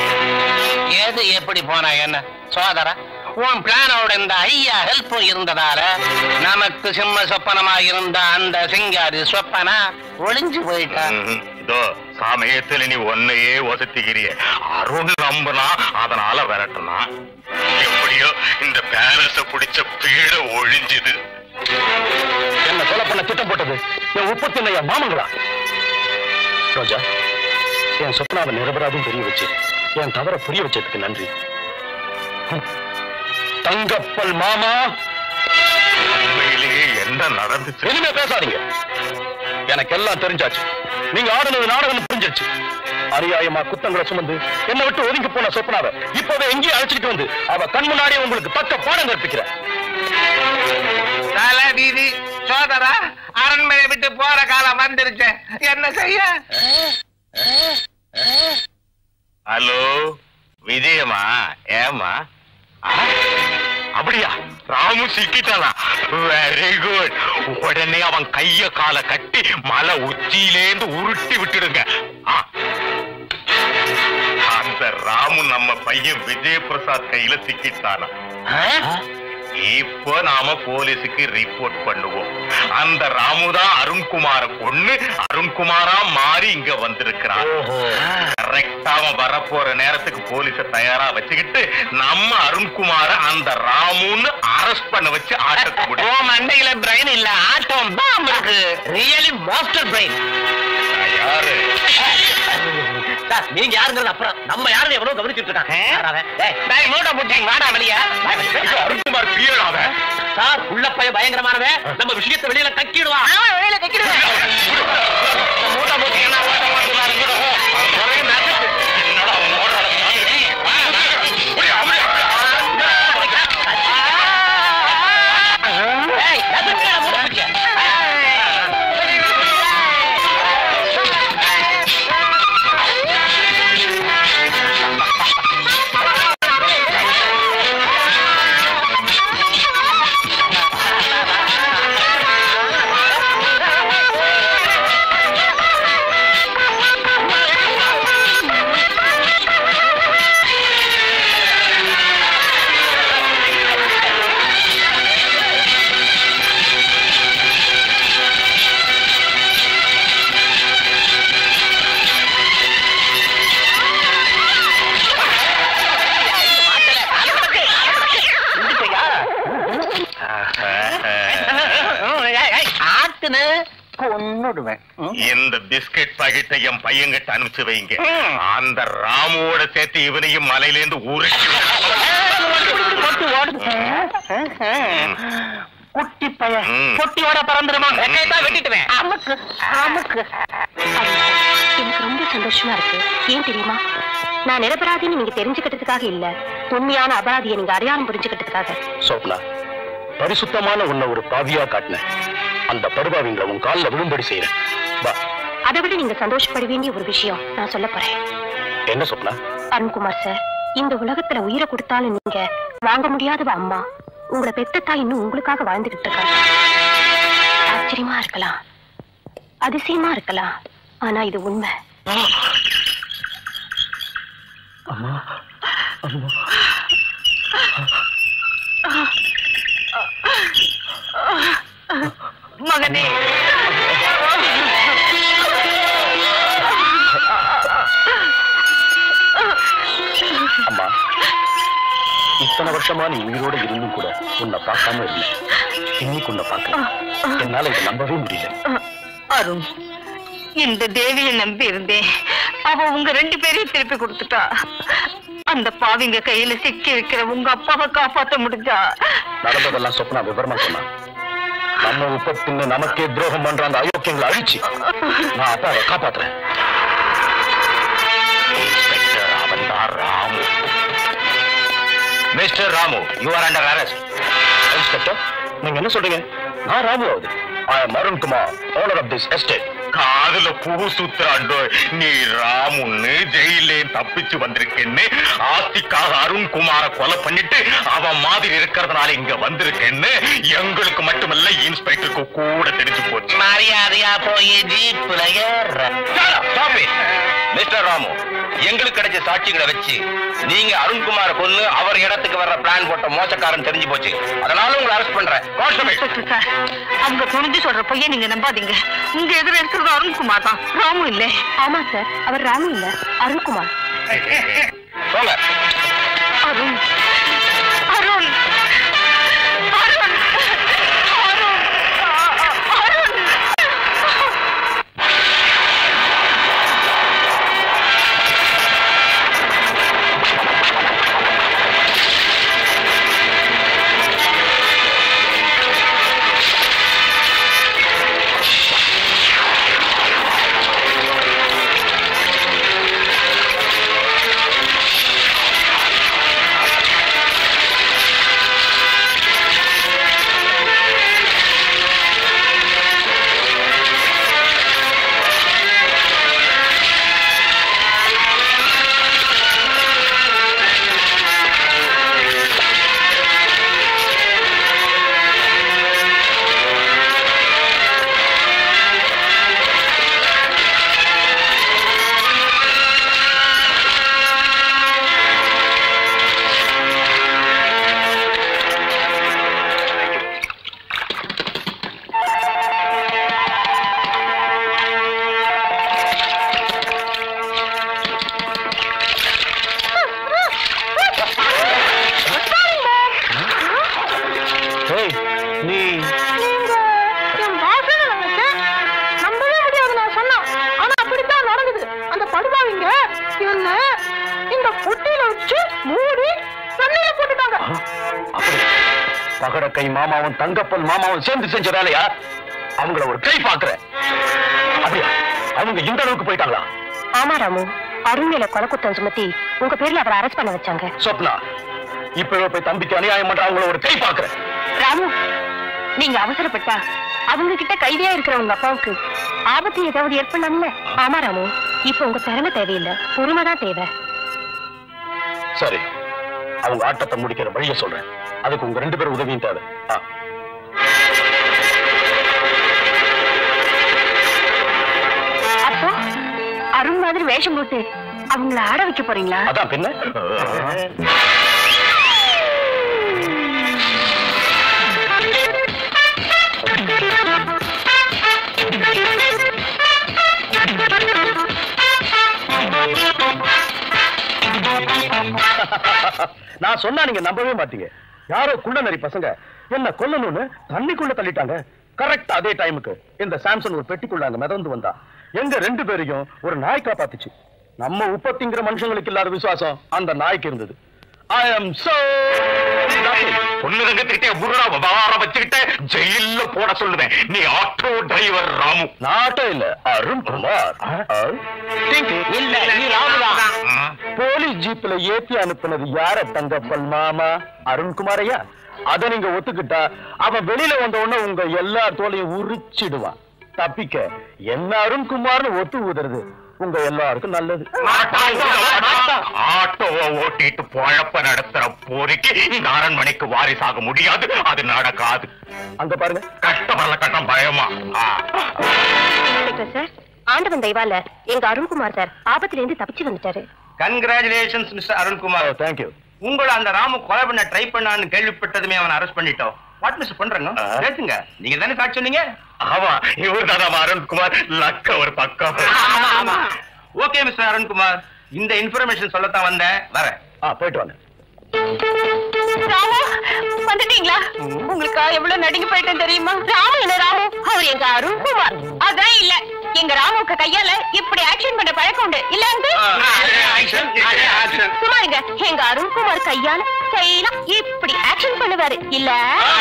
ஏது எப்படி போனா என்ன சோதரா உன் பிளானோட இந்த ஐயா ஹெல்ப் இருந்ததால நமக்கு சிம்ம சொப்பனமா இருந்த அந்த சிங்காரி சொப்பனா ஒளிஞ்சு போயிட்டா ம்ஹும். இதோ சமயத்துல நீ ஒன்னையே ஒசத்திக்கிறிய அருண் நம்பனா அதனால விரட்டுனா எப்படியோ இந்த பேரஸ பிடிச்ச பீட ஒழிஞ்சுது என்ன கொலை பண்ண திட்டம் போட்டது என் உற்பத்தி என் மாமங்களா ரோஜா என் சொப்னாவை நிரபராதும் தெரிய வச்சு என் தவற புரிய வச்சதுக்கு நன்றி ஹம். தங்கப்பல் மாமா உண்மையிலேயே என்ன நடந்துச்சு இனிமே பேசாதீங்க எனக்கு எல்லாம் தெரிஞ்சாச்சு நீங்க ஆடுனது நாடகம் புரிஞ்சிருச்சு அநியாயமா குத்தங்களை சுமந்து என்னை விட்டு ஒதுங்கி போன சொப்னாவை இப்பவே எங்கேயும் அழைச்சிட்டு வந்து அவ கண் முன்னாடியே உங்களுக்கு தக்க பாடம் கற்பிக்கிறேன் தலை வீதி சோதரா அரண்மனை விட்டு போற காலம் வந்துருச்சு என்ன செய்ய ஹலோ விஜயமா ஏமா அப்படியா ராமு சிக்கிட்டானா வெரி குட் உடனே அவன் கைய கால கட்டி மலை உச்சியிலேந்து உருட்டி விட்டுடுங்க ஆ. அந்த ராமு நம்ம பையன் விஜய் பிரசாத் கையில சிக்கிட்டானா இப்போ நாம போலீஸுக்கு ரிப்போர்ட் பண்ணுவோம் அந்த ராமுதான் அருண்குமார பொண்ணு அருண்குமாரா மாறி இங்க வந்திருக்கிறான் கரெக்டா அவன் வரப்போற நேரத்துக்கு போலீஸ தயாரா வச்சுக்கிட்டு நம்ம அருண்குமார அந்த ராமுன்னு அரெஸ்ட் பண்ண வச்சு ஆட்டத்தை ஓ முடியும் மண்டையில பிரெயின் இல்ல ஆட்டம் பாம் இருக்கு ரியலி மாஸ்டர் பிரெயின் யாரு சார் நீங்க யாருங்கிறது அப்புறம் நம்ம யாருன்னு எவ்வளவு கவனிச்சுட்டு இருக்காங்க யார் அவன்? டேய், டேய், மூட்டை போட்டீங்க வாடா வெளிய அருண்குமார் பிரியலாத சார் உள்ள பையன் பயங்கரமானவன் நம்ம விஷயத்தை வெளியில கக்கிடுவான் வெளியில கக்கிடுவான் மூட்டை போட்டீங்கன்னா மூட்டை போட்டு பாருங்க. ஒரே நகத்து. என்னடா அவன் ஓடுறான்? அப்படியா, அப்படியா? ஏய், நகத்துடா, மூட்டை பிடிக்க. ஏய், ஏய், ஆத்துன்னு கொன்னுடுவேன் ம். இந்த பிஸ்கட் பாக்கெட்டை என் பையன்கிட்ட அனுப்பிச்சு வைங்க அந்த ராமுவோட சேர்த்து இவனையும் மலையிலேருந்து உருட்டி கொட்டு ஓடுது. குட்டி பையன் ம். பொட்டியோட பறந்துருமா வெட்டையத்தான் வெட்டிட்டுவேன் அமுக்கு அமுக்கு எனக்கு ரொம்ப சந்தோஷமா இருக்கு ஏன் தெரியுமா நான் நிரபராதின்னு நீங்க தெரிஞ்சுக்கிட்டதுக்காக இல்ல உண்மையான அபராதியை நீங்க அடையாளம் புரிஞ்சுக்கிட்டதுக்காக சோப்னா பரிசுத்தமான உன்னை ஒரு பாவியா காட்டினேன் அந்த படுபாவிங்களை உன் காலில் விழும்படி செய்யறேன் வா அதை விட நீங்க சந்தோஷப்பட வேண்டிய ஒரு விஷயம் நான் சொல்ல போறேன் என்ன சொப்னா அருண்குமார் சார் இந்த உலகத்துல உயிரை கொடுத்தாலும் நீங்க வாங்க முடியாதவ அம்மா உங்களை பெத்த தாய் இன்னும் உங்களுக்காக வாழ்ந்துகிட்டு இருக்காங்க ஆச்சரியமா இருக்கலாம் அதிசயமா இருக்கலாம் ஆனா இது உண்மை மகனே அம்மா இத்தனை வருஷமா நீ உயிரோட இருந்தும் கூட உன்னை பார்க்காம இல்லை இன்னைக்கு உன்னை பார்க்க என்னால இதை நம்பவே முடியல அருண் இந்த தேவியை நம்பி இருந்தேன் அவ உங்க ரெண்டு பேரையும் திருப்பி கொடுத்துட்டா அந்த பாவிங்க கையில சிக்கி இருக்கிற உங்க அப்பாவை காப்பாத்த முடிஞ்சா நடந்ததெல்லாம் சொப்னா விவரமா சொன்னா நம்ம உப்ப பின்ன நமக்கே துரோகம் பண்ற அந்த அயோக்கியங்களை அழிச்சு நான் அப்பாவை காப்பாத்துறேன் இன்ஸ்பெக்டர் அவன்தான் Ramu mister Ramu you are under arrest inspector நீங்க என்ன சொல்றீங்க நான் ராமு ஆகுது I am Arun Kumar owner of this estate காதுல பூ சுத்துறாண்டோ நீ ராமுன்னு ஜெயிலே தப்பிச்சு வந்திருக்கேன்னு ஆஸ்திக்காக அருண்குமார கொலை பண்ணிட்டு அவன் மாதிரி இருக்கிறதுனால இங்க வந்திருக்கேன்னு எங்களுக்கு மட்டுமல்ல இன்ஸ்பெக்டருக்கு கூட தெரிஞ்சு போச்சு மரியாதையா போய் ஜீப்ல ஏற மிஸ்டர் ராமு எங்களுக்கு கிடைச்ச சாட்சிகளை வச்சு நீங்க அருண்குமார கொன்னு அவர் இடத்துக்கு வர்ற பிளான் போட்ட மோசக்காரன் தெரிஞ்சு போச்சு அதனால உங்களை அரெஸ்ட் பண்றேன் கான்ஸ்டபிள் இன்ஸ்பெக்டர் சார் அவங்க துணிஞ்சு சொல்ற பொய்யை நீங்க நம்பாதீங்க உங்க எதிர இருக்கிறது அருண்குமார் தான் ராமு இல்ல ஆமா சார் அவர் ராமு இல்ல அருண்குமார் போங்க அருண் அருண் அருண் அருண் அருண் ஆ பகடக்கை மாமாவும் தங்கப்பல் மாமாவும் சேர்ந்து செஞ்ச வேலையா அவங்கள ஒரு கை பாக்குறேன் அப்படியா அவங்க இந்த அளவுக்கு போயிட்டாங்களா ஆமா ராமு அருண் மேல கொலை குத்தம் சுமத்தி உங்க பேர்ல அவரை அரெஸ்ட் பண்ண வச்சாங்க சொப்னா இப்பவே போய் தம்பிக்கு அநியாயம் பண்ற அவங்கள ஒரு கை பாக்குறேன் ராமு நீங்க அவசரப்பட்டா அவங்க கிட்ட கைதியா இருக்கிற உங்க அப்பாவுக்கு ஆபத்து ஏதாவது ஏற்படலாம்ல ஆமா ராமு இப்ப உங்க திறமை தேவையில்லை பொறுமை தான் தேவை சரி அவங்க ஆட்டத்தை முடிக்கிற வழிய சொல்றேன் அதுக்கு உங்க ரெண்டு பேரும் உதவியும் தேவை ஆ. அப்போ அருண் மாதிரி வேஷம் போட்டு அவங்கள ஆட வைக்க போறீங்களா அதான் பின்ன நான் சொன்னா நீங்க நம்பவே மாட்டீங்க யாரோ குள்ள நரி பசங்க என்ன கொல்லணும்னு தண்ணிக்குள்ள தள்ளிட்டாங்க கரெக்ட் அதே டைமுக்கு இந்த சாம்சன் ஒரு பெட்டிக்குள்ள அங்க மிதந்து வந்தா எங்க ரெண்டு பேரையும் ஒரு நாய் காப்பாத்துச்சு நம்ம உப்பத்திங்கிற மனுஷங்களுக்கு இல்லாத விசுவாசம் அந்த நாய்க்கு இருந்தது ஐ அம் சோ பொண்ணு தங்கத்துக்கிட்டே உருடா விவகார வச்சுக்கிட்டு ஜெயில்ல போட சொல்லுவேன் நீ ஆட்டோ டிரைவர் ராமு நாட்டம் இல்ல அருண் குமார் இல்ல நீ ராமுதான் போலீஸ் ஜீப்ல ஏத்தி அனுப்புனது யார தங்கப்பல் மாமா அருண்குமார் ஐயா அத நீங்க ஒத்துக்கிட்டா அவன் வெளியில வந்த உடனே உங்க எல்லா தோலையும் உரிச்சிடுவான் தப்பிக்க என்ன அருண்குமார்னு ஒத்து ஊதுறது உங்க எல்லாருக்கும் நல்லது ஆட்டோவை ஓட்டிட்டு பொழப்ப நடத்துற போரிக்கு இந்த அரண்மனைக்கு வாரிசாக முடியாது அது நடக்காது அங்க பாருங்க கஷ்டமல்ல கட்டம் பயமா ஆ. இன்ஸ்பெக்டர் சார் ஆண்டவன் தயவால எங்க அருண்குமார் சார் ஆபத்துல இருந்து தப்பிச்சு வந்துட்டாரு கங்க்ராச்சுலேஷன்ஸ் மிஸ்டர் அருண்குமார் தேங்க்யூ உங்களை அந்த ராமு கொலை பண்ண ட்ரை பண்ணான்னு கேள்விப்பட்டதுமே அவனை அரெஸ்ட் பண்ணிட்டோம் வாட் மிஸ் பண்றங்க பேசுங்க நீங்க தானே சாட்சி சொன்னீங்க ஆமா இவர் தான் அருண்குமார் லக்க ஒரு பக்கம் ஓகே மிஸ்டர் அருண்குமார் இந்த இன்ஃபர்மேஷன் சொல்லத்தான் வந்தேன் வரேன் ஆ போயிட்டு வாங்க ராமு வந்துட்டீங்களா உங்களுக்கு எவ்வளவு நடுங்கி போயிட்டேன் தெரியுமா ராமு இல்ல ராமு அவர் எங்க அருண்குமார் அதான் இல்ல எங்க ராமுக்கு கையால இப்படி ஆக்ஷன் பண்ண பழக்கம் உண்டு இல்ல சும்மா இருங்க எங்க அருண்குமார் கையால ஸ்டைலா இப்படி ஆக்ஷன் பண்ணுவாரு இல்ல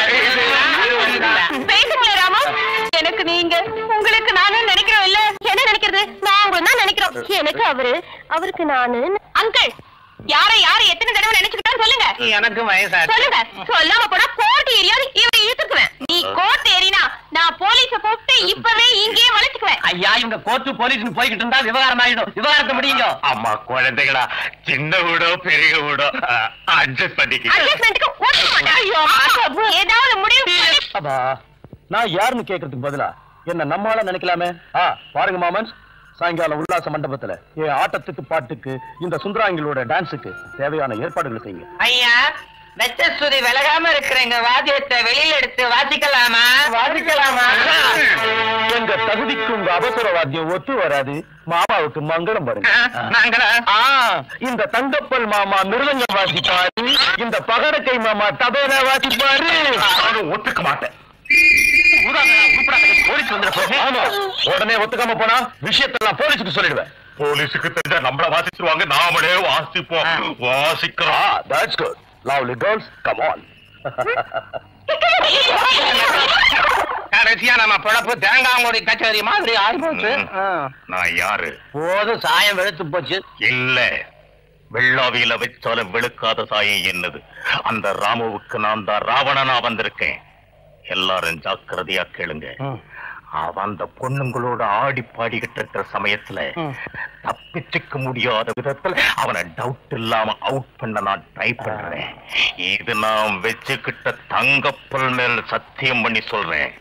பேசுங்களே ராமு எனக்கு நீங்க உங்களுக்கு நானும் நினைக்கிறோம் இல்ல என்ன நினைக்கிறது நான் உங்களை தான் நினைக்கிறோம் எனக்கு அவரு அவருக்கு நானு அங்கிள் யாரை யாரை எத்தனை தடவை நினைச்சுக்கிட்டா சொல்லுங்க எனக்கு வயசாச்சு சொல்லுங்க சொல்லாம போனா கோர்ட் ஏரியாவது இவரை இழுத்துக்குவேன் நீ கோர்ட் ஏறினா நான் போலீஸ கூப்பிட்டு இப்பவே இங்கேயே வளைச்சுக்குவேன் ஐயா இவங்க கோர்ட்டு போலீஸ்னு போய்கிட்டு இருந்தா விவகாரம் ஆயிடும் விவகாரத்தை முடியுங்க அம்மா குழந்தைகளா சின்ன வீடோ பெரிய வீடோ அட்ஜஸ்ட் பண்ணிக்க அட்ஜஸ்ட்மெண்ட்டுக்கு ஒண்ணு மாட்டேன் ஐயோ ஏதாவது முடிவு பண்ணி- அப்பா நான் யாருன்னு கேக்குறதுக்கு பதிலா என்ன நம்மால நினைக்கலாமே ஆ பாருங்க மாமன்ஸ் சாயங்காலம் உல்லாச மண்டபத்துல என் ஆட்டத்துக்கு பாட்டுக்கு இந்த சுந்தராங்களோட டான்ஸுக்கு தேவையான ஏற்பாடுகள் செய்யுங்க ஐயா வெச்சஸ்துதி விலகாம இருக்கிற எங்க வாத்தியத்தை வெளியில எடுத்து வாசிக்கலாமா வாசிக்கலாமா எங்க தகுதிக்கு உங்க அவசர வாத்தியம் ஒத்து வராது மாமாவுக்கு மங்களம் வருங்க நாங்களா ஆ, இந்த தங்கப்பல் மாமா மிருதங்கம் வாசிப்பாரு இந்த பகடக்கை மாமா தபேல வாசிப்பாரு நானும் ஒத்துக்க மாட்டேன் போலீஸ் வந்துட ஆமா உடனே ஒத்துக்காம போனா விஷயத்தெல்லாம் போலீஸுக்கு சொல்லிடுவேன் போலீஸுக்கு தெரிஞ்சா நம்மள வாசிச்சிருவாங்க நாமளே வாசிப்போம் வாசிக்கிறோம் that's good lovely girls come on கடைசியா நம்ம பொழப்பு தேங்காங்குடி கச்சேரி மாதிரி ஆயிப்போச்சு நான் யாரு போதும் சாயம் வெளுத்து போச்சு இல்ல வெள்ளாவியில வச்சாலும் வெளுக்காத சாயம் என்னது அந்த ராமுவுக்கு நான் தான் ராவணனா வந்திருக்கேன் எல்லாரும் ஜாக்கிரதையா கேளுங்க அவன் அந்த பொண்ணுங்களோட ஆடி பாடிக்கிட்டு இருக்கிற சமயத்துல தப்பிச்சுக்க முடியாத விதத்துல அவனை டவுட் இல்லாம அவுட் பண்ண நான் ட்ரை பண்றேன் இது நான் வச்சுக்கிட்ட தங்கப்பல் மேல் சத்தியம் பண்ணி சொல்றேன்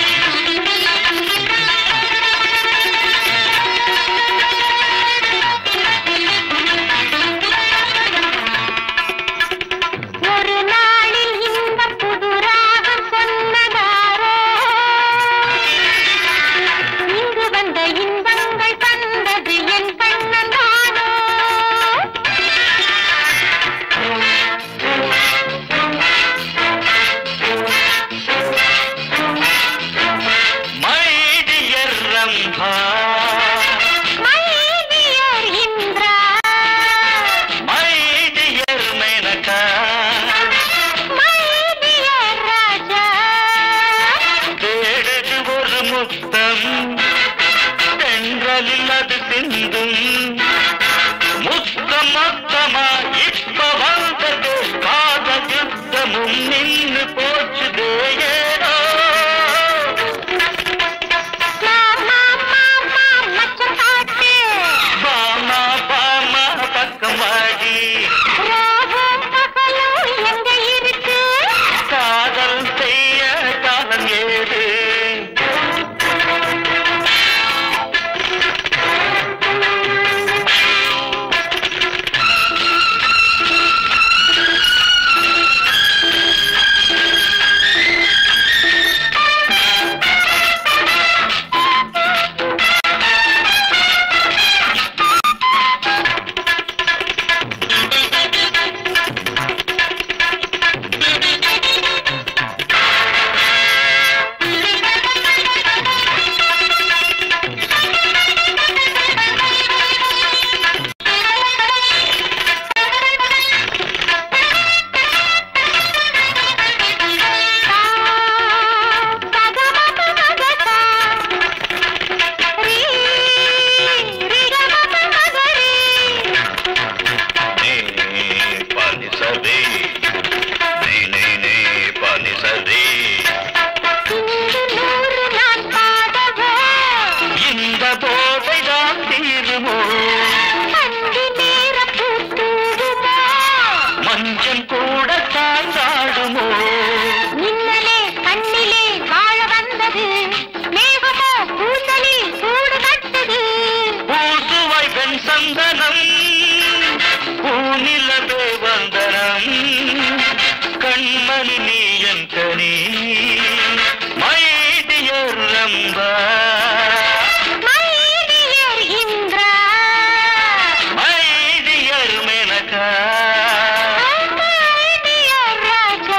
ஆ முத்தம் தென்றலில் அது சிந்தும் முத்தம் மொத்தமா இப்ப வந்தது காதல் யுத்தமும் நின்னு போச்சுது ஏதோ பாமா பாமா பக்கம் வாடி காதல் செய்ய காலம் ஏது பனி சரி நீ நீ நீ பனி சரி இந்த போதைதான் தீருமோ மஞ்சள் கூட சாய்ந்தாடுமோ மின்னலே கண்ணிலே வாழ வந்தது மேகமோ கூந்தலில் கூடு கட்டது பூசுவாய் பெண் சந்தனம் பூநிலவே வந்தனம் கண்மணி நீ என் கனி my dear Rambha my dear Indira my dear Menaka my dear Raja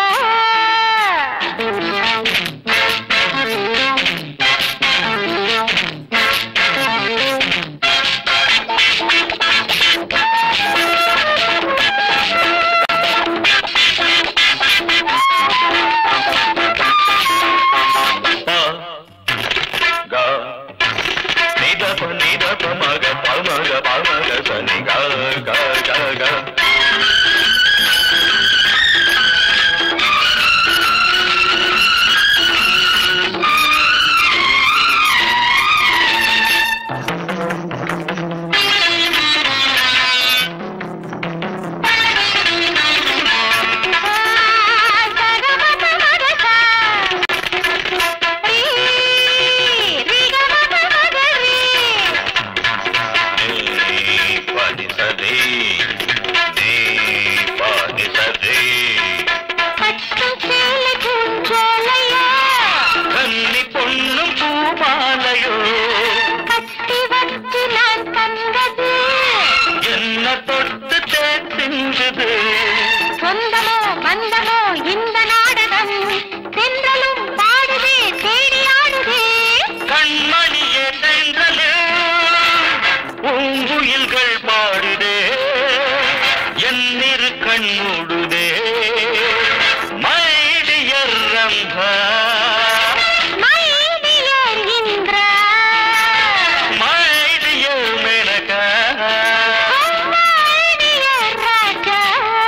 பா கா நிதப நிதப மக பமக பமக சனி கா கா கா கா நீ பனி சரி நீ பனி சரி கன்னி பொண்ணும் பூமாலையோ என்ன தொட்டு தேன் சிந்துது சொந்தமோ பந்தமோ இந்த நாடகம் தென்றலும் பாடுதே தேடி ஆடுதே கண்மணியே தென்றலே பூங்குயில்கள் பாடுதே என்னிரு கண் மூடுதே my dear Rambha my dear Indira my dear Menaka my dear Raja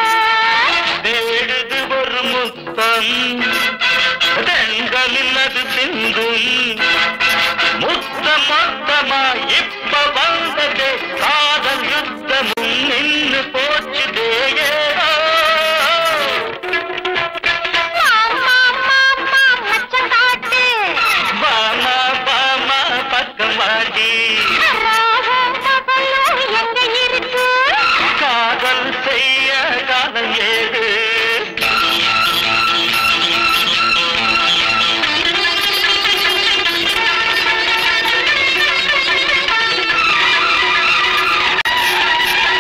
தேடுது ஒரு முத்தம் தெங்களில் அது சிந்தும் முத்தம் மொத்தமா இப்ப வந்தது காதல் யுத்தமும் நின்னு போச்சு தேயோ மாமா மாமா மச்சம் காட்டு பாமா பாமா பக்கம் வாடி ராகம் பகலும் எங்க இருக்கு காதல் செய்ய காதல் ஏது ஆ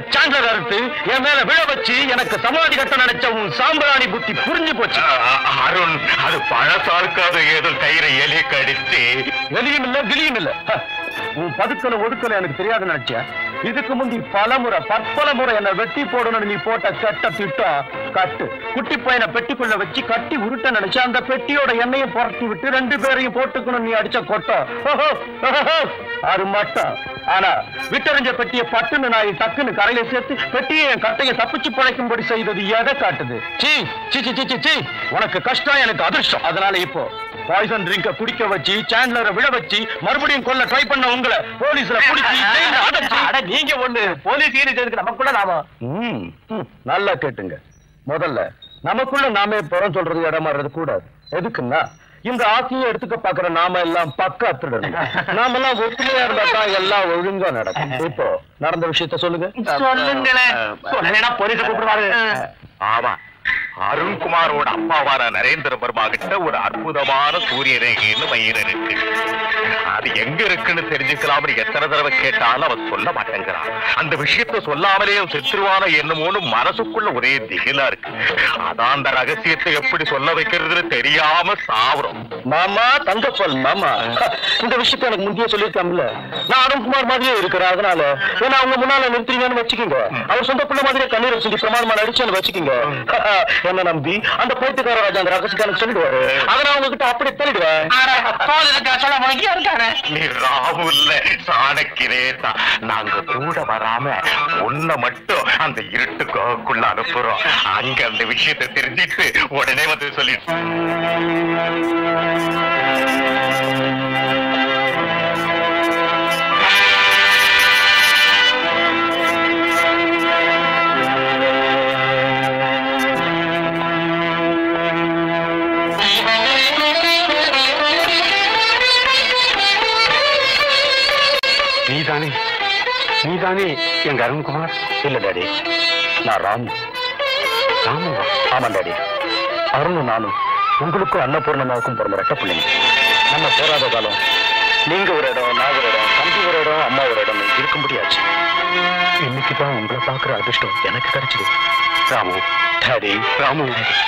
சாண்டலர் அறுத்து என் மேல விழ வச்சு எனக்கு சமாதி கட்ட நினைச்ச உன் சாம்பிராணி புத்தி புரிஞ்சு போச்சு அருண் அது பழசாளுக்காத ஏதோ கயிறை எலி கடிச்சு எலியும் இல்ல கிளியும் இல்ல ஹ, உன் பதுக்கல ஒடுக்கல எனக்கு தெரியாது நினைச்சேன் இதுக்கு முந்தி பல முறை பற்பல முறை என்ன வெட்டி போடணும்னு நீ போட்ட கட்ட திட்டம் கட்டு குட்டி பையனை பெட்டிக்குள்ள வச்சு கட்டி உருட்ட நினைச்சு அந்த பெட்டியோட எண்ணெயும் புரட்டி விட்டு ரெண்டு பேரையும் போட்டுக்கணும் நீ அடிச்ச கொட்டம் ஓஹோ, ஓஹோ, அது மட்டும் ஆனா விட்டறிஞ்ச பெட்டியை பட்டுன்னு நான் டக்குன்னு கரையில சேர்த்து பெட்டியை என் கட்டையை தப்பிச்சு பிழைக்கும்படி செய்தது எதை காட்டுது சீ சீ சீ, சீ சீ சீ உனக்கு கஷ்டம் எனக்கு அதிர்ஷ்டம் அதனால இப்போ பாய்சன் ட்ரிங்க குடிக்க வச்சு சாண்ட்லரை விழ வச்சு மறுபடியும் கொல்ல ட்ரை பண்ண உங்களை போலீஸ்ல பிடிச்சி ஜெயில்ல அடைச்சு அட நீங்க ஒண்ணு போலீஸ் ஈடுக்கு நமக்குள்ள நாம ம், ம், நல்லா கேட்டுங்க முதல்ல நமக்குள்ள நாமே புறம் சொல்றது இடமாறது கூடாது எதுக்குன்னா இந்த ஆசையை எடுத்துக்க பாக்குற நாம எல்லாம் பக்கா திருடணும் நாம எல்லாம் ஒத்துமையா இருந்தா தான் எல்லாம் ஒழுங்கா நடக்கும் இப்போ நடந்த விஷயத்த சொல்லுங்க சொல்லுங்களேன் சொல்லலைன்னா போலீஸ கூப்பிடுவாரு ஆமா அருண்குமாரோட அப்பாவான நரேந்திர வர்மா கிட்ட ஒரு அற்புதமான சூரிய ரேகைன்னு மயிர் இருக்கு அது எங்க இருக்குன்னு தெரிஞ்சுக்கலாம்னு எத்தனை தடவை கேட்டாலும் அவன் சொல்ல மாட்டேங்கிறான் அந்த விஷயத்த சொல்லாமலே அவன் செத்துருவான என்னமோன்னு மனசுக்குள்ள ஒரே திகிலா இருக்கு அதான் அந்த ரகசியத்தை எப்படி சொல்ல வைக்கிறதுன்னு தெரியாம சாவறோம் மாமா தங்கப்பல் மாமா இந்த விஷயத்த எனக்கு முந்தைய சொல்லியிருக்காம்ல நான் அருண்குமார் மாதிரியே இருக்கிறேன் அதனால ஏன்னா அவங்க முன்னால நிறுத்துறீங்கன்னு வச்சுக்கோங்க அவர் சொந்த பிள்ளை மாதிரியே கண்ணீரை சொல்லி பிரமாணமா நடிச்சேன்னு வச்சுக்கோங்க என்ன நம்பி அந்த போயிட்டுக்கார ராஜா அந்த ரகசியத்தை எனக்கு சொல்லிடுவாரு அதை நான் உங்ககிட்ட அப்படி தள்ளிடுவேன் போலீஸ்க்கு சொல்ல முடியும் இருக்காரு நீ ராவு இல்ல சாணக்கிரே தான் நாங்க கூட வராம உன்னை மட்டும் அந்த இருட்டுக்குள்ள அனுப்புறோம் அங்க அந்த விஷயத்தை தெரிஞ்சிட்டு உடனே வந்து சொல்லிட்டு நீதானே நீதானே எங்க அருண்குமார் இல்ல டாடி நான் ராம் ராமுவா ஆமா டாடி அருணும் நானும் உங்களுக்கும் அன்னபூர்ணமாவுக்கும் பிறந்த ரெட்ட பிள்ளைங்க நம்ம போராத காலம் நீங்க ஒரு இடம் நான் ஒரு இடம் தம்பி ஒரு இடம் அம்மா ஒரு இடம் இருக்க முடியாச்சு இன்னைக்கு தான் உங்களை பார்க்குற அதிர்ஷ்டம் எனக்கு கிடைச்சது ராமு டாடி ராமு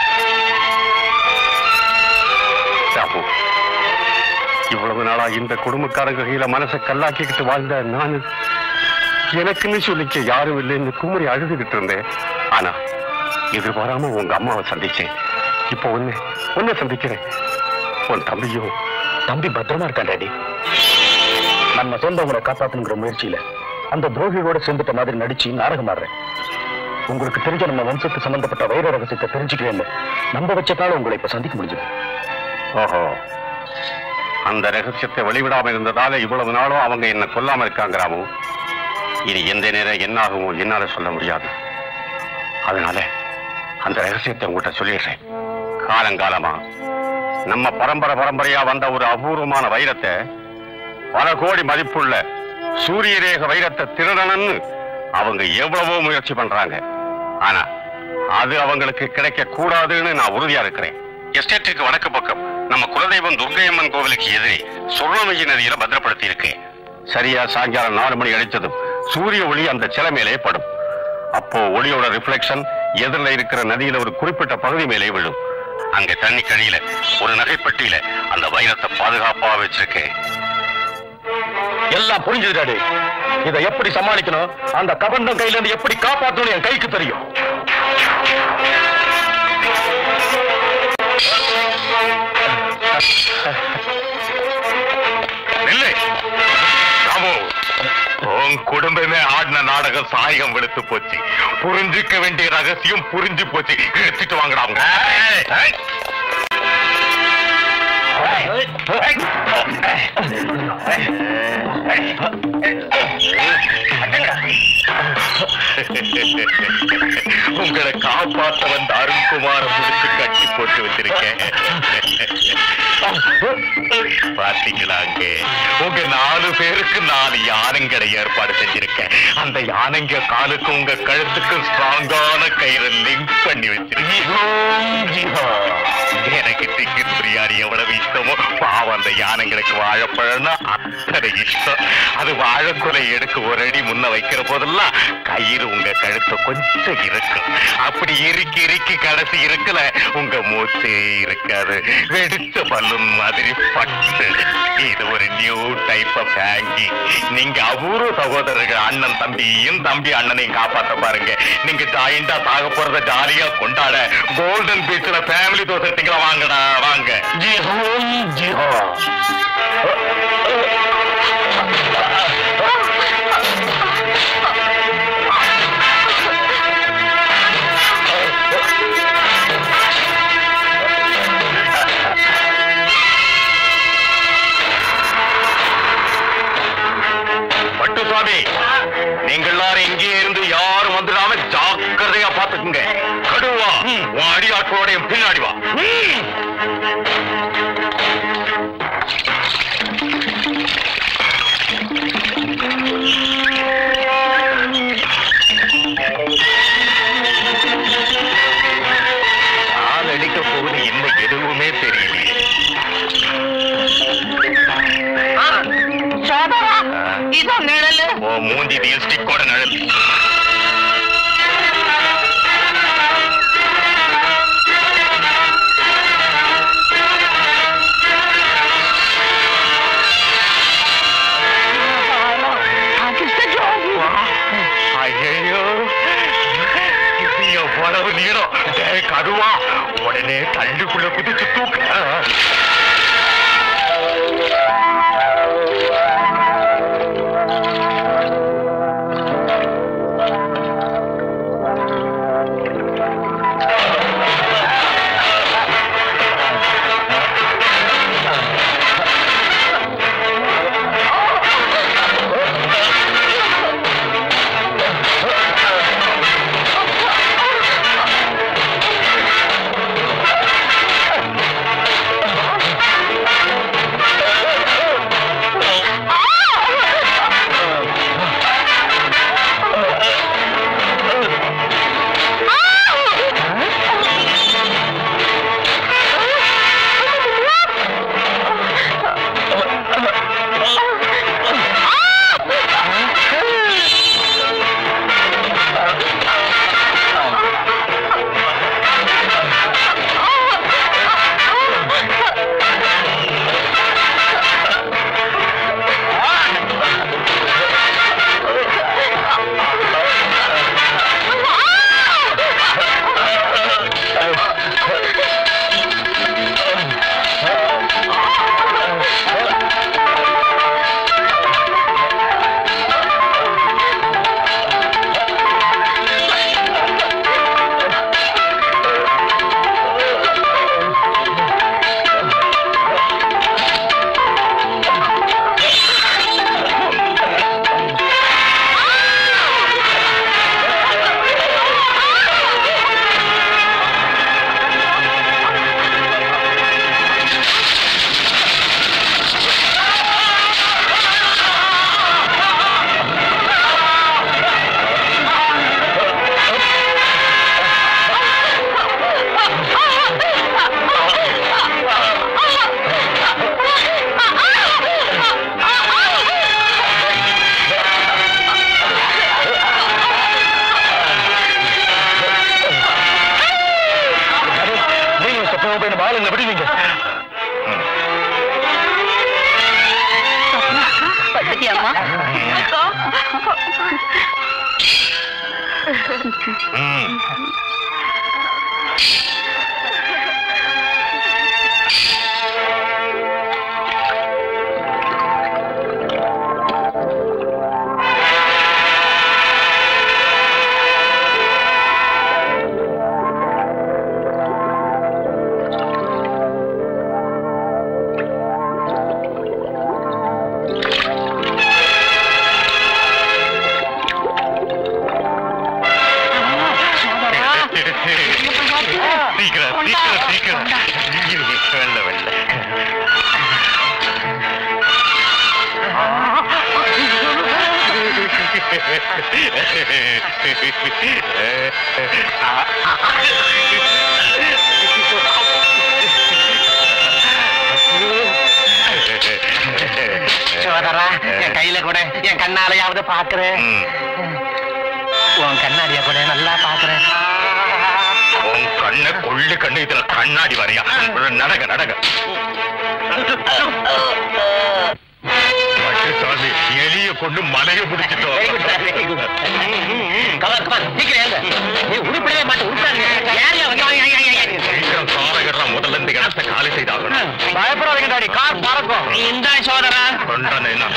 ராமு இவ்வளவு நாளா இந்த குடும்பக்காரங்க கையில மனசை கல்லாக்கிக்கிட்டு வாழ்ந்த நான் எனக்குன்னு சொல்லிக்க யாரும் இல்லைன்னு குமரி அழுதுகிட்டு இருந்தேன் ஆனா எதிர்பாராம உங்க அம்மாவை சந்திச்சேன் இப்போ ஒன்னு ஒன்ன சந்திக்கிறேன் உன் தம்பியும் தம்பி பத்திரமா இருக்கான் டாடி நம்ம சொந்தவங்களை காப்பாத்தணுங்கிற முயற்சியில அந்த துரோகிகளோட சேர்ந்துட்ட மாதிரி நடிச்சு நாடகம் ஆடுறேன் உங்களுக்கு தெரிஞ்ச நம்ம வம்சத்துக்கு சம்பந்தப்பட்ட வைர ரகசியத்தை தெரிஞ்சுக்கிறேன்னு நம்ப வச்சதால உங்களை இப்ப சந்திக்க முடிஞ்சது ஓஹோ அந்த ரகசியத்தை வெளிவிடாம இருந்ததால இவ்வளவு நாளும் அவங்க என்ன கொல்லாம இருக்காங்க ராமு இது எந்த நேரம் என்ன ஆகுமோ என்னால சொல்ல முடியாது அதனால அந்த ரகசியத்தை உங்கள்கிட்ட சொல்லிடுறேன் காலங்காலமா நம்ம பரம்பரை பரம்பரையா வந்த ஒரு அபூர்வமான வைரத்தை பல கோடி மதிப்புள்ள சூரிய ரேக வைரத்தை திருடணும்னு அவங்க எவ்வளவோ முயற்சி பண்றாங்க ஆனா அது அவங்களுக்கு கிடைக்க கூடாதுன்னு நான் உறுதியா இருக்கிறேன் எஸ்டேட்டுக்கு வடக்கு பக்கம் நம்ம குலதெய்வம் துர்க்கையம்மன் கோவிலுக்கு எதிரே சுர்ணமயி நதியில பத்திரப்படுத்தி இருக்கேன் சரியா சாயங்காலம் நாலு மணி அடிச்சதும் சூரிய ஒளி அந்த சிலை மேலே படும் அப்போ ஒளியோட ரிஃப்ளெக்ஷன் எதிரில் இருக்கிற நதியில ஒரு குறிப்பிட்ட பகுதி மேலே விழும் அங்க தண்ணி கழியில ஒரு நகைப்பட்டியில அந்த வைரத்தை பாதுகாப்பா வச்சிருக்கேன் எல்லாம் புரிஞ்சுது டாடி இதை எப்படி சமாளிக்கணும் அந்த கபண்டம் கையில இருந்து எப்படி காப்பாற்றணும் என் கைக்கு தெரியும் நில்லு ராமு உன் குடும்பமே ஆடின நாடகம் சாயகம் வெளுத்து போச்சு புரிஞ்சுக்க வேண்டிய ரகசியம் புரிஞ்சு போச்சு எடுத்துட்டு வாங்கடா அவங்க உங்களை காப்பாத்த வந்த அருண்குமார முடிச்சு கட்டி போட்டு வச்சிருக்கேன் பாத்தீங்களா அங்க உங்க நாலு பேருக்கு நாலு யானைங்களை ஏற்பாடு செஞ்சிருக்கேன் அந்த யானைங்க காலுக்கு உங்க கழுத்துக்கு ஸ்ட்ராங்கான கயிறை லிங்க் பண்ணி வச்சிருக்கேன் எனக்கு டிக்கெட் பிரியாணி எவ்வளவு இஷ்டமோ பாவம் அந்த யானைங்களுக்கு வாழைப்பழம்னா அத்தனை இஷ்டம் அது வாழைக்குலை எடுக்க ஒரு அடி முன்ன வைக்கிற போதெல்லாம் கயிறு உங்க கழுத்தை கொஞ்சம் இருக்கும் அப்படி இறுக்கி இறுக்கி கடைசி இருக்கல உங்க மூச்சே இருக்காது வெடிச்ச பல்லும் மாதிரி பட்டு இது ஒரு நியூ டைப் ஆஃப் ஹேங்கி நீங்க அபூர்வ சகோதரர்கள் அண்ணன் தம்பியும் தம்பி அண்ணனையும் காப்பாத்த பாருங்க நீங்க ஜாயிண்டா சாக போறத ஜாலியா கொண்டாட கோல்டன் பீச்ல ஃபேமிலி தோசை எடுத்தீங்களா வாங்கடா வாங்க ஜிஹோம் ஜிஹோ பட்டு சுவாமி நீங்க எல்லாரும் இங்கே இருந்து யாரும் வந்துடாம ஜாக்கிரதையா பாத்துக்குங்க கடுவா உன் அடியாட்களோட பின்னாடி வா நான் அடிக்க போகுது இன்னும் எதுவுமே தெரியலையே இதோ நிழலு உன் மூஞ்சி தீல் ஸ்டிக்கோட நழல் ஐயோ இது எவ்வளவு நீளம் டேய் கடுவா உடனே தள்ளுக்குள்ள குதிச்சு தூக்க நீங்க சத்தமா போய் நம்ம ஆளுங்களை விடுவீங்க பத்துட்டியாம்மா ம் சீக்கிரம் சீக்கிரம் சீக்கிரம் வெள்ள வெள்ள சோதரா என் கையில கூட என் கண்ணாலையாவது பாக்குறேன் உன் கண்ணாடிய கூட நல்லா பாக்குறேன் உன் கண்ணு கொள்ளு கண்ணு இதுல கண்ணாடி வரையா நடக நடக சாமி எலிய கொண்டு மலைய பிடிச்சிட்டோம் கவர் கவர் சீக்கிரம் ஏங்க நீ உருப்படவே மாட்டேன் உருப்பாங்க யாரையா வந்து சீக்கிரம் காரகர்லாம் முதல்ல இந்த இடத்தை காலி செய்தாகணும் பயப்படாதீங்க டாடி கார் பறக்கும் இந்த சோதரா கொண்டானே என்ன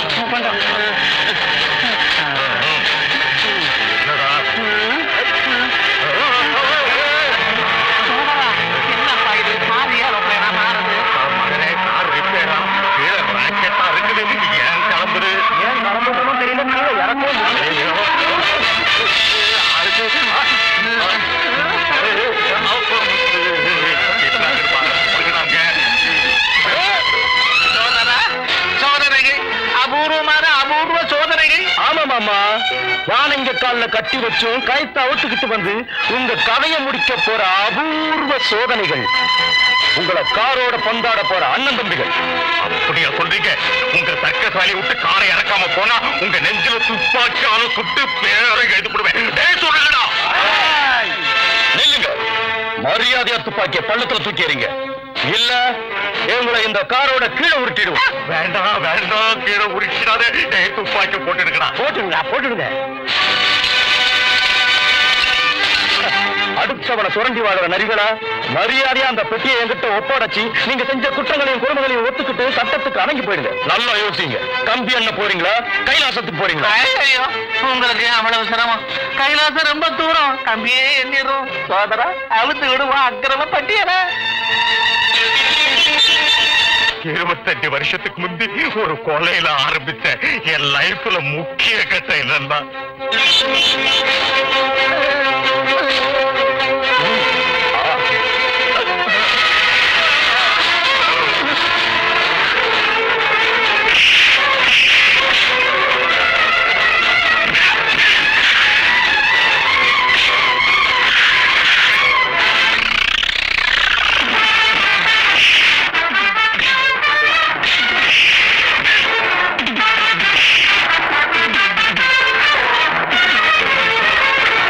என்னடா என்னப்பா இது கார் ஏன் ரொம்ப நேரமா ஆறுது மகனே கார் ரிப்பேரா கீழே ராக்கெட்டா இருக்குது ஏன் கிளம்புது ஏன் கிளம்புறதும் தெரியல கீழே இறங்கவும் ஐயோ. அடுத்து. என்ன இருப்பாங்க? இருக்கிறாங்க. சோதரா சோதனைகள் அபூர்வமான அபூர்வ சோதனைகள் ஆமா மாமா யானைங்க கால்ல கட்டி வச்சும் கயத்தை அவுத்துக்கிட்டு வந்து உங்க கதையை முடிக்க போற அபூர்வ சோதனைகள் உங்களை காரோட பந்தாட போற அண்ணன் தம்பிகள் அப்படியா சொல்றீங்க உங்க தர்க்கசாலி விட்டு காரை இறக்காம போனா உங்க நெஞ்சில துப்பாக்கியால சுட்டு பேரை எழுதி விடுவேன் டேய் சொல்லுங்கடா நில்லுங்க மரியாதையா துப்பாக்கிய பள்ளத்துல தூக்கி எறிங்க இல்ல இவங்களை இந்த காரோட கீழே உருட்டிடுவோம் வேண்டாம் வேண்டாம் கீழே உரிச்சிடாதே டேய் துப்பாக்கி போட்டு இருக்கடா போட்டுடுங்க போட்டுடுங்க அடுத்தவனை சுரண்டி வாழற நரிகளா மரியாதையா அந்த பெட்டியை என்கிட்ட ஒப்படைச்சு நீங்க செஞ்ச குற்றங்களையும் கொடுமைகளையும் ஒத்துக்கிட்டு சட்டத்துக்கு அடங்கி போயிடுங்க நல்லா யோசிங்க கம்பி என்ன போறீங்களா கைலாசத்துக்கு போறீங்களா ஐயோ உங்களுக்கு அவ்வளவு சிரமம் கைலாசம் ரொம்ப தூரம் கம்பியே எண்ணிடும் சோதரா அழுத்து விடுவா அக்கிரம பட்டியல இருபத்தஞ்சு வருஷத்துக்கு முந்தி ஒரு கொலையில ஆரம்பிச்ச என் லைஃப்ல முக்கிய கதை என்னன்னா ஆ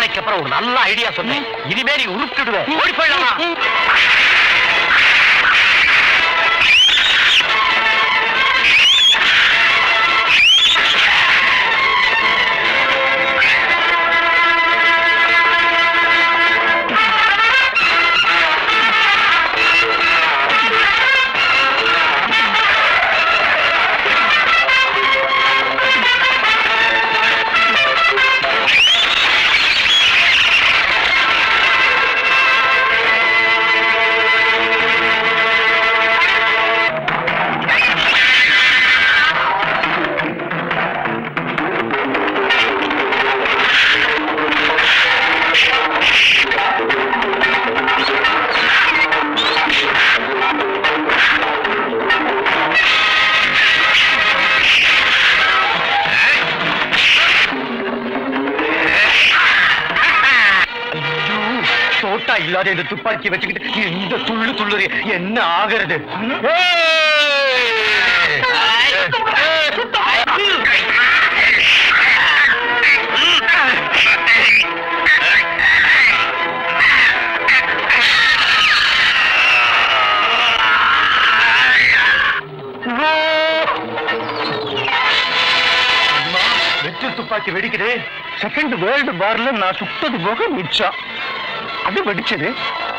வேலைக்கு அப்புறம் ஒரு நல்ல ஐடியா சொன்னேன் இனிமே நீ உருப்பிடுவ ஓடி போயிடலாமா சோட்டா இல்லாத இந்த துப்பாக்கி வச்சுக்கிட்டு இந்த துள்ளு துள்ளுது என்ன ஆகிறது வெற்று துப்பாக்கி வெடிக்குது செகண்ட் வேர்ல்டு வார்ல நான் சுட்டது போக மிச்சம் அது வெடிச்சது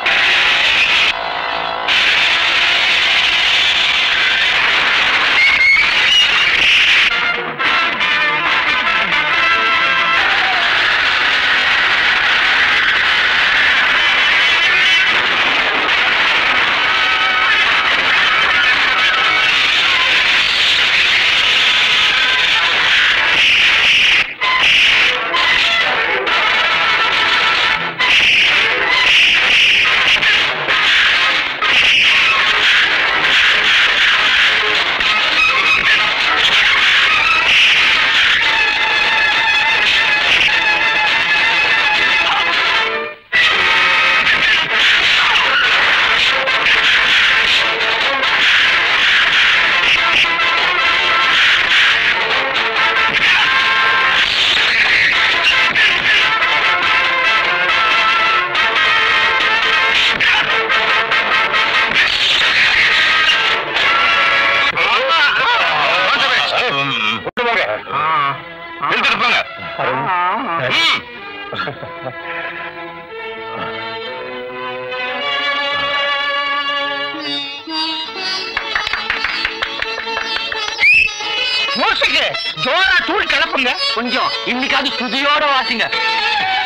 கொண்டு போங்க எடுத்துட்டு போங்க ம். மூசுக்கு ஜோரா தூள் கிளப்புங்க கொஞ்சம் இன்னைக்காவது சுதியோட வாசிங்க